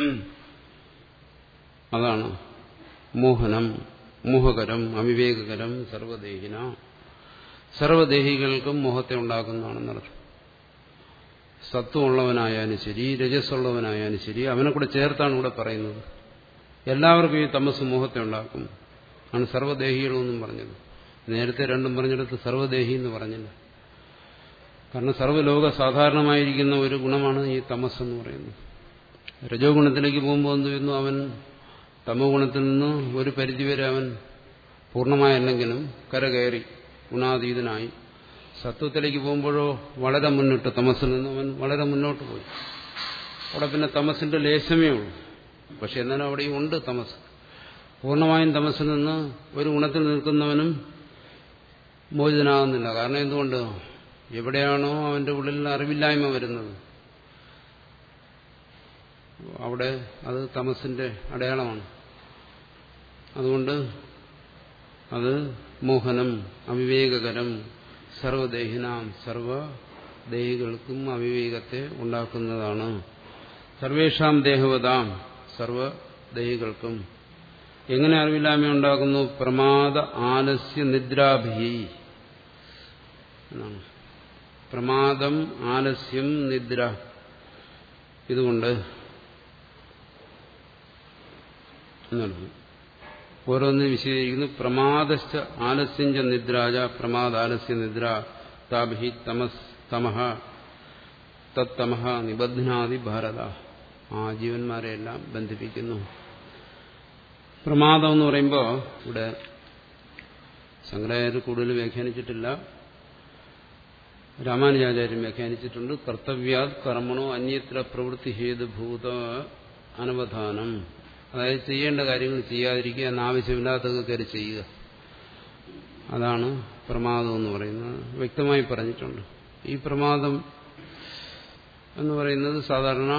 അതാണ് മോഹനം മോഹകരം അവിവേകകരം സർവദേഹിന സർവദേഹികൾക്കും മോഹത്തെ ഉണ്ടാക്കുന്നതാണെന്നർത്ഥം സത്വമുള്ളവനായാലും ശരി രജസ്സുള്ളവനായാലും ശരി അവനെ കൂടെ ചേർത്താണ് ഇവിടെ പറയുന്നത് എല്ലാവർക്കും ഈ തമസ് മോഹത്തെ ഉണ്ടാക്കും ആണ് സർവ്വദേഹികളെന്നും പറഞ്ഞത് നേരത്തെ രണ്ടും പറഞ്ഞെടുത്ത് സർവ്വദേഹി എന്ന് പറഞ്ഞില്ല കാരണം സർവ്വലോക സാധാരണമായിരിക്കുന്ന ഒരു ഗുണമാണ് ഈ തമസ് എന്ന് പറയുന്നത് രജോ ഗുണത്തിലേക്ക് പോകുമ്പോൾ എന്ത് ചെയ്യുന്നു അവൻ തമോ ഗുണത്തിൽ നിന്ന് ഒരു പരിധിവരെ അവൻ പൂർണ്ണമായല്ലെങ്കിലും കരകയറി ഗുണാതീതനായി സത്വത്തിലേക്ക് പോകുമ്പോഴോ വളരെ മുന്നിട്ട് തമസിൽ നിന്ന് അവൻ വളരെ മുന്നോട്ട് പോയി അവിടെ പിന്നെ തമസിന്റെ ലേശമേ ഉള്ളൂ പക്ഷെ എന്നാലും അവിടെയും ഉണ്ട് തമസ് പൂർണ്ണമായും തമസിൽ നിന്ന് ഒരു ഗുണത്തിൽ നിൽക്കുന്നവനും മോചിതനാകുന്നില്ല കാരണം എന്തുകൊണ്ട് എവിടെയാണോ അവന്റെ ഉള്ളിൽ അറിവില്ലായ്മ വരുന്നത് അവിടെ അത് തമസിന്റെ അടയാളമാണ് അതുകൊണ്ട് അത് മോഹനം അവിവേകകരം സർവദേഹിനാം സർവദേഹികൾക്കും അവിവേകത്തെ ഉണ്ടാക്കുന്നതാണ് സർവേഷാം ദേഹവതാം സർവദേഹികൾക്കും എങ്ങനെ അറിവില്ലായ്മ ഉണ്ടാക്കുന്നു പ്രമാദ ആലസ്യ നിദ്രാഭി എന്നാണ് പ്രമാദം ആലസ്യം നിദ്ര ഇതുകൊണ്ട് എന്നാണ് ഓരോന്നും വിശദീകരിക്കുന്നു പ്രമാദശ്ച ആലസ്യഞ്ച നിദ്രാജ പ്രമാദ ആലസ്യ നിദ്ര താഭി തമസ് തമഹ തത്തമഹ നിബധ്നാതി ഭാരത ആ ജീവന്മാരെയെല്ലാം ബന്ധിപ്പിക്കുന്നു പ്രമാദം എന്ന് പറയുമ്പോൾ ഇവിടെ ശങ്കരാചാര്യ കൂടുതൽ വ്യാഖ്യാനിച്ചിട്ടില്ല രാമാനുജാചാര്യം വ്യാഖ്യാനിച്ചിട്ടുണ്ട് കർത്തവ്യാത് കർമ്മണോ അന്യത്ര പ്രവൃത്തി ഹേതുഭൂത അനവധാനം അതായത് ചെയ്യേണ്ട കാര്യങ്ങൾ ചെയ്യാതിരിക്കുക എന്നാവശ്യമില്ലാത്തത് കയറി ചെയ്യുക അതാണ് പ്രമാദം എന്ന് പറയുന്നത് വ്യക്തമായി പറഞ്ഞിട്ടുണ്ട് ഈ പ്രമാദം എന്ന് പറയുന്നത് സാധാരണ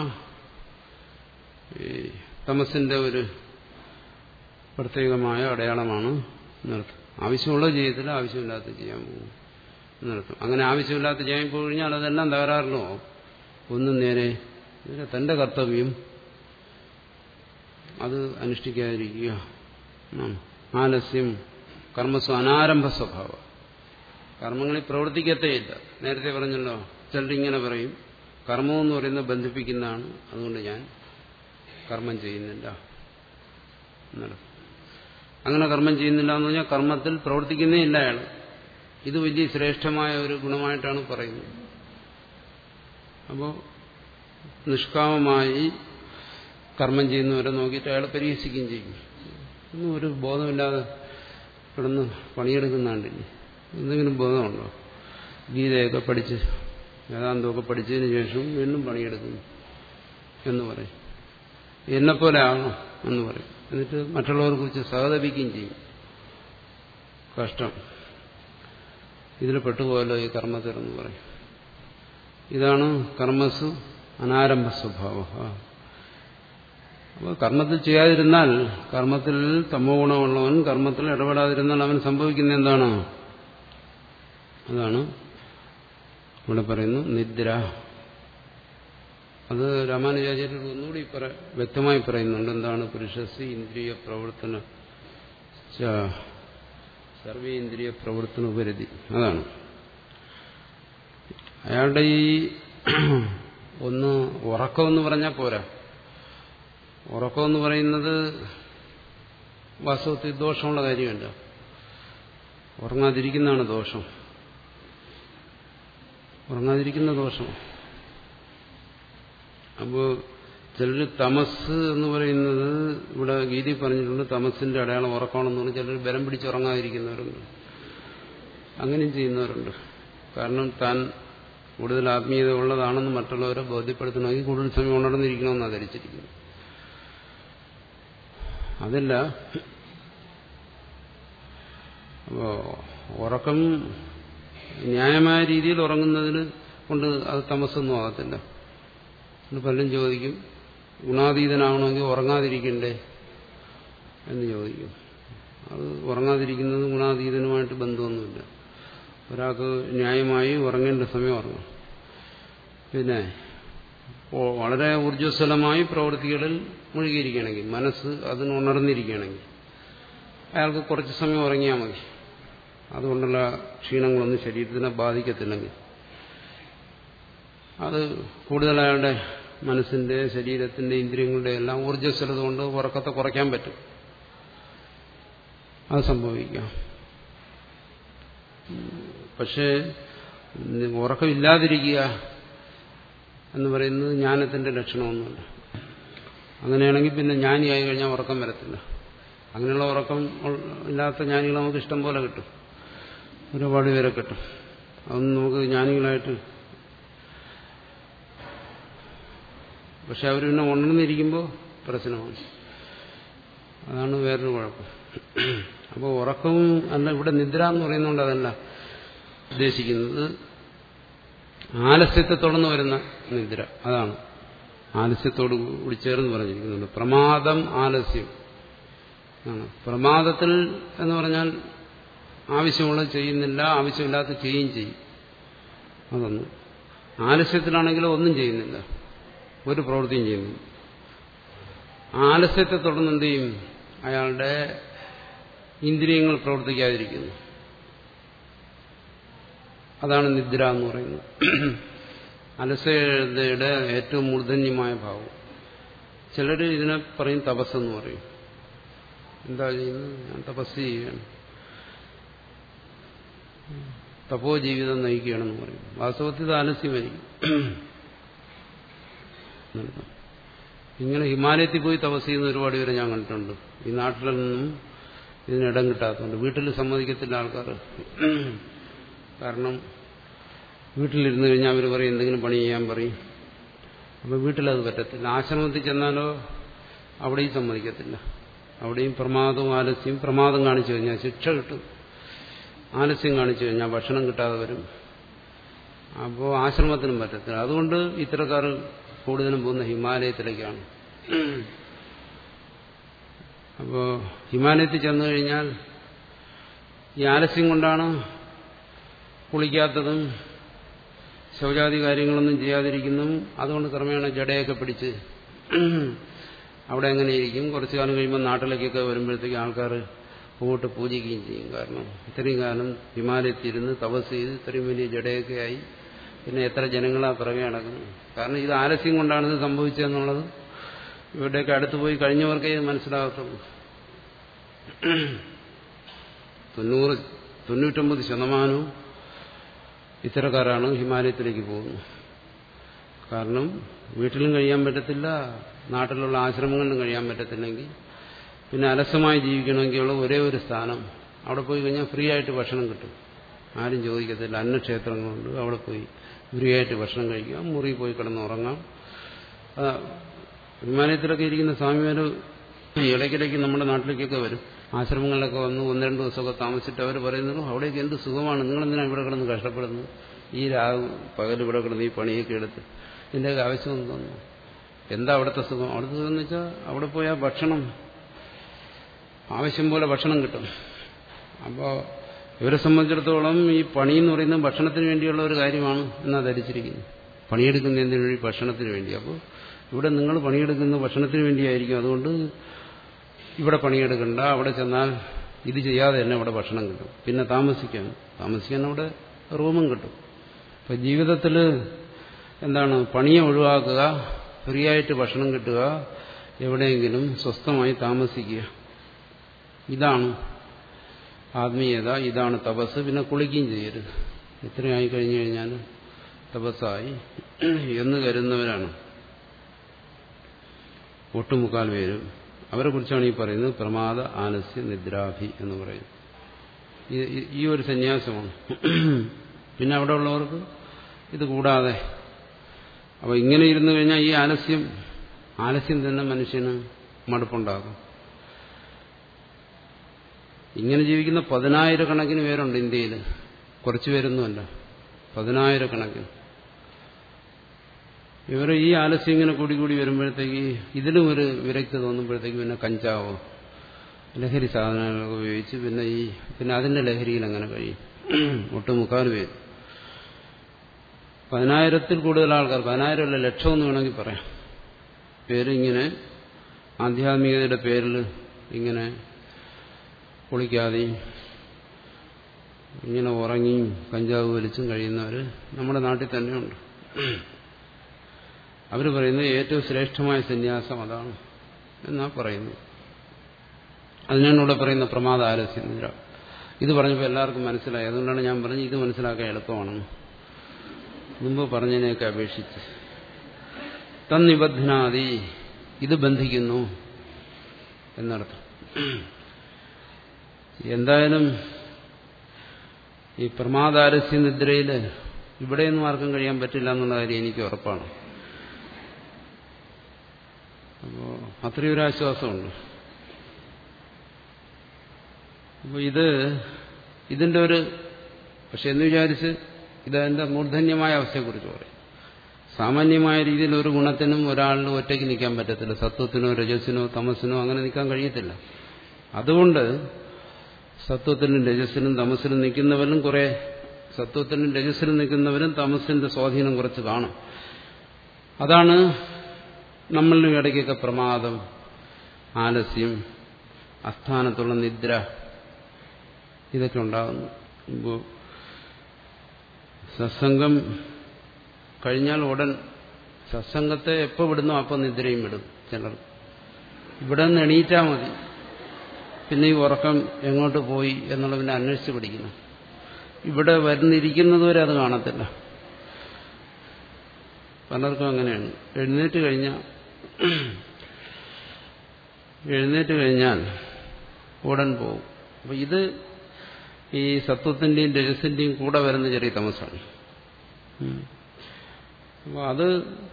ഈ തമസിന്റെ ഒരു പ്രത്യേകമായ അടയാളമാണ് എന്നർത്ഥം ആവശ്യമുള്ളത് ചെയ്യത്തില്ല ആവശ്യമില്ലാത്ത ചെയ്യാൻ പോകും എന്നർത്ഥം അങ്ങനെ ആവശ്യമില്ലാത്ത ചെയ്യാൻ പോയി കഴിഞ്ഞാൽ അതെല്ലാം തകരാറിലോ ഒന്നും നേരെ തന്റെ കർത്തവ്യം അത് അനുഷ്ഠിക്കാതിരിക്കുക ആലസ്യം കർമ്മസ്വ അനാരംഭ സ്വഭാവം കർമ്മങ്ങളിൽ പ്രവർത്തിക്കത്തേയില്ല നേരത്തെ പറഞ്ഞല്ലോ ചിലരിങ്ങനെ പറയും കർമ്മം എന്ന് പറയുന്നത് ബന്ധിപ്പിക്കുന്നതാണ് അതുകൊണ്ട് ഞാൻ കർമ്മം ചെയ്യുന്നില്ല എന്നർത്ഥം അങ്ങനെ കർമ്മം ചെയ്യുന്നില്ല എന്ന് പറഞ്ഞാൽ കർമ്മത്തിൽ പ്രവർത്തിക്കുന്നേ ഇല്ല അയാൾ ഇത് വലിയ ശ്രേഷ്ഠമായ ഒരു ഗുണമായിട്ടാണ് പറയുന്നത് അപ്പോൾ നിഷ്കാമമായി കർമ്മം ചെയ്യുന്നവരെ നോക്കിയിട്ട് അയാൾ പരിഹസിക്കുകയും ചെയ്യും ഒന്നും ഒരു ബോധമില്ലാതെ കിടന്ന് പണിയെടുക്കുന്നാണ്ടില്ലേ എന്തെങ്കിലും ബോധമുണ്ടോ ഗീതയൊക്കെ പഠിച്ച് വേദാന്തമൊക്കെ പഠിച്ചതിന് ശേഷം വീണ്ടും പണിയെടുക്കുന്നു എന്ന് പറയും എന്നെപ്പോലെ ആകണം എന്ന് പറയും എന്നിട്ട് മറ്റുള്ളവരെ കുറിച്ച് സഹതപിക്കുകയും ചെയ്യും കഷ്ടം ഇതിൽ പെട്ടുപോയല്ലോ ഈ കർമ്മത്തിലെന്ന് പറയും ഇതാണ് കർമ്മസു അനാരംഭ സ്വഭാവ അപ്പോൾ കർമ്മത്തിൽ ചെയ്യാതിരുന്നാൽ കർമ്മത്തിൽ തമോ ഗുണമുള്ളവൻ കർമ്മത്തിൽ ഇടപെടാതിരുന്നാൽ അവൻ സംഭവിക്കുന്ന എന്താണ് അതാണ് ഇവിടെ പറയുന്നു നിദ്ര അത് രാമാനുജാചാര്യർ ഒന്നുകൂടി വ്യക്തമായി പറയുന്നുണ്ട് എന്താണ് പുരുഷസ് ഇന്ദ്രിയ പ്രവർത്തന സർവേന്ദ്രിയ പ്രവർത്തന ഉപരതി അതാണ് അയാളുടെ ഈ ഒന്ന് ഉറക്കമെന്ന് പറഞ്ഞാൽ പോരാ ഉറക്കമെന്ന് പറയുന്നത് വാസ്തവത്തിൽ ദോഷമുള്ള കാര്യമല്ല ഉറങ്ങാതിരിക്കുന്നതാണ് ദോഷം ഉറങ്ങാതിരിക്കുന്ന ദോഷം അപ്പോൾ ചിലർ തമസ് എന്ന് പറയുന്നത് ഇവിടെ ഗീതി പറഞ്ഞിട്ടുണ്ട് തമസിന്റെ അടയാളം ഉറക്കമാണെന്ന് പറഞ്ഞാൽ ചിലർ ബലം പിടിച്ച് ഉറങ്ങാതിരിക്കുന്നവരുണ്ട് അങ്ങനെയും ചെയ്യുന്നവരുണ്ട് കാരണം താൻ കൂടുതൽ ആത്മീയത ഉള്ളതാണെന്ന് മറ്റുള്ളവരെ ബോധ്യപ്പെടുത്തണമെങ്കിൽ കൂടുതൽ സമയം ഉണർന്നിരിക്കണമെന്നാണ് ധരിച്ചിരിക്കുന്നത് അതല്ല അപ്പോ ഉറക്കം ന്യായമായ രീതിയിൽ ഉറങ്ങുന്നതിന് കൊണ്ട് അത് തമസൊന്നും ആകത്തില്ല പലരും ചോദിക്കും ഗുണാതീതനാവണമെങ്കിൽ ഉറങ്ങാതിരിക്കണ്ടേ എന്ന് ചോദിക്കും അത് ഉറങ്ങാതിരിക്കുന്നത് ഗുണാതീതനുമായിട്ട് ബന്ധമൊന്നുമില്ല ഒരാൾക്ക് ന്യായമായി ഉറങ്ങേണ്ട സമയം ഉറങ്ങും പിന്നെ വളരെ ഊർജ്ജസ്വലമായി പ്രവൃത്തികളിൽ മുഴുകിയിരിക്കുകയാണെങ്കിൽ മനസ്സ് അതിന് ഉണർന്നിരിക്കുകയാണെങ്കിൽ അയാൾക്ക് കുറച്ച് സമയം ഉറങ്ങിയാൽ മതി അതുകൊണ്ടുള്ള ക്ഷീണങ്ങളൊന്നും ശരീരത്തിനെ ബാധിക്കത്തില്ലെങ്കിൽ അത് കൂടുതൽ അയാളുടെ മനസ്സിന്റെ ശരീരത്തിന്റെ ഇന്ദ്രിയങ്ങളുടെ എല്ലാം ഊർജ്ജസ്വലത കൊണ്ട് ഉറക്കത്തെ കുറയ്ക്കാൻ പറ്റും അത് സംഭവിക്കാം പക്ഷേ ഉറക്കമില്ലാതിരിക്കുക എന്ന് പറയുന്നത് ജ്ഞാനത്തിന്റെ ലക്ഷണമൊന്നുമല്ല അങ്ങനെയാണെങ്കിൽ പിന്നെ ജ്ഞാനിയായി കഴിഞ്ഞാൽ ഉറക്കം വരത്തില്ല അങ്ങനെയുള്ള ഉറക്കം ഇല്ലാത്ത ജ്ഞാനികൾ നമുക്ക് ഇഷ്ടം പോലെ കിട്ടും ഒരുപാട് പേരെ കിട്ടും അതൊന്നും നമുക്ക് ജ്ഞാനികളായിട്ട് പക്ഷെ അവർ പിന്നെ ഉണർന്നിരിക്കുമ്പോൾ പ്രശ്നമാണ് അതാണ് വേറൊരു കുഴപ്പം അപ്പോൾ ഉറക്കവും അല്ല ഇവിടെ നിദ്ര എന്ന് പറയുന്നതുകൊണ്ട് അതല്ല ഉദ്ദേശിക്കുന്നത് ആലസ്യത്തെ തുടർന്ന് വരുന്ന നിദ്ര അതാണ് ആലസ്യത്തോട് കൂടി ചേർന്ന് പറഞ്ഞിരിക്കുന്നുണ്ട് പ്രമാദം ആലസ്യം ആണ് പ്രമാദത്തിൽ എന്ന് പറഞ്ഞാൽ ആവശ്യമുള്ളത് ചെയ്യുന്നില്ല ആവശ്യമില്ലാത്ത ചെയ്യുകയും ചെയ്യും അതൊന്നും ആലസ്യത്തിലാണെങ്കിലും ഒന്നും ചെയ്യുന്നില്ല ഒരു പ്രവൃത്തിയും ചെയ്യുന്നില്ല ആലസ്യത്തെ തുടർന്ന് എന്ത് ചെയ്യും അയാളുടെ ഇന്ദ്രിയങ്ങൾ പ്രവർത്തിക്കാതിരിക്കുന്നു അതാണ് നിദ്ര എന്ന് പറയുന്നത് അലസതയുടെ ഏറ്റവും മൂർധന്യമായ ഭാവം ചിലർ ഇതിനെ പറയും തപസ്സെന്ന് പറയും എന്താ ചെയ്യുന്നത് ഞാൻ തപസ് ചെയ്യുകയാണ് തപോ ജീവിതം നയിക്കുകയാണെന്ന് പറയും വാസ്തവത്തിൽ ഇത് ആലസ്യമായിരിക്കും ഇങ്ങനെ ഹിമാലയത്തിൽ പോയി തപസ് ചെയ്യുന്ന ഒരുപാട് പേരെ ഞാൻ കണ്ടിട്ടുണ്ട് ഈ നാട്ടിലൊന്നും ഇതിന് ഇടം കിട്ടാത്തതുകൊണ്ട് വീട്ടിൽ സമ്മതിക്കത്തില്ല ആൾക്കാർ കാരണം വീട്ടിലിരുന്ന് കഴിഞ്ഞാൽ അവർ പറയും എന്തെങ്കിലും പണി ചെയ്യാൻ പറയും അപ്പോൾ വീട്ടിലത് പറ്റത്തില്ല ആശ്രമത്തിൽ ചെന്നാലോ അവിടെയും സമ്മതിക്കത്തില്ല അവിടെയും പ്രമാദവും ആലസ്യം പ്രമാദം കാണിച്ചു കഴിഞ്ഞാൽ ശിക്ഷ കിട്ടും ആലസ്യം കാണിച്ചു കഴിഞ്ഞാൽ ഭക്ഷണം കിട്ടാതെ വരും അപ്പോൾ ആശ്രമത്തിനും പറ്റത്തില്ല അതുകൊണ്ട് ഇത്തരക്കാർ കൂടുതലും പോകുന്ന ഹിമാലയത്തിലേക്കാണ് അപ്പോൾ ഹിമാലയത്തിൽ ചെന്നു കഴിഞ്ഞാൽ ഈ ആലസ്യം കൊണ്ടാണ് കുളിക്കാത്തതും ശൗചാദി കാര്യങ്ങളൊന്നും ചെയ്യാതിരിക്കുന്നതും അതുകൊണ്ട് ക്രമേണ ജടയൊക്കെ പിടിച്ച് അവിടെ എങ്ങനെ ഇരിക്കും കുറച്ചു കാലം കഴിയുമ്പോൾ നാട്ടിലേക്കൊക്കെ വരുമ്പോഴത്തേക്ക് ആൾക്കാർ പോയിട്ട് പൂജിക്കുകയും ചെയ്യും കാരണം ഇത്രയും കാലം ഹിമാലയത്തിരുന്ന് തപസ് ചെയ്ത് ഇത്രയും വലിയ ജടയൊക്കെ ആയി പിന്നെ എത്ര ജനങ്ങളാ പിറകെ നടക്കുന്നു കാരണം ഇത് ആലസ്യം കൊണ്ടാണ് ഇത് സംഭവിച്ചതെന്നുള്ളത് ഇവിടെയൊക്കെ അടുത്ത് പോയി കഴിഞ്ഞവർക്കേ ഇത് മനസ്സിലാകത്തുള്ളൂ തൊണ്ണൂറ് തൊണ്ണൂറ്റൊമ്പത് ശതമാനവും ഇത്തരക്കാരാണ് ഹിമാലയത്തിലേക്ക് പോകുന്നത് കാരണം വീട്ടിലും കഴിയാൻ പറ്റത്തില്ല നാട്ടിലുള്ള ആശ്രമങ്ങളിലും കഴിയാൻ പറ്റത്തില്ലെങ്കിൽ പിന്നെ അലസമായി ജീവിക്കണമെങ്കിലുള്ള ഒരേ ഒരു സ്ഥാനം അവിടെ പോയി കഴിഞ്ഞാൽ ഫ്രീ ആയിട്ട് ഭക്ഷണം കിട്ടും ആരും ചോദിക്കത്തില്ല അന്നക്ഷേത്രങ്ങളുണ്ട് അവിടെ പോയി ഫ്രീ ആയിട്ട് ഭക്ഷണം കഴിക്കാം മുറി പോയി കിടന്നുറങ്ങാം വിമാനത്തിലൊക്കെ ഇരിക്കുന്ന സ്വാമിമാർ ഇടയ്ക്കിടയ്ക്ക് നമ്മുടെ നാട്ടിലേക്കൊക്കെ വരും ആശ്രമങ്ങളിലൊക്കെ വന്ന് ഒന്ന് രണ്ട് ദിവസമൊക്കെ താമസിച്ചിട്ട് അവർ പറയുന്നു അവിടേക്ക് എന്ത് സുഖമാണ് നിങ്ങളെന്തിനാണ് ഇവിടെ കിടന്ന് കഷ്ടപ്പെടുന്നത് ഈ രാവ് പകൽ ഇവിടെ കിടന്ന് ഈ പണിയൊക്കെ എടുത്ത് ഇതിൻ്റെയൊക്കെ ആവശ്യം തോന്നുന്നു എന്താ അവിടുത്തെ സുഖം അവിടുത്തെ സുഖം എന്ന് വെച്ചാൽ അവിടെ പോയാൽ ഭക്ഷണം ആവശ്യം പോലെ ഭക്ഷണം കിട്ടും അപ്പോൾ ഇവരെ സംബന്ധിച്ചിടത്തോളം ഈ പണി എന്ന് പറയുന്നത് ഭക്ഷണത്തിന് വേണ്ടിയുള്ള ഒരു കാര്യമാണ് എന്നാ ധരിച്ചിരിക്കുന്നത് പണിയെടുക്കുന്നതിന് വേണ്ടി ഭക്ഷണത്തിന് വേണ്ടി അപ്പോൾ ഇവിടെ നിങ്ങൾ പണിയെടുക്കുന്നത് ഭക്ഷണത്തിന് വേണ്ടിയായിരിക്കും അതുകൊണ്ട് ഇവിടെ പണിയെടുക്കണ്ട അവിടെ ചെന്നാൽ ഇത് ചെയ്യാതെ തന്നെ അവിടെ ഭക്ഷണം കിട്ടും പിന്നെ താമസിക്കാൻ താമസിക്കാൻ അവിടെ റൂമും കിട്ടും അപ്പം ജീവിതത്തിൽ എന്താണ് പണിയെ ഒഴിവാക്കുക ഫ്രീ ആയിട്ട് ഭക്ഷണം കിട്ടുക എവിടെയെങ്കിലും സ്വസ്ഥമായി താമസിക്കുക ഇതാണ് ആത്മീയത ഇതാണ് തപസ് പിന്നെ കുളിക്കുകയും ചെയ്യരുത് ഇത്രയായി കഴിഞ്ഞു കഴിഞ്ഞാൽ തപസ്സായി എന്ന് കരുതുന്നവരാണ് ഒട്ടുമുക്കാൽ പേരും അവരെ കുറിച്ചാണ് ഈ പറയുന്നത് പ്രമാദ ആലസ്യ നിദ്രാഭി എന്ന് പറയുന്നത് ഈ ഒരു സന്യാസമാണ് പിന്നെ അവിടെ ഉള്ളവർക്ക് ഇത് കൂടാതെ അപ്പോൾ ഇങ്ങനെ ഇരുന്നു കഴിഞ്ഞാൽ ഈ ആലസ്യം ആലസ്യം തന്നെ മനുഷ്യന് മടുപ്പുണ്ടാകും ഇങ്ങനെ ജീവിക്കുന്ന പതിനായിരക്കണക്കിന് പേരുണ്ട് ഇന്ത്യയിൽ കുറച്ചു പേരൊന്നുമല്ല പതിനായിരക്കണക്കിന് ഇവർ ഈ ആലസ്യം ഇങ്ങനെ കൂടി കൂടി വരുമ്പോഴത്തേക്ക് ഇതിലും ഒരു വിരക്തി തോന്നുമ്പോഴത്തേക്ക് പിന്നെ കഞ്ചാവോ ലഹരി സാധനങ്ങളൊക്കെ ഉപയോഗിച്ച് പിന്നെ ഈ പിന്നെ അതിന്റെ ലഹരിയിൽ അങ്ങനെ കഴിയും ഒട്ടുമുക്കാൽ പേര് പതിനായിരത്തിൽ കൂടുതൽ ആൾക്കാർ പതിനായിരമല്ല ലക്ഷം എന്ന് വേണമെങ്കിൽ പറയാം പേരിങ്ങനെ ആധ്യാത്മികതയുടെ പേരിൽ ഇങ്ങനെ കുളിക്കാതെയും ഇങ്ങനെ ഉറങ്ങിയും കഞ്ചാവ് വലിച്ചും കഴിയുന്നവർ നമ്മുടെ നാട്ടിൽ തന്നെയുണ്ട് അവർ പറയുന്നത് ഏറ്റവും ശ്രേഷ്ഠമായ സന്യാസം അതാണ് എന്നാ പറയുന്നത് അതിനാണ് ഇവിടെ പറയുന്ന പ്രമാദ ആലസ്യം നിദ്ര ഇത് പറഞ്ഞപ്പോൾ എല്ലാവർക്കും മനസ്സിലായി അതുകൊണ്ടാണ് ഞാൻ പറഞ്ഞത് ഇത് മനസ്സിലാക്കാൻ എളുപ്പമാണെന്ന് മുമ്പ് പറഞ്ഞതിനെയൊക്കെ അപേക്ഷിച്ച് തന്നിബദ്ധനാദി ഇത് ബന്ധിക്കുന്നു എന്നർത്ഥം എന്തായാലും ഈ പ്രമാദാലസ്യ നിദ്രയിൽ ഇവിടെയൊന്നും ആർക്കും കഴിയാൻ പറ്റില്ല എന്നുള്ള കാര്യം എനിക്ക് ഉറപ്പാണ് അപ്പോൾ അത്രയൊരു ആശ്വാസമുണ്ട് അപ്പോൾ ഇത് ഇതിന്റെ ഒരു പക്ഷെ എന്ന് വിചാരിച്ച് ഇതതിന്റെ മൂർധന്യമായ അവസ്ഥയെക്കുറിച്ച് പറയും സാമാന്യമായ രീതിയിൽ ഒരു ഗുണത്തിനും ഒരാളിനും ഒറ്റയ്ക്ക് നിൽക്കാൻ പറ്റത്തില്ല സത്വത്തിനോ രജസിനോ തമസിനോ അങ്ങനെ നിൽക്കാൻ കഴിയത്തില്ല അതുകൊണ്ട് സത്വത്തിനും രജസിനും തമസിനും നിൽക്കുന്നവരും കുറെ സത്വത്തിനും രജസിനും നിൽക്കുന്നവരും തമസിന്റെ സ്വാധീനം കുറച്ച് കാണും അതാണ് നമ്മളിലും ഇടയ്ക്കൊക്കെ പ്രമാദം ആലസ്യം അസ്ഥാനത്തുള്ള നിദ്ര ഇതൊക്കെ ഉണ്ടാകുന്നു ഇപ്പോൾ സത്സംഗം കഴിഞ്ഞാൽ ഉടൻ സത്സംഗത്തെ എപ്പോൾ വിടുന്നു അപ്പം നിദ്രയും വിടും ചിലർ ഇവിടെ നിന്ന് എണീറ്റാൽ മതി പിന്നെ ഈ ഉറക്കം എങ്ങോട്ട് പോയി എന്നുള്ള പിന്നെ അന്വേഷിച്ച് പിടിക്കുന്നു ഇവിടെ വരുന്നിരിക്കുന്നതുവരെ അത് കാണത്തില്ല പലർക്കും അങ്ങനെയാണ് എഴുന്നേറ്റ് കഴിഞ്ഞാൽ എഴുന്നേറ്റ് കഴിഞ്ഞാൽ ഉടൻ പോകും അപ്പം ഇത് ഈ സത്വത്തിന്റെയും രജസിന്റെയും കൂടെ വരുന്ന ചെറിയ തമസാണ് അപ്പോൾ അത്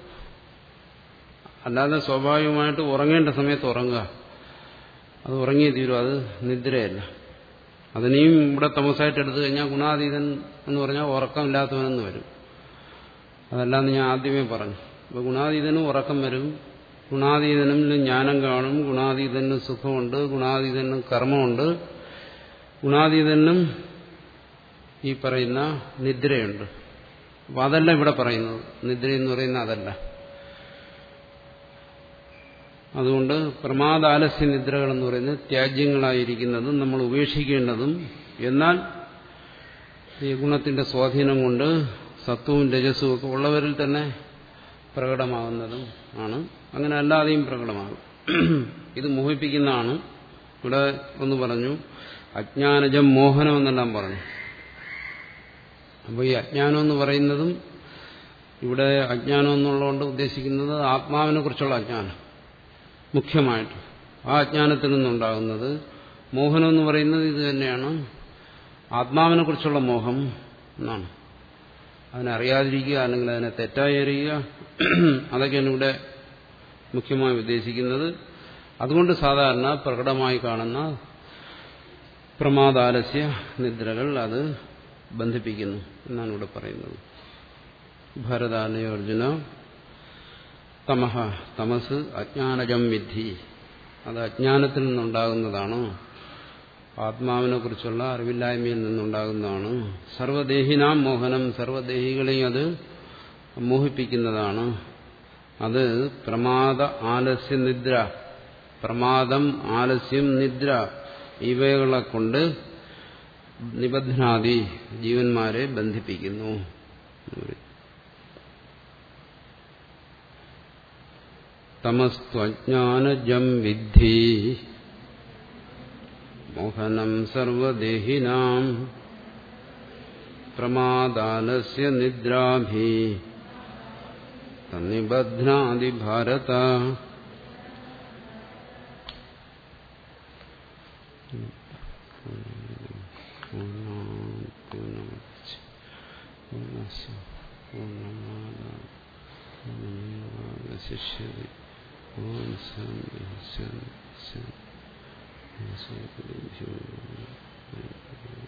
അല്ലാതെ സ്വാഭാവികമായിട്ട് ഉറങ്ങേണ്ട സമയത്ത് ഉറങ്ങുക അത് ഉറങ്ങിയേ തീരും അത് നിദ്രയല്ല അതിനെയും ഇവിടെ തമസായിട്ട് എടുത്തു കഴിഞ്ഞാൽ ഗുണാതീതൻ എന്ന് പറഞ്ഞാൽ ഉറക്കമില്ലാത്തവനെന്ന് വരും അതല്ലാന്ന് ഞാൻ ആദ്യമേ പറഞ്ഞു അപ്പോൾ ഗുണാതീതനും ഉറക്കം വരും ഗുണാതീതനും ജ്ഞാനം കാണും ഗുണാതീതനും സുഖമുണ്ട് ഗുണാതീതനും കർമ്മമുണ്ട് ഗുണാതീതനും ഈ പറയുന്ന നിദ്രയുണ്ട് അപ്പം അതല്ല ഇവിടെ പറയുന്നത് നിദ്ര എന്ന് പറയുന്ന അതല്ല അതുകൊണ്ട് പ്രമാദാലസ്യ നിദ്രകൾ എന്ന് പറയുന്നത് ത്യാജ്യങ്ങളായിരിക്കുന്നതും നമ്മൾ ഉപേക്ഷിക്കേണ്ടതും എന്നാൽ ഈ ഗുണത്തിന്റെ സ്വാധീനം കൊണ്ട് സത്വവും രജസ്സും ഒക്കെ ഉള്ളവരിൽ തന്നെ പ്രകടമാകുന്നതും ആണ് അങ്ങനെ അല്ലാതെയും പ്രകടമാകും ഇത് മോഹിപ്പിക്കുന്നതാണ് ഇവിടെ ഒന്ന് പറഞ്ഞു അജ്ഞാനജം മോഹനം എന്നെല്ലാം പറഞ്ഞു അപ്പോൾ ഈ അജ്ഞാനം എന്ന് പറയുന്നതും ഇവിടെ അജ്ഞാനം എന്നുള്ളതുകൊണ്ട് ഉദ്ദേശിക്കുന്നത് ആത്മാവിനെ കുറിച്ചുള്ള അജ്ഞാനം മുഖ്യമായിട്ട് ആ അജ്ഞാനത്തിൽ നിന്നുണ്ടാകുന്നത് മോഹനം എന്ന് പറയുന്നത് ഇത് തന്നെയാണ് ആത്മാവിനെ കുറിച്ചുള്ള മോഹം എന്നാണ് അതിനെ അറിയാതിരിക്കുക അല്ലെങ്കിൽ അതിനെ തെറ്റായി അറിയുക അതൊക്കെയാണ് ഇവിടെ മുഖ്യമായി ഉദ്ദേശിക്കുന്നത് അതുകൊണ്ട് സാധാരണ പ്രകടമായി കാണുന്ന പ്രമാദാലസ്യ നിദ്രകൾ അത് ബന്ധിപ്പിക്കുന്നു എന്നാണ് ഇവിടെ പറയുന്നത് ഭരതാലയ അർജുന തമഹ തമസ് അജ്ഞാനജം വിദ്ധി അത് അജ്ഞാനത്തിൽ നിന്നുണ്ടാകുന്നതാണ് ആത്മാവിനെ കുറിച്ചുള്ള അറിവില്ലായ്മയിൽ നിന്നുണ്ടാകുന്നതാണ് സർവദേഹിനാം മോഹനം സർവദേഹികളെയും അത് മോഹിപ്പിക്കുന്നതാണ് അത് പ്രമാദ ആലസ്യ നിദ്ര പ്രമാദം ആലസ്യം നിദ്ര ഇവകളെ കൊണ്ട് നിബന്ധനാദി ജീവന്മാരെ ബന്ധിപ്പിക്കുന്നു തമസ്ത്വജ്ഞാനജം വിദ്ധി മോഹനം സർവദേഹിനാം പ്രമാദാലസ്യ നിദ്രാഭി തന്നിബധ്നാതി ഭാരത ശിഷ്യതി ഓം ശാന്തി ശാന്തി ശാന്തി